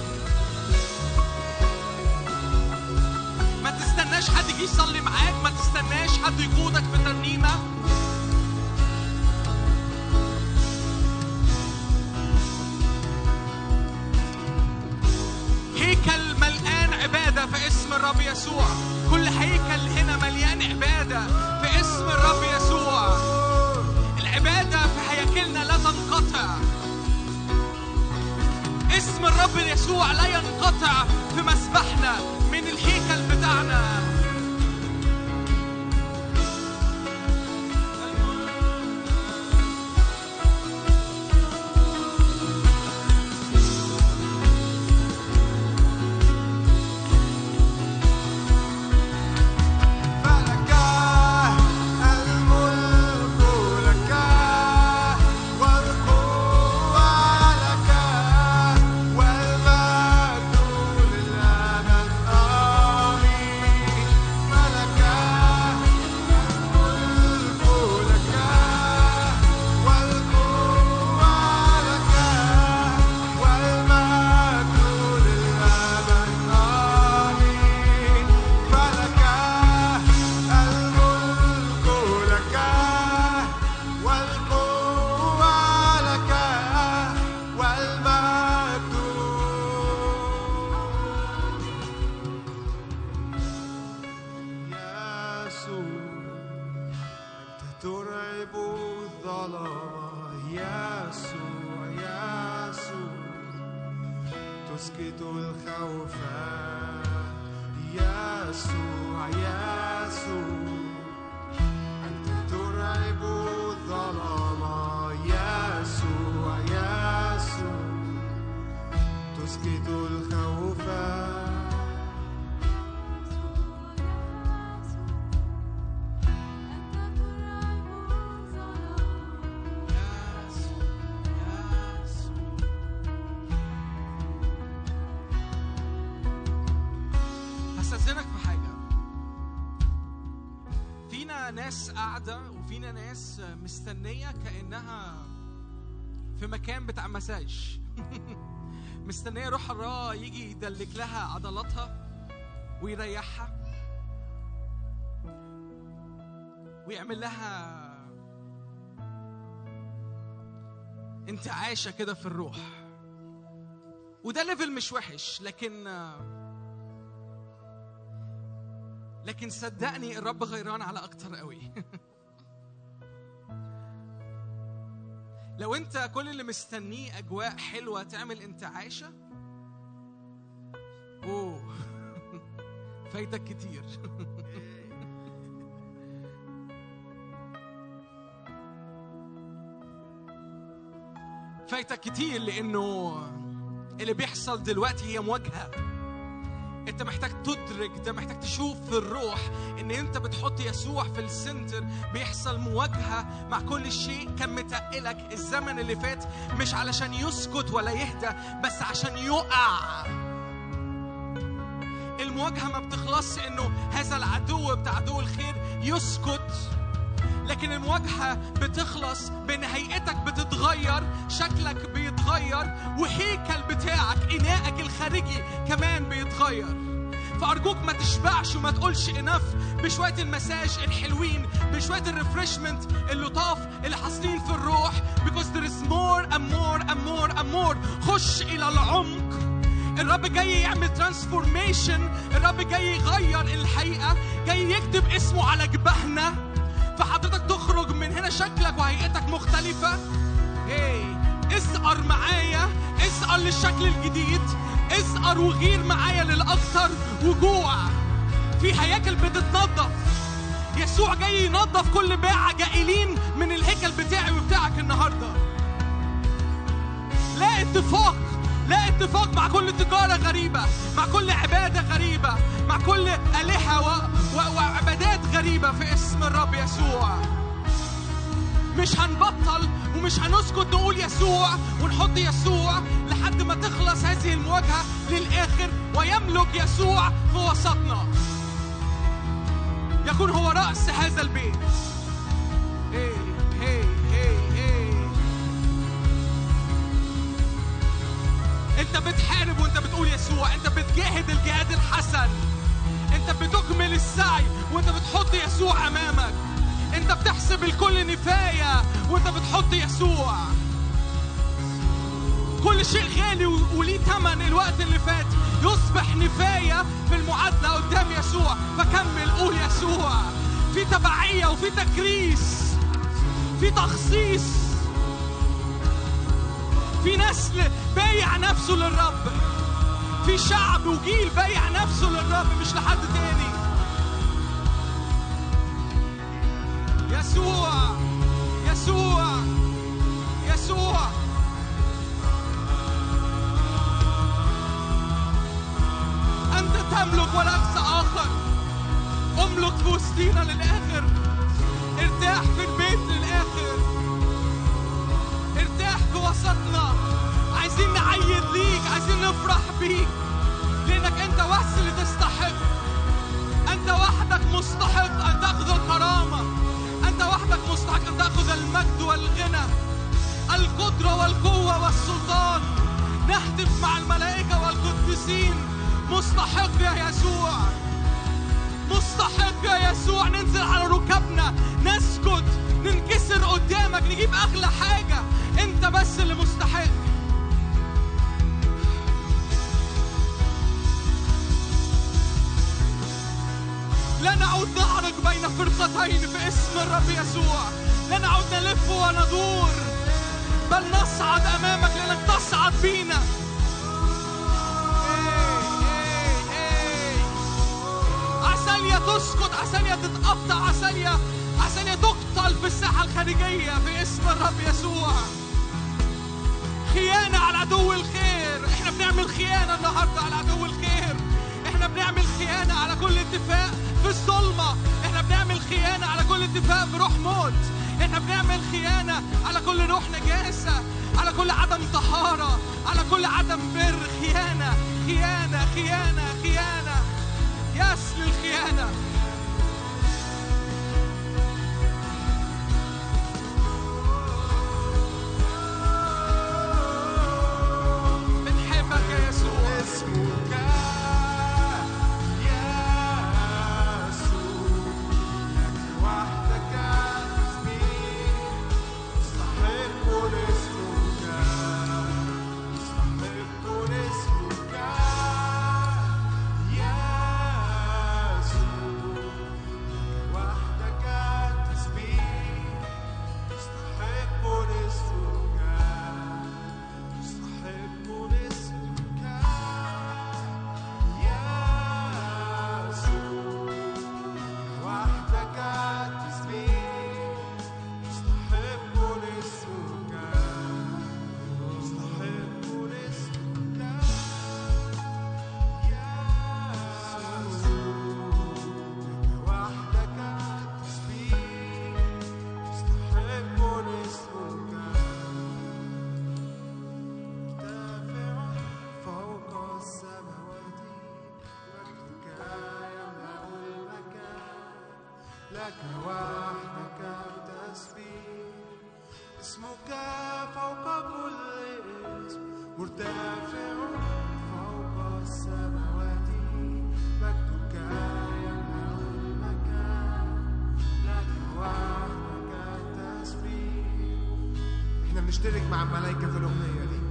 ما تستناش حد يجي يصلي معاك ما تستناش حد يقودك في ترنيمه هيكل ملقان عبادة في اسم الرب يسوع كل هيكل هنا مليان عبادة في اسم الرب يسوع العبادة في هياكلنا لا تنقطع اسم الرب يسوع لا ينقطع في مسبحنا من الهيكل بتاعنا فلك الملك لك والقوة لك والمجد للأبد آمين فلك الملك لك والقوة لك والمجد للأبد آمين فلك الملك لك والقوة لك والمجد يسوع أنت ترعب الظلام يسوع يسوع تسكت الخوف يسوع يسوع أنت ترعب الظلام يسوع يسوع تسكت الخوف هستأذنك في حاجة فينا ناس قاعدة وفينا ناس مستنية كأنها في مكان بتاع مساج مستنية روح الله يجي يدلك لها عضلاتها ويريحها ويعمل لها انتعاشة كده في الروح وده ليفل مش وحش لكن لكن صدقني الرب غيران على اكتر قوي لو انت كل اللي مستنيه اجواء حلوه تعمل انتعاشه اوه فايتك كتير فايتك كتير لانه اللي بيحصل دلوقتي هي مواجهه انت محتاج تدرك ده محتاج تشوف في الروح ان انت بتحط يسوع في السنتر بيحصل مواجهه مع كل شيء كان متقلك الزمن اللي فات مش علشان يسكت ولا يهدى بس عشان يقع المواجهه ما بتخلصش انه هذا العدو بتاع عدو الخير يسكت لكن المواجهة بتخلص بإن هيئتك بتتغير شكلك بيتغير وهيكل بتاعك إناءك الخارجي كمان بيتغير فأرجوك ما تشبعش وما تقولش انف بشوية المساج الحلوين بشوية الريفرشمنت اللطاف اللي حاصلين في الروح because there is more and more and more and more خش إلى العمق الرب جاي يعمل ترانسفورميشن الرب جاي يغير الحقيقة جاي يكتب اسمه على جبهنا فحضرتك تخرج من هنا شكلك وهيئتك مختلفة هي اسقر معايا اسقر للشكل الجديد اسقر وغير معايا للأكثر وجوع في هياكل بتتنظف يسوع جاي ينظف كل باعة جائلين من الهيكل بتاعي وبتاعك النهارده لا اتفاق لا اتفاق مع كل تجارة غريبة مع كل عبادة غريبة مع كل آلهة و... و... وعبادات غريبة في اسم الرب يسوع مش هنبطل ومش هنسكت نقول يسوع ونحط يسوع لحد ما تخلص هذه المواجهة للآخر ويملك يسوع في وسطنا يكون هو رأس هذا البيت هي هي هي هي انت بتحارب وانت بتقول يسوع انت بتجاهد الجهاد الحسن انت بتكمل السعي وانت بتحط يسوع امامك انت بتحسب الكل نفاية وانت بتحط يسوع كل شيء غالي و- وليه ثمن الوقت اللي فات يصبح نفاية في المعادلة قدام يسوع فكمل قول يسوع في تبعية وفي تكريس في تخصيص في نسل بايع نفسه للرب في شعب وجيل بايع نفسه للرب مش لحد تاني يسوع يسوع يسوع أنت تملك وليس آخر املك في وسطينا للآخر ارتاح في البيت للآخر ارتاح في وسطنا عايزين نعيد ليك عايزين نفرح بيك لانك انت بس اللي تستحق انت وحدك مستحق ان تاخذ الكرامه انت وحدك مستحق ان تاخذ المجد والغنى القدره والقوه والسلطان نهتف مع الملائكه والقديسين مستحق يا يسوع مستحق يا يسوع ننزل على ركبنا نسجد ننكسر قدامك نجيب اغلى حاجه انت بس اللي مستحق لا نعود نعرج بين فرقتين في اسم الرب يسوع لا نعود نلف وندور بل نصعد امامك لانك تصعد بينا إيه، إيه، إيه. عسالية تسقط عسالية تتقطع عسالية عسالية تقتل في الساحة الخارجية في اسم الرب يسوع خيانة على عدو الخير احنا بنعمل خيانة النهاردة على عدو الخير احنا بنعمل خيانة على كل اتفاق في الظلمة احنا بنعمل خيانة على كل اتفاق بروح موت احنا بنعمل خيانة على كل روح نجاسة على كل عدم طهارة على كل عدم بر خيانة خيانة خيانة خيانة يس للخيانة بنحبك يا يسوع اسمك يسوع لك وحدك اسمي مستحق اسمك مستحق اسمك يسوع لك وحدك التسبيح اسمك فوق كل اسم مرتفع فوق السماوات مجدك يملأ المكان لك وحدك التسبيح احنا بنشترك مع الملائكة في الأغنية دي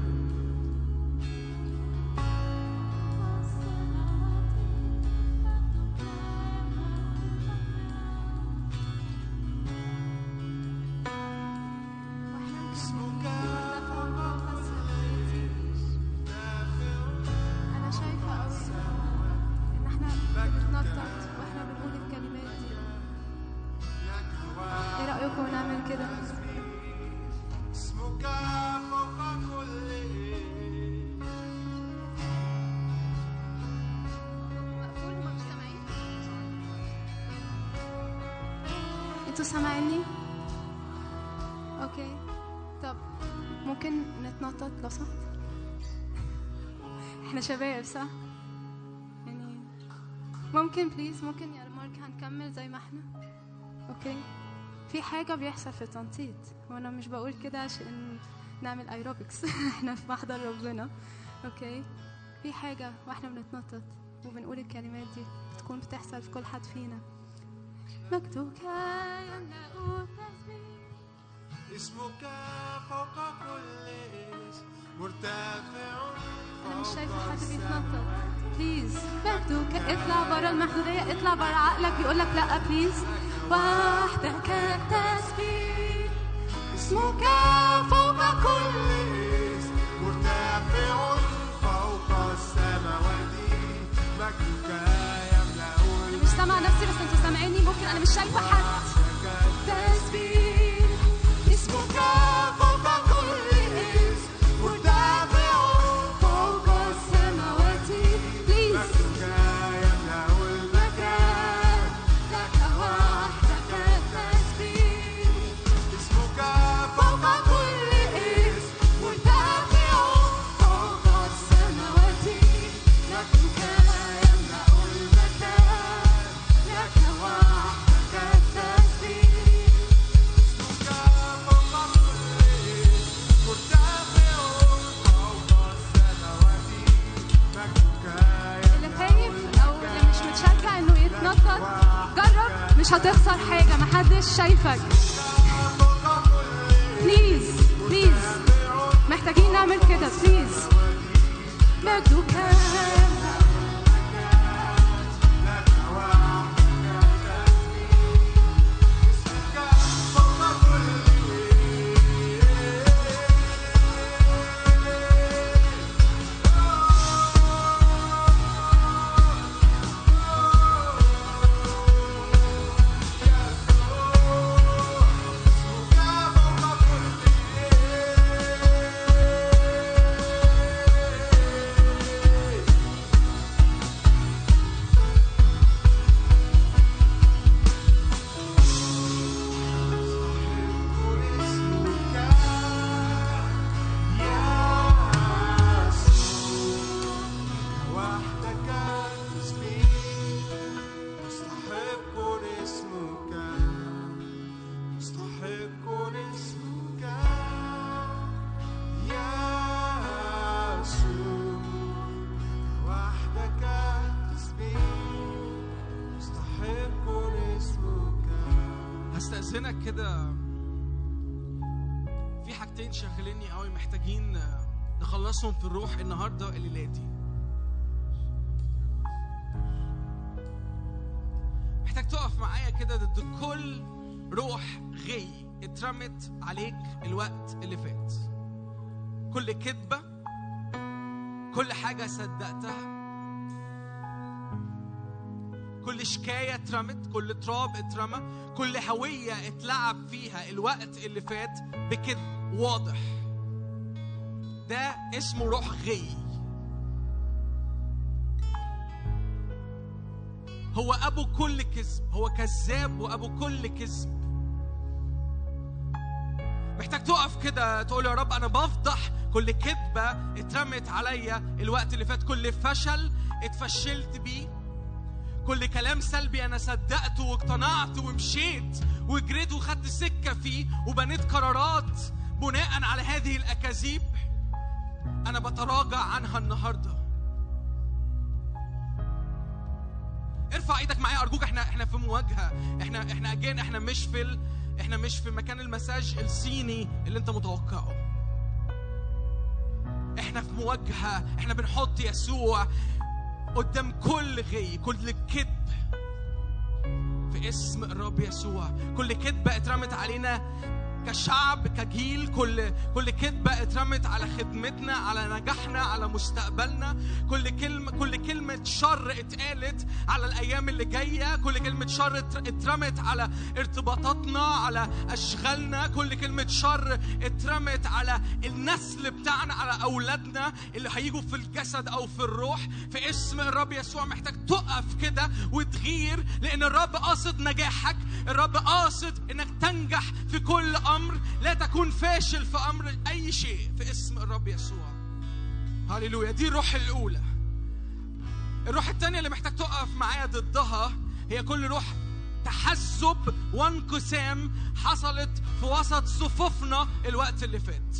اسمك فوق انا شايفه قوي ان احنا بنتنطط واحنا بنقول الكلمات دي ايه رايكم نعمل كده اسمك فوق كل مقفول ما سامعين انتوا سامعيني اوكي طب ممكن نتنطط لو سمحت احنا شباب صح يعني ممكن بليز ممكن يا مارك هنكمل زي ما احنا اوكي في حاجة بيحصل في التنطيط وانا مش بقول كده عشان نعمل ايروبكس احنا في محضر ربنا اوكي في حاجة واحنا بنتنطط وبنقول الكلمات دي بتكون بتحصل في كل حد فينا مجدك يملأ تسبيح اسمك فوق كل اسم مرتفع انا مش فوق شايفه حد السماء. بيتنطط بليز مجدك اطلع بره المحدوديه اطلع بره عقلك بيقول لك لا بليز وحدك التسبيح اسمك فوق كل اسم مرتفع فوق السماوات مجدك يملأ انا مش سامعه نفسي بس انتوا سامعيني ممكن انا مش شايفه حد تسبيح اسمك فوق كل اسم مرتفع فوق السماوات بليز مجدك يملأ المكان لك وحدك التسبيح اسمك فوق كل اسم مرتفع فوق السماوات مجدك يملأ المكان لك وحدك التسبيح اسمك فوق كل اسم مرتفع فوق السماوات مجدك اللي خايف او اللي مش متشجع انه يتنطط جرب مش هتخسر حاجه محدش شايفك بليز بليز محتاجين نعمل كده بليز مجدك وحدك تسبيح مستحق اسمك مستحق اسمك يا يسوع وحدك تسبيح مستحق اسمك هستأذنك كده في حاجتين شاغليني قوي محتاجين نخلصهم في الروح النهارده الليله دي محتاج تقف معايا كده ضد كل روح غي اترمت عليك الوقت اللي فات كل كذبة كل حاجة صدقتها كل شكاية اترمت كل تراب اترمى كل هوية اتلعب فيها الوقت اللي فات بكذب واضح ده اسمه روح غي هو ابو كل كذب هو كذاب وابو كل كذب محتاج تقف كده تقول يا رب انا بفضح كل كذبه اترمت عليا الوقت اللي فات كل فشل اتفشلت بيه كل كلام سلبي انا صدقته واقتنعت ومشيت وجريت وخدت سكه فيه وبنيت قرارات بناء على هذه الاكاذيب انا بتراجع عنها النهارده ارفع ايدك معايا ارجوك احنا احنا في مواجهه احنا احنا اجين احنا مش في ال... احنا مش في مكان المساج الصيني اللي انت متوقعه احنا في مواجهه احنا بنحط يسوع قدام كل غي كل كذب في اسم الرب يسوع كل كذبه اترمت علينا كشعب كجيل كل كل كذبه اترمت على خدمتنا على نجاحنا على مستقبلنا كل كلمه كل كلمه شر اتقالت على الايام اللي جايه كل كلمه شر ات- اترمت على ارتباطاتنا على اشغالنا كل كلمه شر اترمت على النسل بتاعنا على اولادنا اللي هيجوا في الجسد او في الروح في اسم الرب يسوع محتاج تقف كده وتغير لان الرب قاصد نجاحك الرب قاصد انك تنجح في كل امر لا تكون فاشل في امر اي شيء في اسم الرب يسوع هللويا دي الروح الاولى الروح الثانيه اللي محتاج تقف معايا ضدها هي كل روح تحزب وانقسام حصلت في وسط صفوفنا الوقت اللي فات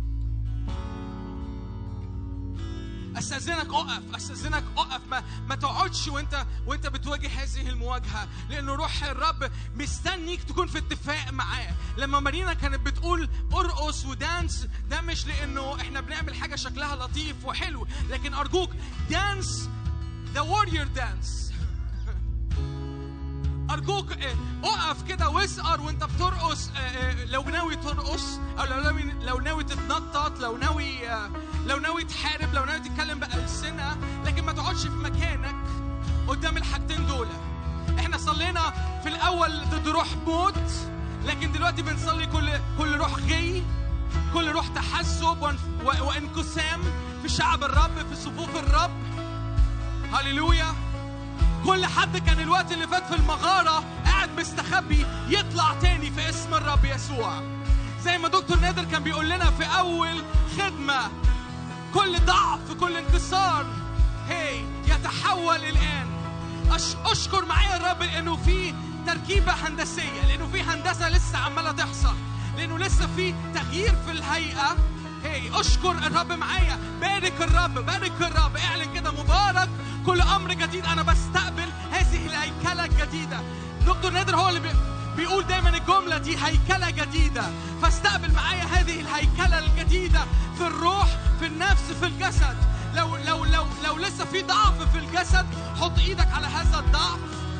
استاذنك اقف استاذنك اقف ما ما تقعدش وانت وانت بتواجه هذه المواجهه لان روح الرب مستنيك تكون في اتفاق معاه لما مارينا كانت بتقول ارقص ودانس ده مش لانه احنا بنعمل حاجه شكلها لطيف وحلو لكن ارجوك دانس ذا وورير دانس ارجوك آه، اقف كده واسقر وانت بترقص آه، آه، لو ناوي ترقص او لو ناوي لو ناوي تتنطط لو ناوي آه، لو ناوي تحارب لو ناوي تتكلم بألسنة لكن ما تقعدش في مكانك قدام الحاجتين دول احنا صلينا في الاول ضد روح موت لكن دلوقتي بنصلي كل كل روح غي كل روح تحسب وانف- و- وانقسام في شعب الرب في صفوف الرب هللويا كل حد كان الوقت اللي فات في المغارة قاعد مستخبي يطلع تاني في اسم الرب يسوع زي ما دكتور نادر كان بيقول لنا في أول خدمة كل ضعف كل انكسار هي يتحول الآن أش أشكر معايا الرب لأنه في تركيبة هندسية لأنه في هندسة لسه عمالة تحصل لأنه لسه في تغيير في الهيئة هي اشكر الرب معايا بارك الرب بارك الرب اعلن كده مبارك كل امر جديد انا بستقبل هذه الهيكله الجديده دكتور نادر هو اللي بي بيقول دايما الجمله دي هيكله جديده فاستقبل معايا هذه الهيكله الجديده في الروح في النفس في الجسد لو لو لو لو لسه في ضعف في الجسد حط ايدك على هذا الضعف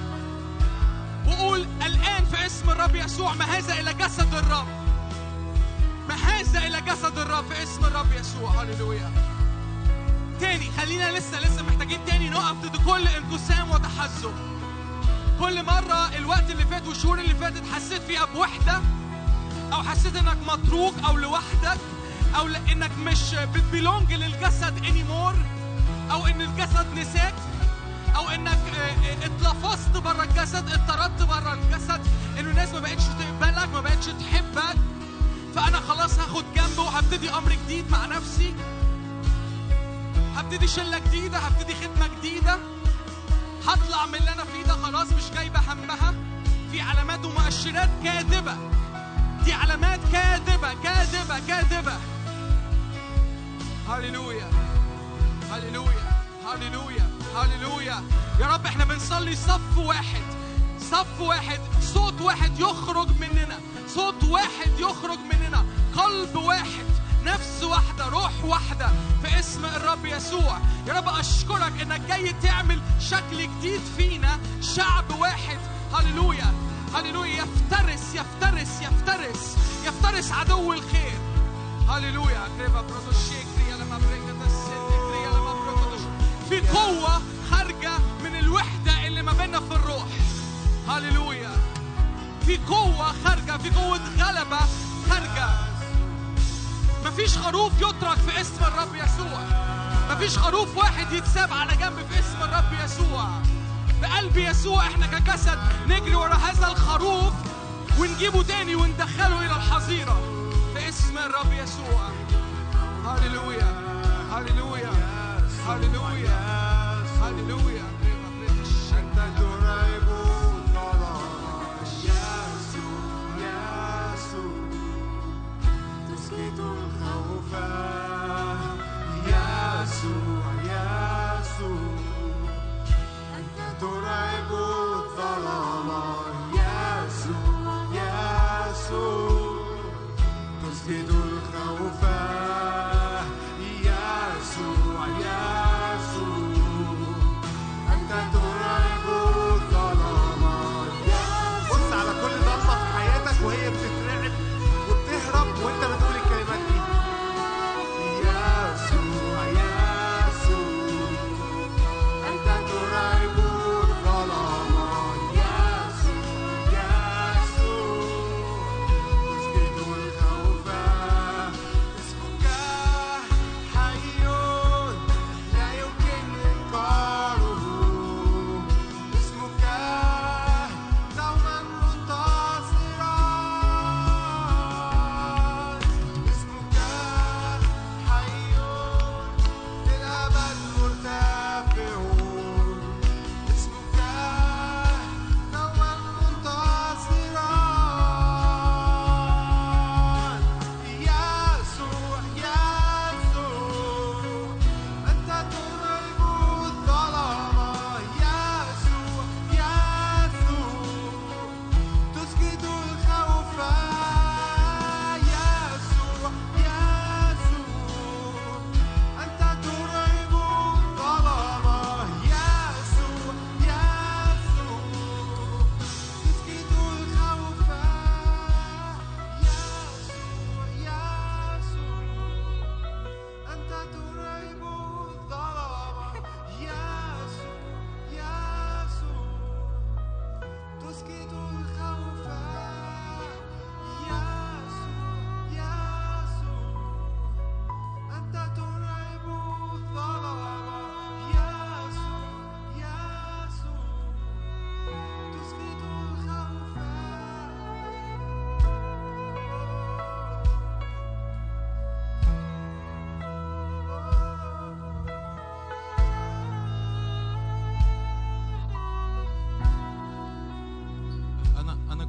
وقول الان في اسم الرب يسوع ما هذا الى جسد الرب ما هذا الى جسد الرب في اسم الرب يسوع هللويا تاني خلينا لسه لسه محتاجين تاني نقف ضد كل انقسام وتحزب كل مرة الوقت اللي فات والشهور اللي فاتت حسيت فيها بوحدة أو حسيت إنك متروك أو لوحدك أو إنك مش بتبيلونج للجسد anymore أو إن الجسد نساك أو إنك آه، آه، اتلفظت بره الجسد اتطردت بره الجسد إنه الناس ما بقتش تقبلك ما بقتش تحبك فأنا خلاص هاخد جنب وهبتدي أمر جديد مع نفسي هبتدي شلة جديدة هبتدي خدمة جديدة هطلع من اللي انا فيه ده خلاص مش جايبه همها في علامات ومؤشرات كاذبه دي علامات كاذبه كاذبه كاذبه هللويا هللويا هللويا هللويا يا رب احنا بنصلي صف واحد صف واحد صوت واحد يخرج مننا صوت واحد يخرج مننا قلب واحد نفس واحدة روح واحدة في اسم الرب يسوع يا رب أشكرك إنك جاي تعمل شكل جديد فينا شعب واحد هللويا هللويا يفترس يفترس يفترس يفترس عدو الخير هللويا كريبا بروتوشي كريا لما بريكا تسد كريا لما بروتوش في قوة خارجة من الوحدة اللي ما بيننا في الروح هللويا في قوة خارجة في قوة غلبة خارجة مفيش خروف يترك في اسم الرب يسوع مفيش خروف واحد يتساب على جنب في اسم الرب يسوع بقلب يسوع احنا كجسد نجري ورا هذا الخروف ونجيبه تاني وندخله الى الحظيره في اسم الرب يسوع هللويا هللويا هللويا هللويا انت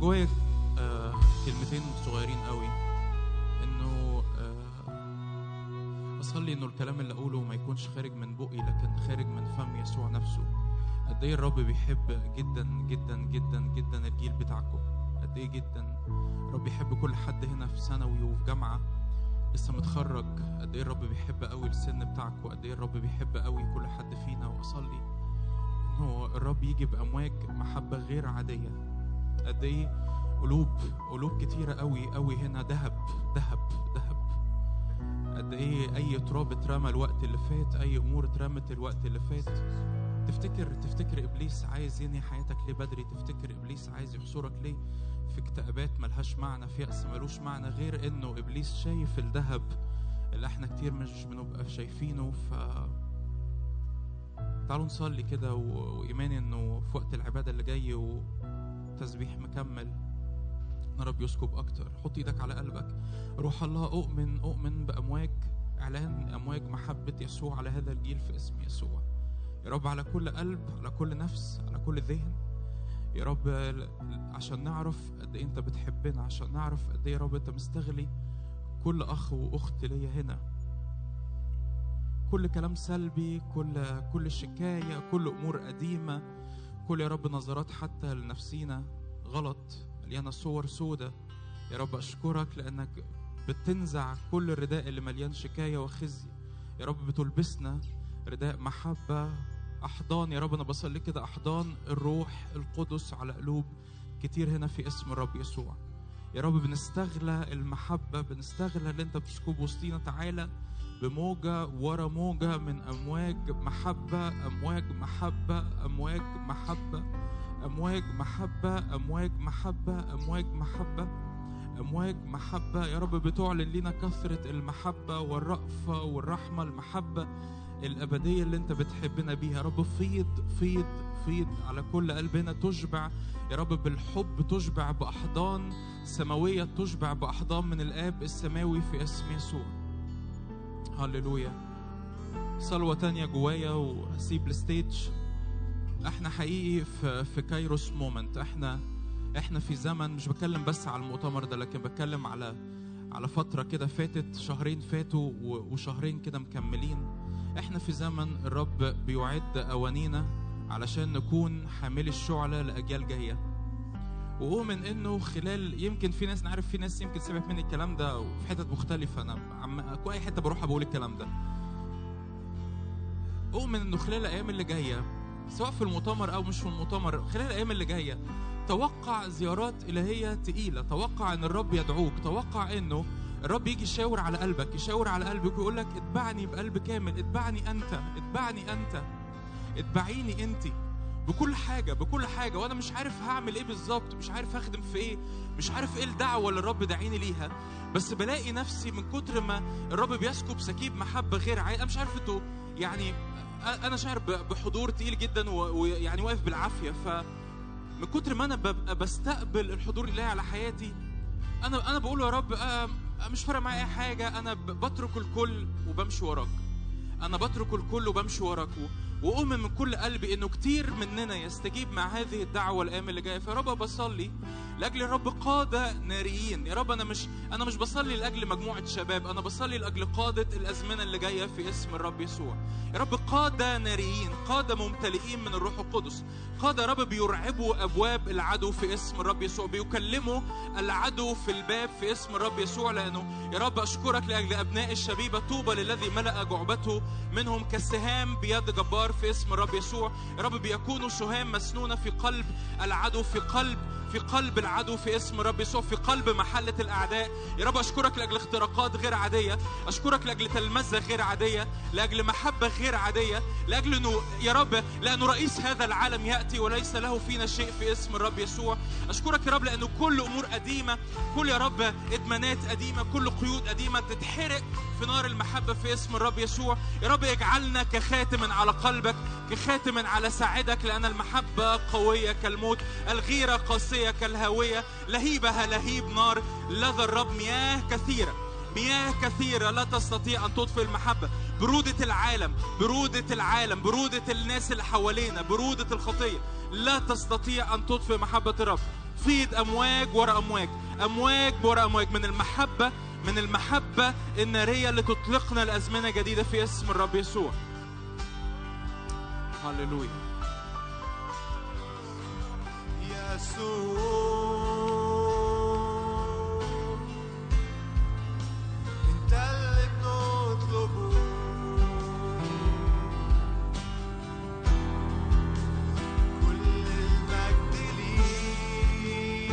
جوايا آه، كلمتين صغيرين قوي انه آه، اصلي انه الكلام اللي اقوله ما يكونش خارج من بقي لكن خارج من فم يسوع نفسه قد ايه الرب بيحب جدا جدا جدا جدا الجيل بتاعكم قد ايه جدا الرب بيحب كل حد هنا في ثانوي وفي جامعه لسه متخرج قد ايه الرب بيحب قوي السن بتاعكم قد ايه الرب بيحب قوي كل حد فينا واصلي انه الرب يجي بامواج محبه غير عاديه قد ايه قلوب قلوب كتيره قوي قوي هنا ذهب ذهب ذهب قد ايه اي تراب اترمى الوقت اللي فات اي امور اترمت الوقت اللي فات تفتكر تفتكر ابليس عايز ينهي حياتك ليه بدري تفتكر ابليس عايز يحصرك ليه في اكتئابات ملهاش معنى في يأس ملوش معنى غير انه ابليس شايف الذهب اللي احنا كتير مش بنبقى شايفينه ف تعالوا نصلي كده و... وايماني انه في وقت العباده اللي جاي وتسبيح مكمل ان رب يسكب اكتر حط ايدك على قلبك روح الله اؤمن اؤمن بامواج اعلان امواج محبه يسوع على هذا الجيل في اسم يسوع يا رب على كل قلب على كل نفس على كل ذهن يا رب ل- عشان نعرف قد ايه انت بتحبنا عشان نعرف قد ايه يا رب انت مستغلي كل اخ واخت ليا هنا كل كلام سلبي كل كل شكايه كل امور قديمه كل يا رب نظرات حتى لنفسينا غلط مليانه صور سودة يا رب اشكرك لانك بتنزع كل الرداء اللي مليان شكايه وخزي يا رب بتلبسنا رداء محبه احضان يا رب انا بصلي كده احضان الروح القدس على قلوب كتير هنا في اسم الرب يسوع يا رب بنستغلى المحبه بنستغلى اللي انت بتسكب وسطينا تعالى بموجة ورا موجة من أمواج محبة أمواج محبة أمواج محبة أمواج محبة أمواج محبة أمواج محبة أمواج محبة يا رب بتعلن لنا كثرة المحبة والرأفة والرحمة المحبة الأبدية اللي أنت بتحبنا بيها يا رب فيض فيض فيض على كل قلب هنا تشبع يا رب بالحب تشبع بأحضان سماوية تشبع بأحضان من الآب السماوي في اسم يسوع هللويا صلوة تانية جوايا وهسيب الستيج احنا حقيقي في في كايروس مومنت احنا احنا في زمن مش بتكلم بس على المؤتمر ده لكن بتكلم على على فترة كده فاتت شهرين فاتوا و- وشهرين كده مكملين احنا في زمن الرب بيعد أوانينا علشان نكون حاملي الشعلة لأجيال جاية وأؤمن إنه خلال يمكن في ناس نعرف في ناس يمكن سمعت مني الكلام ده وفي حتت مختلفة أنا عم أي حتة بروح بقول الكلام ده أؤمن إنه خلال الأيام اللي جاية سواء في المؤتمر أو مش في المؤتمر خلال الأيام اللي جاية توقع زيارات إلهية تقيلة توقع إن الرب يدعوك توقع إنه الرب يجي يشاور على قلبك يشاور على قلبك ويقول لك اتبعني بقلب كامل اتبعني أنت اتبعني أنت اتبعيني أنت بكل حاجة بكل حاجة وأنا مش عارف هعمل إيه بالظبط مش عارف هخدم في إيه مش عارف إيه الدعوة اللي الرب داعيني ليها بس بلاقي نفسي من كتر ما الرب بيسكب سكيب محبة غير عادي أنا مش عارف أنتوا يعني أنا شاعر ب- بحضور تقيل جدا و- ويعني واقف بالعافية ف من كتر ما أنا ببقى بستقبل الحضور الإلهي على حياتي أنا أنا بقول يا رب آه، مش فارق معايا أي حاجة أنا ب- بترك الكل وبمشي وراك أنا بترك الكل وبمشي وراك و- وأؤمن من كل قلبي إنه كتير مننا يستجيب مع هذه الدعوة الأيام اللي جاية فيا رب بصلي لأجل الرب قادة ناريين يا رب أنا مش أنا مش بصلي لأجل مجموعة شباب أنا بصلي لأجل قادة الأزمنة اللي جاية في اسم الرب يسوع يا رب قادة ناريين قادة ممتلئين من الروح القدس قادة يا رب بيرعبوا أبواب العدو في اسم الرب يسوع بيكلموا العدو في الباب في اسم الرب يسوع لأنه يا رب أشكرك لأجل أبناء الشبيبة طوبى للذي ملأ جعبته منهم كالسهام بيد جبار في اسم الرب يسوع يا رب بيكونوا سهام مسنونة في قلب العدو في قلب في قلب العدو في اسم الرب يسوع في قلب محلة الأعداء يا رب أشكرك لأجل اختراقات غير عادية أشكرك لأجل تلمذة غير عادية لأجل محبة غير عادية لأجل أنه يا رب لأنه رئيس هذا العالم يأتي وليس له فينا شيء في اسم الرب يسوع أشكرك يا رب لأنه كل أمور قديمة كل يا رب إدمانات قديمة كل قيود قديمة تتحرق في نار المحبة في اسم الرب يسوع يا رب اجعلنا كخاتم على قلبك كخاتم على ساعدك لأن المحبة قوية كالموت الغيرة قاسية كالهاوية لهيبها لهيب نار لذا الرب مياه كثيرة مياه كثيرة لا تستطيع أن تطفئ المحبة برودة العالم برودة العالم برودة الناس اللي حوالينا برودة الخطية لا تستطيع أن تطفئ محبة الرب فيض امواج ورا امواج امواج ورا امواج من المحبه من المحبه الناريه اللي تطلقنا لازمنه جديده في اسم الرب يسوع هللويا يسوع انت اللي بنطلبه كل المجد ليك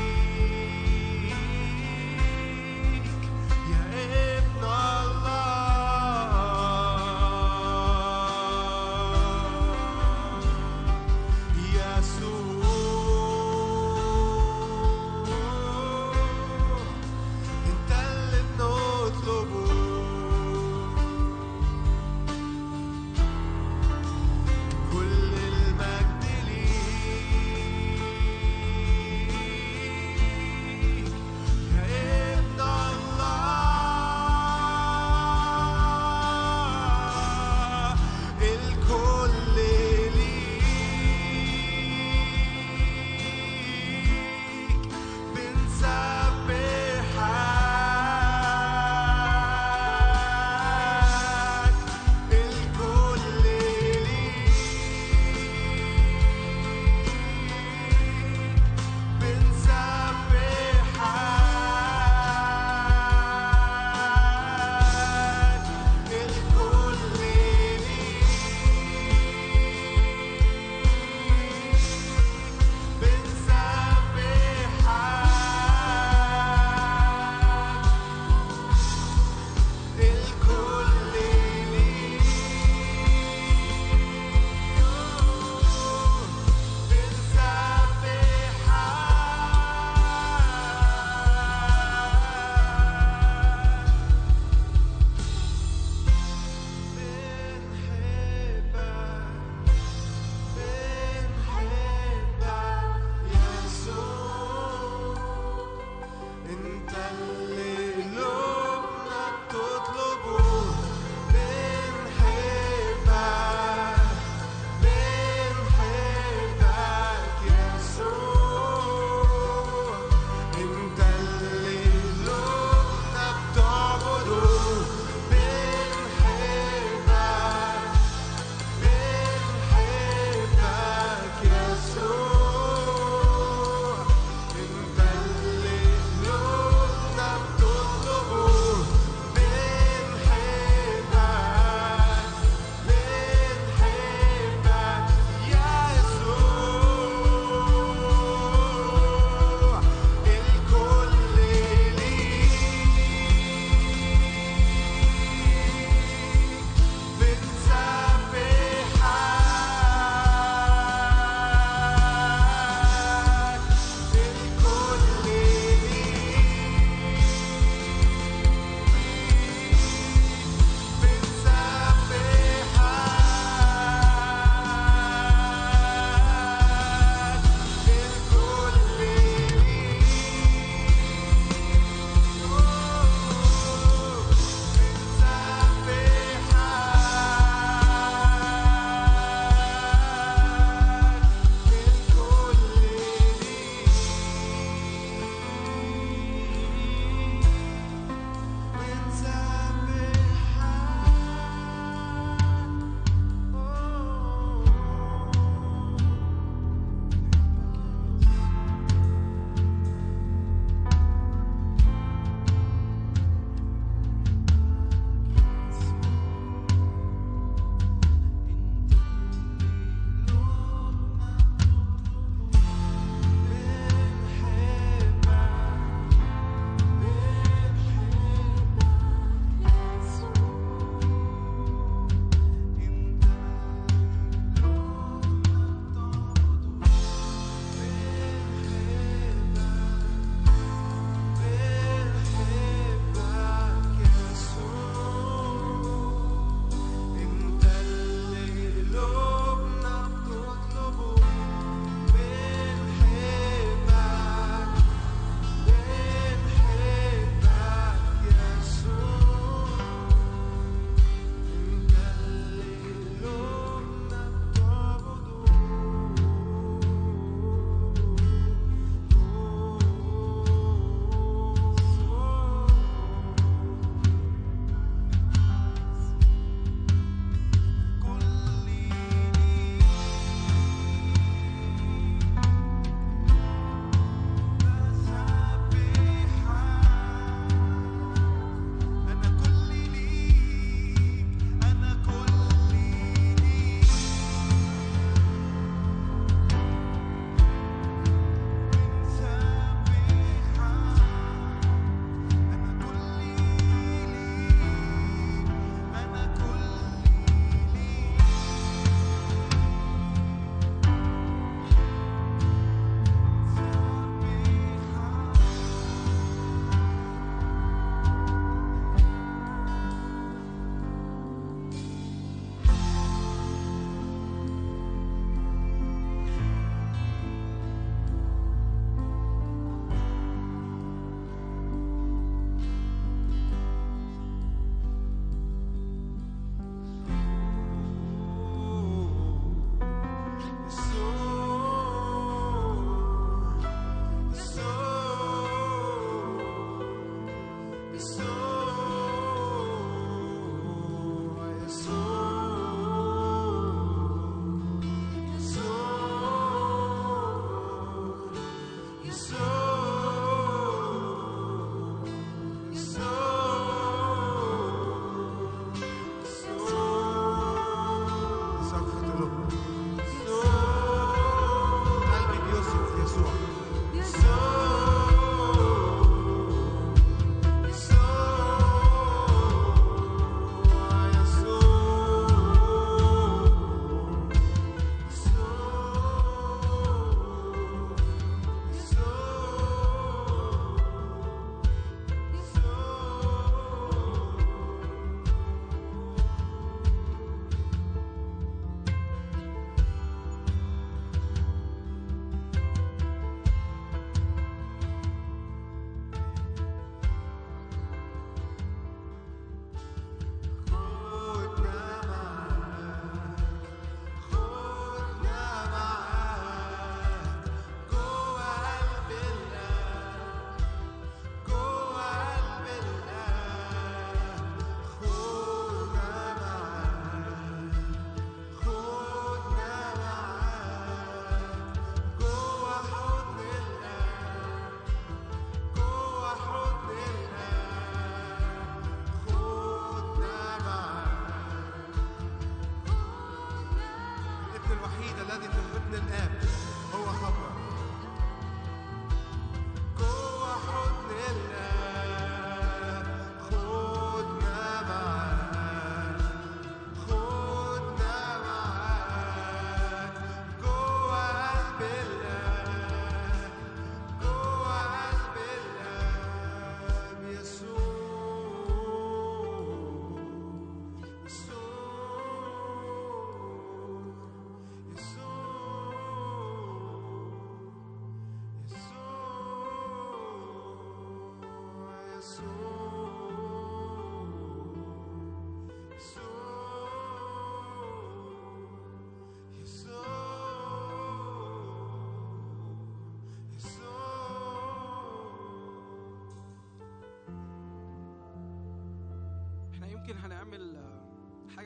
يا ابن الله يسوع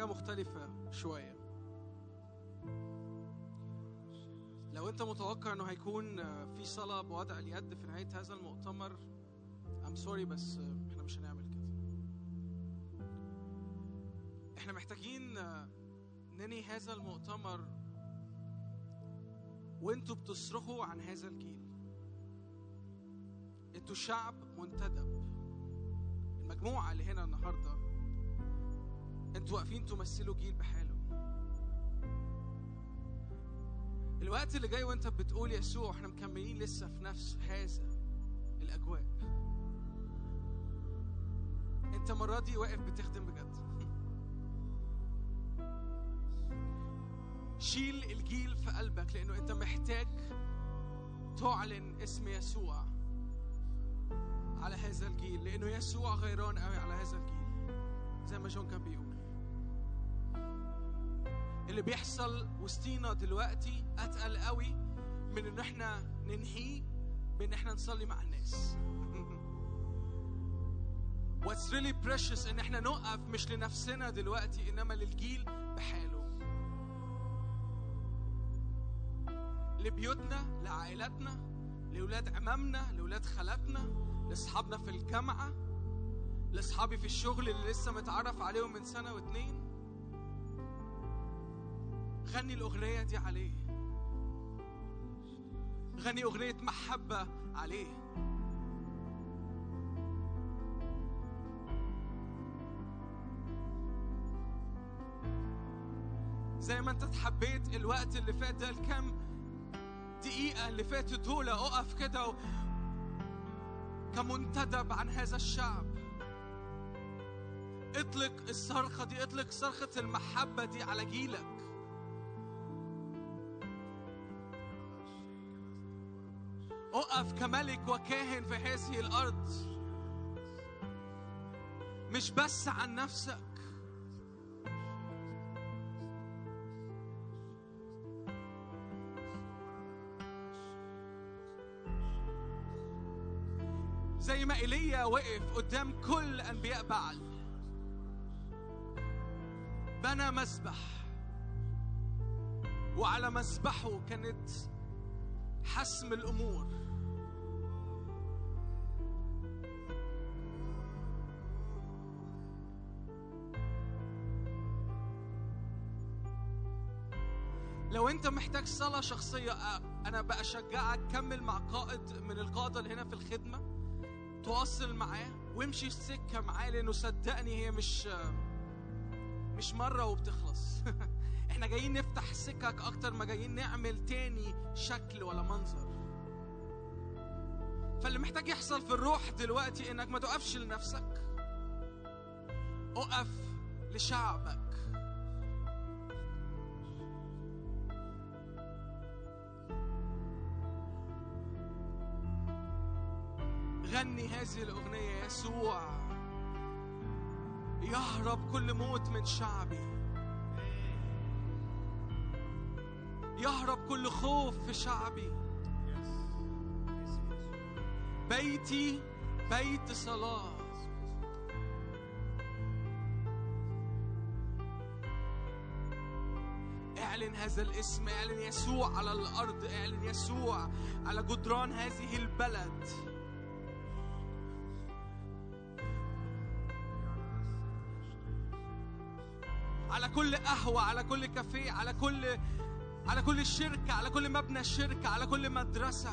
حاجة مختلفة شوية لو أنت متوقع إنه هيكون في صلاة بوضع اليد في نهاية هذا المؤتمر I'm sorry بس إحنا مش هنعمل كده إحنا محتاجين ننهي هذا المؤتمر وانتوا بتصرخوا عن هذا الجيل انتوا شعب منتدب المجموعة اللي هنا النهاردة انتوا واقفين تمثلوا جيل بحاله الوقت اللي جاي وانت بتقول يسوع احنا مكملين لسه في نفس هذا الاجواء انت المرة دي واقف بتخدم بجد شيل الجيل في قلبك لانه انت محتاج تعلن اسم يسوع على هذا الجيل لانه يسوع غيران قوي على هذا الجيل زي ما جون كان بيقول اللي بيحصل وسطينا دلوقتي اتقل قوي من ان احنا ننهيه بان احنا نصلي مع الناس What's really precious ان احنا نقف مش لنفسنا دلوقتي انما للجيل بحاله لبيوتنا لعائلاتنا لولاد عمامنا لولاد خالاتنا لاصحابنا في الجامعه لاصحابي في الشغل اللي لسه متعرف عليهم من سنه واتنين غني الاغنيه دي عليه غني اغنيه محبه عليه زي ما انت اتحبيت الوقت اللي فات ده الكام دقيقة اللي فاتت دول اقف كده و... كمنتدب عن هذا الشعب اطلق الصرخة دي اطلق صرخة المحبة دي على جيلك اقف كملك وكاهن في هذه الأرض مش بس عن نفسك زي ما ايليا وقف قدام كل انبياء بعل بنى مسبح وعلى مسبحه كانت حسم الامور لو انت محتاج صلاة شخصية أ- انا بشجعك كمل مع قائد من القادة اللي هنا في الخدمة تواصل معاه وامشي السكة معاه لانه صدقني هي مش مش مرة وبتخلص احنا جايين نفتح سكك اكتر ما جايين نعمل تاني شكل ولا منظر فاللي محتاج يحصل في الروح دلوقتي انك ما تقفش لنفسك اقف لشعبك غني هذه الأغنية يسوع يهرب كل موت من شعبي يهرب كل خوف في شعبي بيتي بيت صلاة اعلن هذا الاسم اعلن يسوع على الارض اعلن يسوع على جدران هذه البلد على كل قهوة على كل كافيه على كل على كل شركة على كل مبنى شركة على كل مدرسة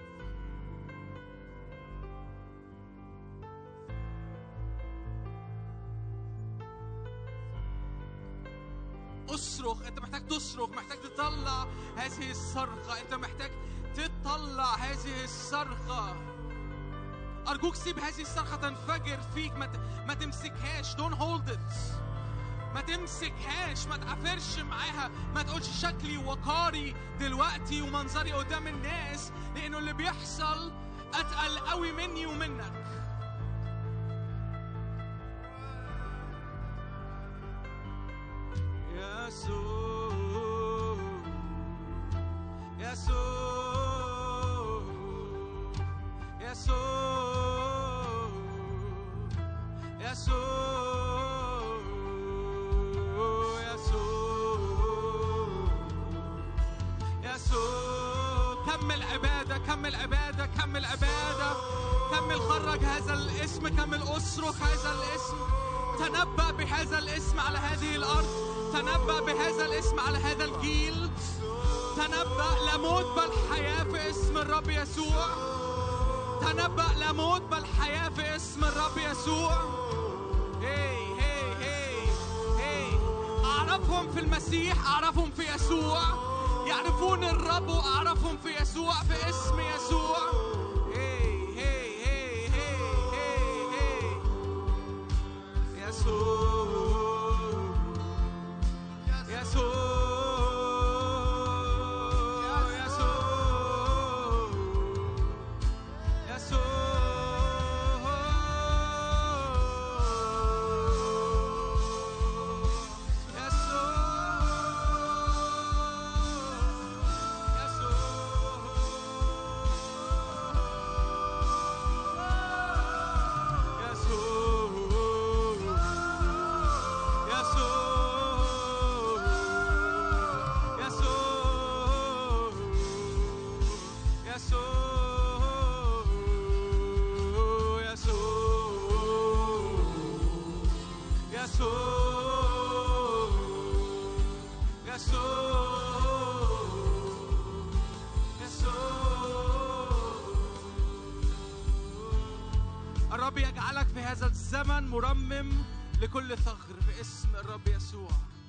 اصرخ انت محتاج تصرخ محتاج تطلع هذه الصرخة انت محتاج تطلع هذه الصرخة أرجوك سيب هذه الصرخة تنفجر فيك ما, ت... ما تمسكهاش don't hold it ما تمسكهاش ما تعافرش معاها ما تقولش شكلي وقاري دلوقتي ومنظري قدام الناس لانه اللي بيحصل اتقل قوي مني ومنك يسوع يسوع يسوع يسوع كمل عبادة كمل عبادة كمل عبادة كمل خرج هذا الاسم كمل اصرخ هذا الاسم تنبأ بهذا الاسم على هذه الأرض تنبأ بهذا الاسم على هذا الجيل تنبأ لا موت بل حياة في اسم الرب يسوع تنبأ لا موت بل حياة في اسم الرب يسوع هي هي هي هي أعرفهم في المسيح أعرفهم في يسوع يعرفون الرب وأعرفهم في يسوع في اسم يسوع هي هي هي هي هي هي يسوع يسوع يسوع الرب يجعلك في هذا الزمن مرمم لكل ثغر باسم الرب يسوع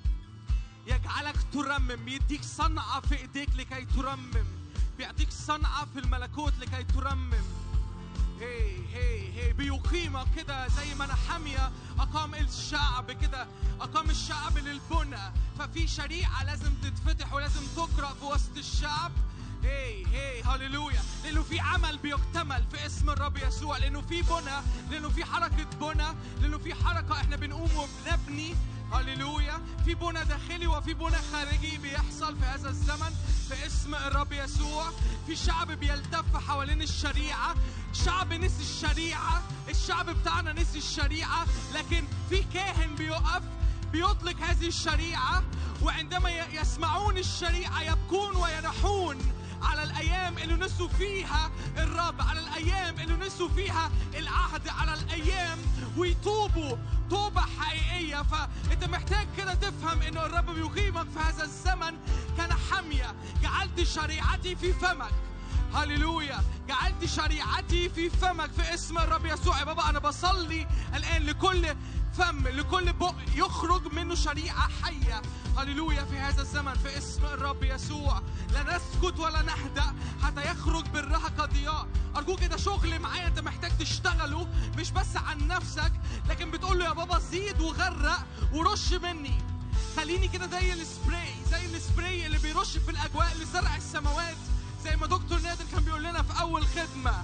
يجعلك ترمم يديك صنعة في ايديك لكي ترمم بيعطيك صنعة في الملكوت لكي ترمم هي هي هي بيقيمك كده زي ما نحمية أقام الشعب كده أقام الشعب للبنى ففي شريعة لازم تتفتح ولازم تقرأ في وسط الشعب هي هي هللويا لأنه في عمل بيكتمل في اسم الرب يسوع لأنه في بنى لأنه في حركة بنى لأنه في حركة احنا بنقوم وبنبني هللويا في بنى داخلي وفي بنى خارجي بيحصل في هذا الزمن في اسم الرب يسوع في شعب بيلتف حوالين الشريعة شعب نسي الشريعة الشعب بتاعنا نسي الشريعة لكن في كاهن بيقف بيطلق هذه الشريعة وعندما ي- يسمعون الشريعة يبكون وينحون على الأيام اللي نسوا فيها الرب على الأيام اللي نسوا فيها العهد على الأيام ويتوبوا توبة حقيقية فأنت محتاج كده تفهم إن الرب بيقيمك في هذا الزمن كنحمية جعلت شريعتي في فمك هللويا جعلت شريعتي في فمك في اسم الرب يسوع يا بابا انا بصلي الان لكل فم لكل بق يخرج منه شريعه حيه هللويا في هذا الزمن في اسم الرب يسوع لا نسكت ولا نهدأ حتى يخرج برها كضياء ارجوك ده شغل معايا انت محتاج تشتغله مش بس عن نفسك لكن بتقول له يا بابا زيد وغرق ورش مني خليني كده زي السبراي زي السبراي اللي بيرش في الاجواء لزرع السماوات زي ما دكتور نادر كان بيقول لنا في اول خدمه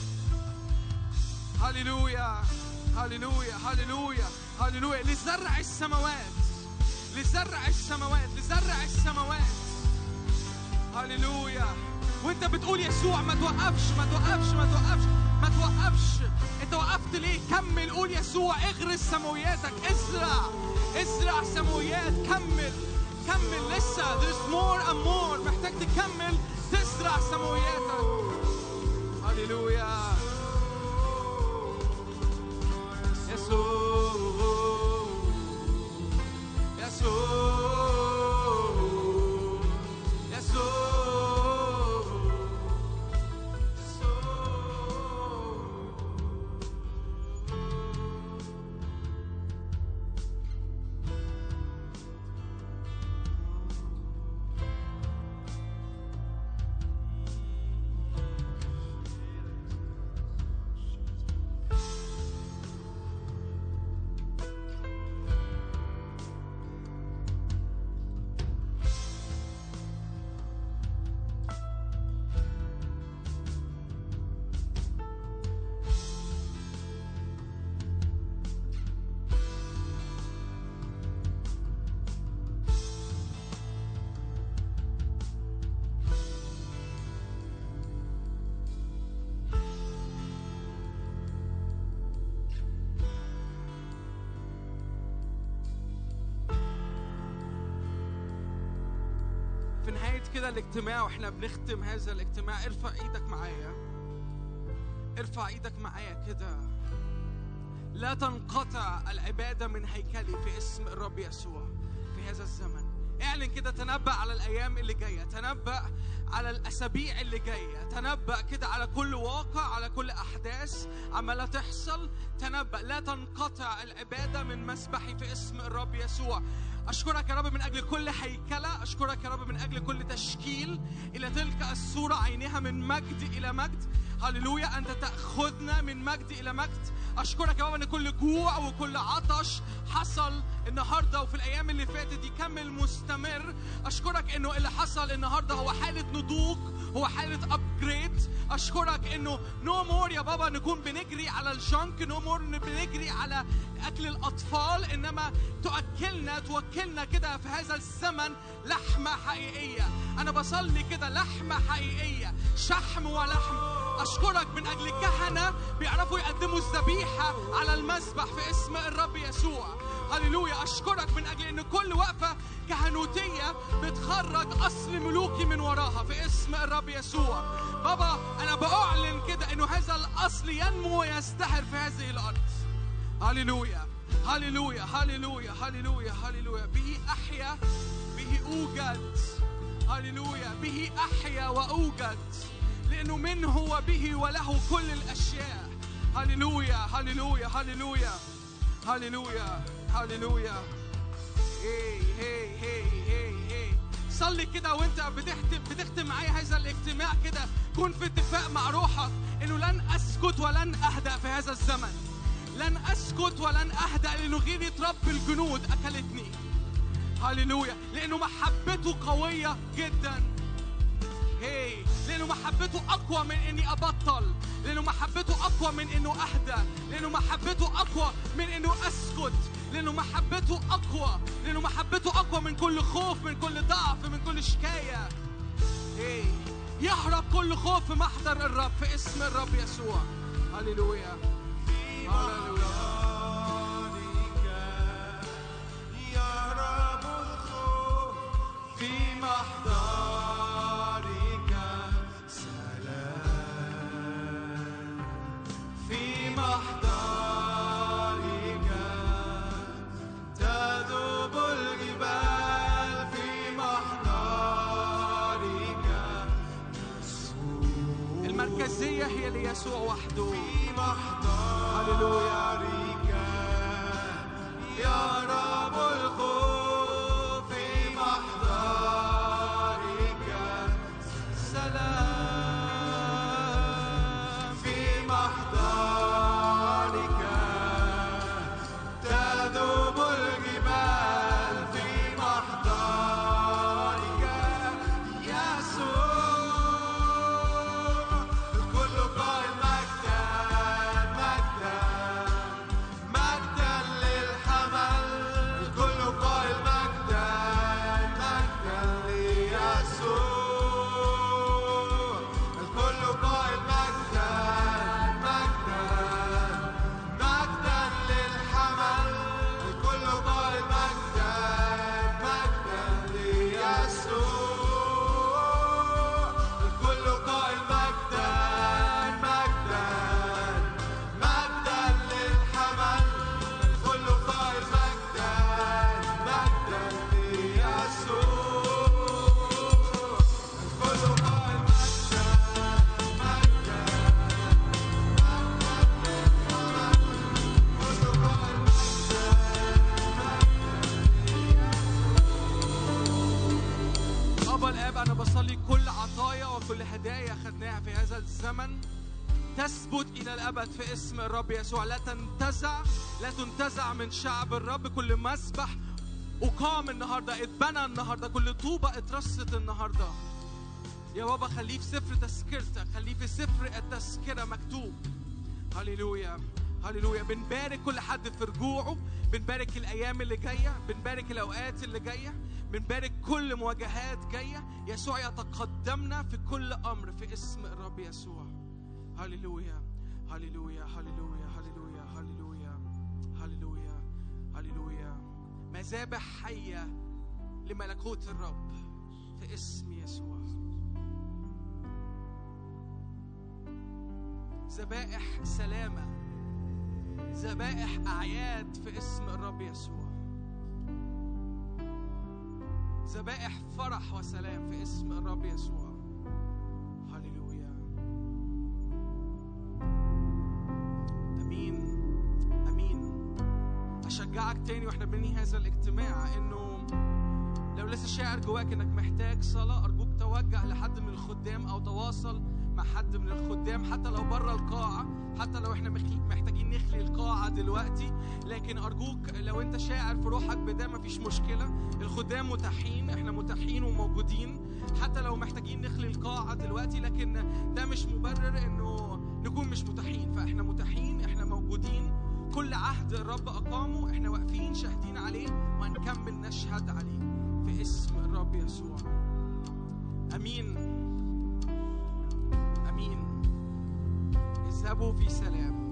هللويا هللويا هللويا هللويا لزرع السماوات لزرع السماوات لزرع السماوات هللويا وانت بتقول يسوع ما توقفش ما توقفش ما توقفش ما توقفش انت وقفت ليه كمل قول يسوع اغرس سماوياتك ازرع ازرع سماويات كمل كمل لسه there's more and more محتاج تكمل تزرع سماوياتك هللويا يسوع يسوع يسوع في نهاية كده الاجتماع واحنا بنختم هذا الاجتماع ارفع ايدك معايا ارفع ايدك معايا كده لا تنقطع العبادة من هيكلي في اسم الرب يسوع في هذا الزمن اعلن كده تنبأ على الأيام اللي جاية تنبأ على الأسابيع اللي جاية تنبأ كده على كل واقع على كل أحداث عمالة تحصل تنبأ لا تنقطع العبادة من مسبحي في اسم الرب يسوع أشكرك يا رب من أجل كل هيكلة أشكرك يا رب من أجل كل تشكيل إلى تلك الصورة عينها من مجد إلى مجد هللويا أنت تأخذنا من مجد إلى مجد أشكرك يا رب أن كل جوع وكل عطش حصل النهاردة وفي الأيام اللي فاتت يكمل مستمر أشكرك أنه اللي حصل النهاردة هو حالة نضوج هو حالة أبجريد أشكرك أنه نو مور يا بابا نكون بنجري على الجنك نو مور بنجري على أكل الأطفال إنما تؤكلنا توكلنا كده في هذا الزمن لحمة حقيقية أنا بصلي كده لحمة حقيقية شحم ولحم أشكرك من أجل كهنة بيعرفوا يقدموا الذبيحة على المذبح في اسم الرب يسوع هللويا أشكرك من أجل أن كل وقفة كهنوتية بتخرج أصل ملوكي من وراها في اسم الرب يسوع بابا أنا بأعلن كده أنه هذا الأصل ينمو ويزدهر في هذه الأرض هللويا هللويا هللويا هللويا هللويا به أحيا به أوجد هللويا به أحيا وأوجد لأنه منه وبه وله كل الأشياء هللويا هللويا هللويا هللويا هللويا هي هي هي هي هي صلي كده وانت بتختم بتختم معايا هذا الاجتماع كده كن في اتفاق مع روحك انه لن اسكت ولن اهدأ في هذا الزمن لن اسكت ولن اهدأ لانه غيرة رب الجنود اكلتني هللويا لانه محبته قوية جدا هي لانه محبته اقوى من اني ابطل لانه محبته اقوى من انه اهدى لانه محبته اقوى من انه اسكت لانه محبته اقوى لانه محبته اقوى من كل خوف من كل ضعف من كل شكايه هي يهرب كل خوف في محضر الرب في اسم الرب يسوع هللويا هللويا يهرب الخوف في محضرك سلام في محضرك تذوب الجبال في محضرك المركزيه هي ليسوع وحده في محضرك يهرب الخوف في محضرك سلام في محضرك تذوب الجبال في محضرك يسوع الكل قائل مجدا مجدا مجدا للحمل الكل قائل مجدا مجدا ليسوع الكل قائل مجدا مجدا مجدا للحمل الكل قائل مجدا مجدا ليسوع الكل قائل مجدا مجدا مجدا للحمل الكل قائل مجدا مجدا ليسوع الكل قائل مجدا مجدا الكل قائل أبا الآب أنا بصلي كل عطايا وكل هدايا خدناها في هذا الزمن تثبت إلى الأبد في اسم الرب يسوع لا تنتزع لا تنتزع من شعب الرب كل مسبح أقام النهاردة اتبنى النهاردة كل طوبة اترصت النهاردة يا بابا خليه في سفر تذكرتك خليه في سفر التذكرة مكتوب هللويا هللويا بنبارك كل حد في رجوعه بنبارك الايام اللي جايه بنبارك الاوقات اللي جايه بنبارك كل مواجهات جايه يسوع يتقدمنا في كل امر في اسم الرب يسوع هللويا هللويا هللويا هللويا هللويا هللويا هللويا مذابح حيه لملكوت الرب في اسم يسوع ذبائح سلامة ذبائح أعياد في اسم الرب يسوع ذبائح فرح وسلام في اسم الرب يسوع هللويا امين امين اشجعك تاني واحنا بننهي هذا الاجتماع انه لو لسه شاعر جواك انك محتاج صلاه ارجوك توجه لحد من الخدام او تواصل مع حد من الخدام حتى لو بره القاعه حتى لو احنا مخ- محتاجين نخلي القاعه دلوقتي لكن ارجوك لو انت شاعر في روحك بده مفيش مشكله الخدام متاحين احنا متاحين وموجودين حتى لو محتاجين نخلي القاعه دلوقتي لكن ده مش مبرر انه نكون مش متاحين فاحنا متاحين احنا موجودين كل عهد الرب اقامه احنا واقفين شاهدين عليه وهنكمل نشهد عليه في اسم الرب يسوع امين امين اذهبوا في سلام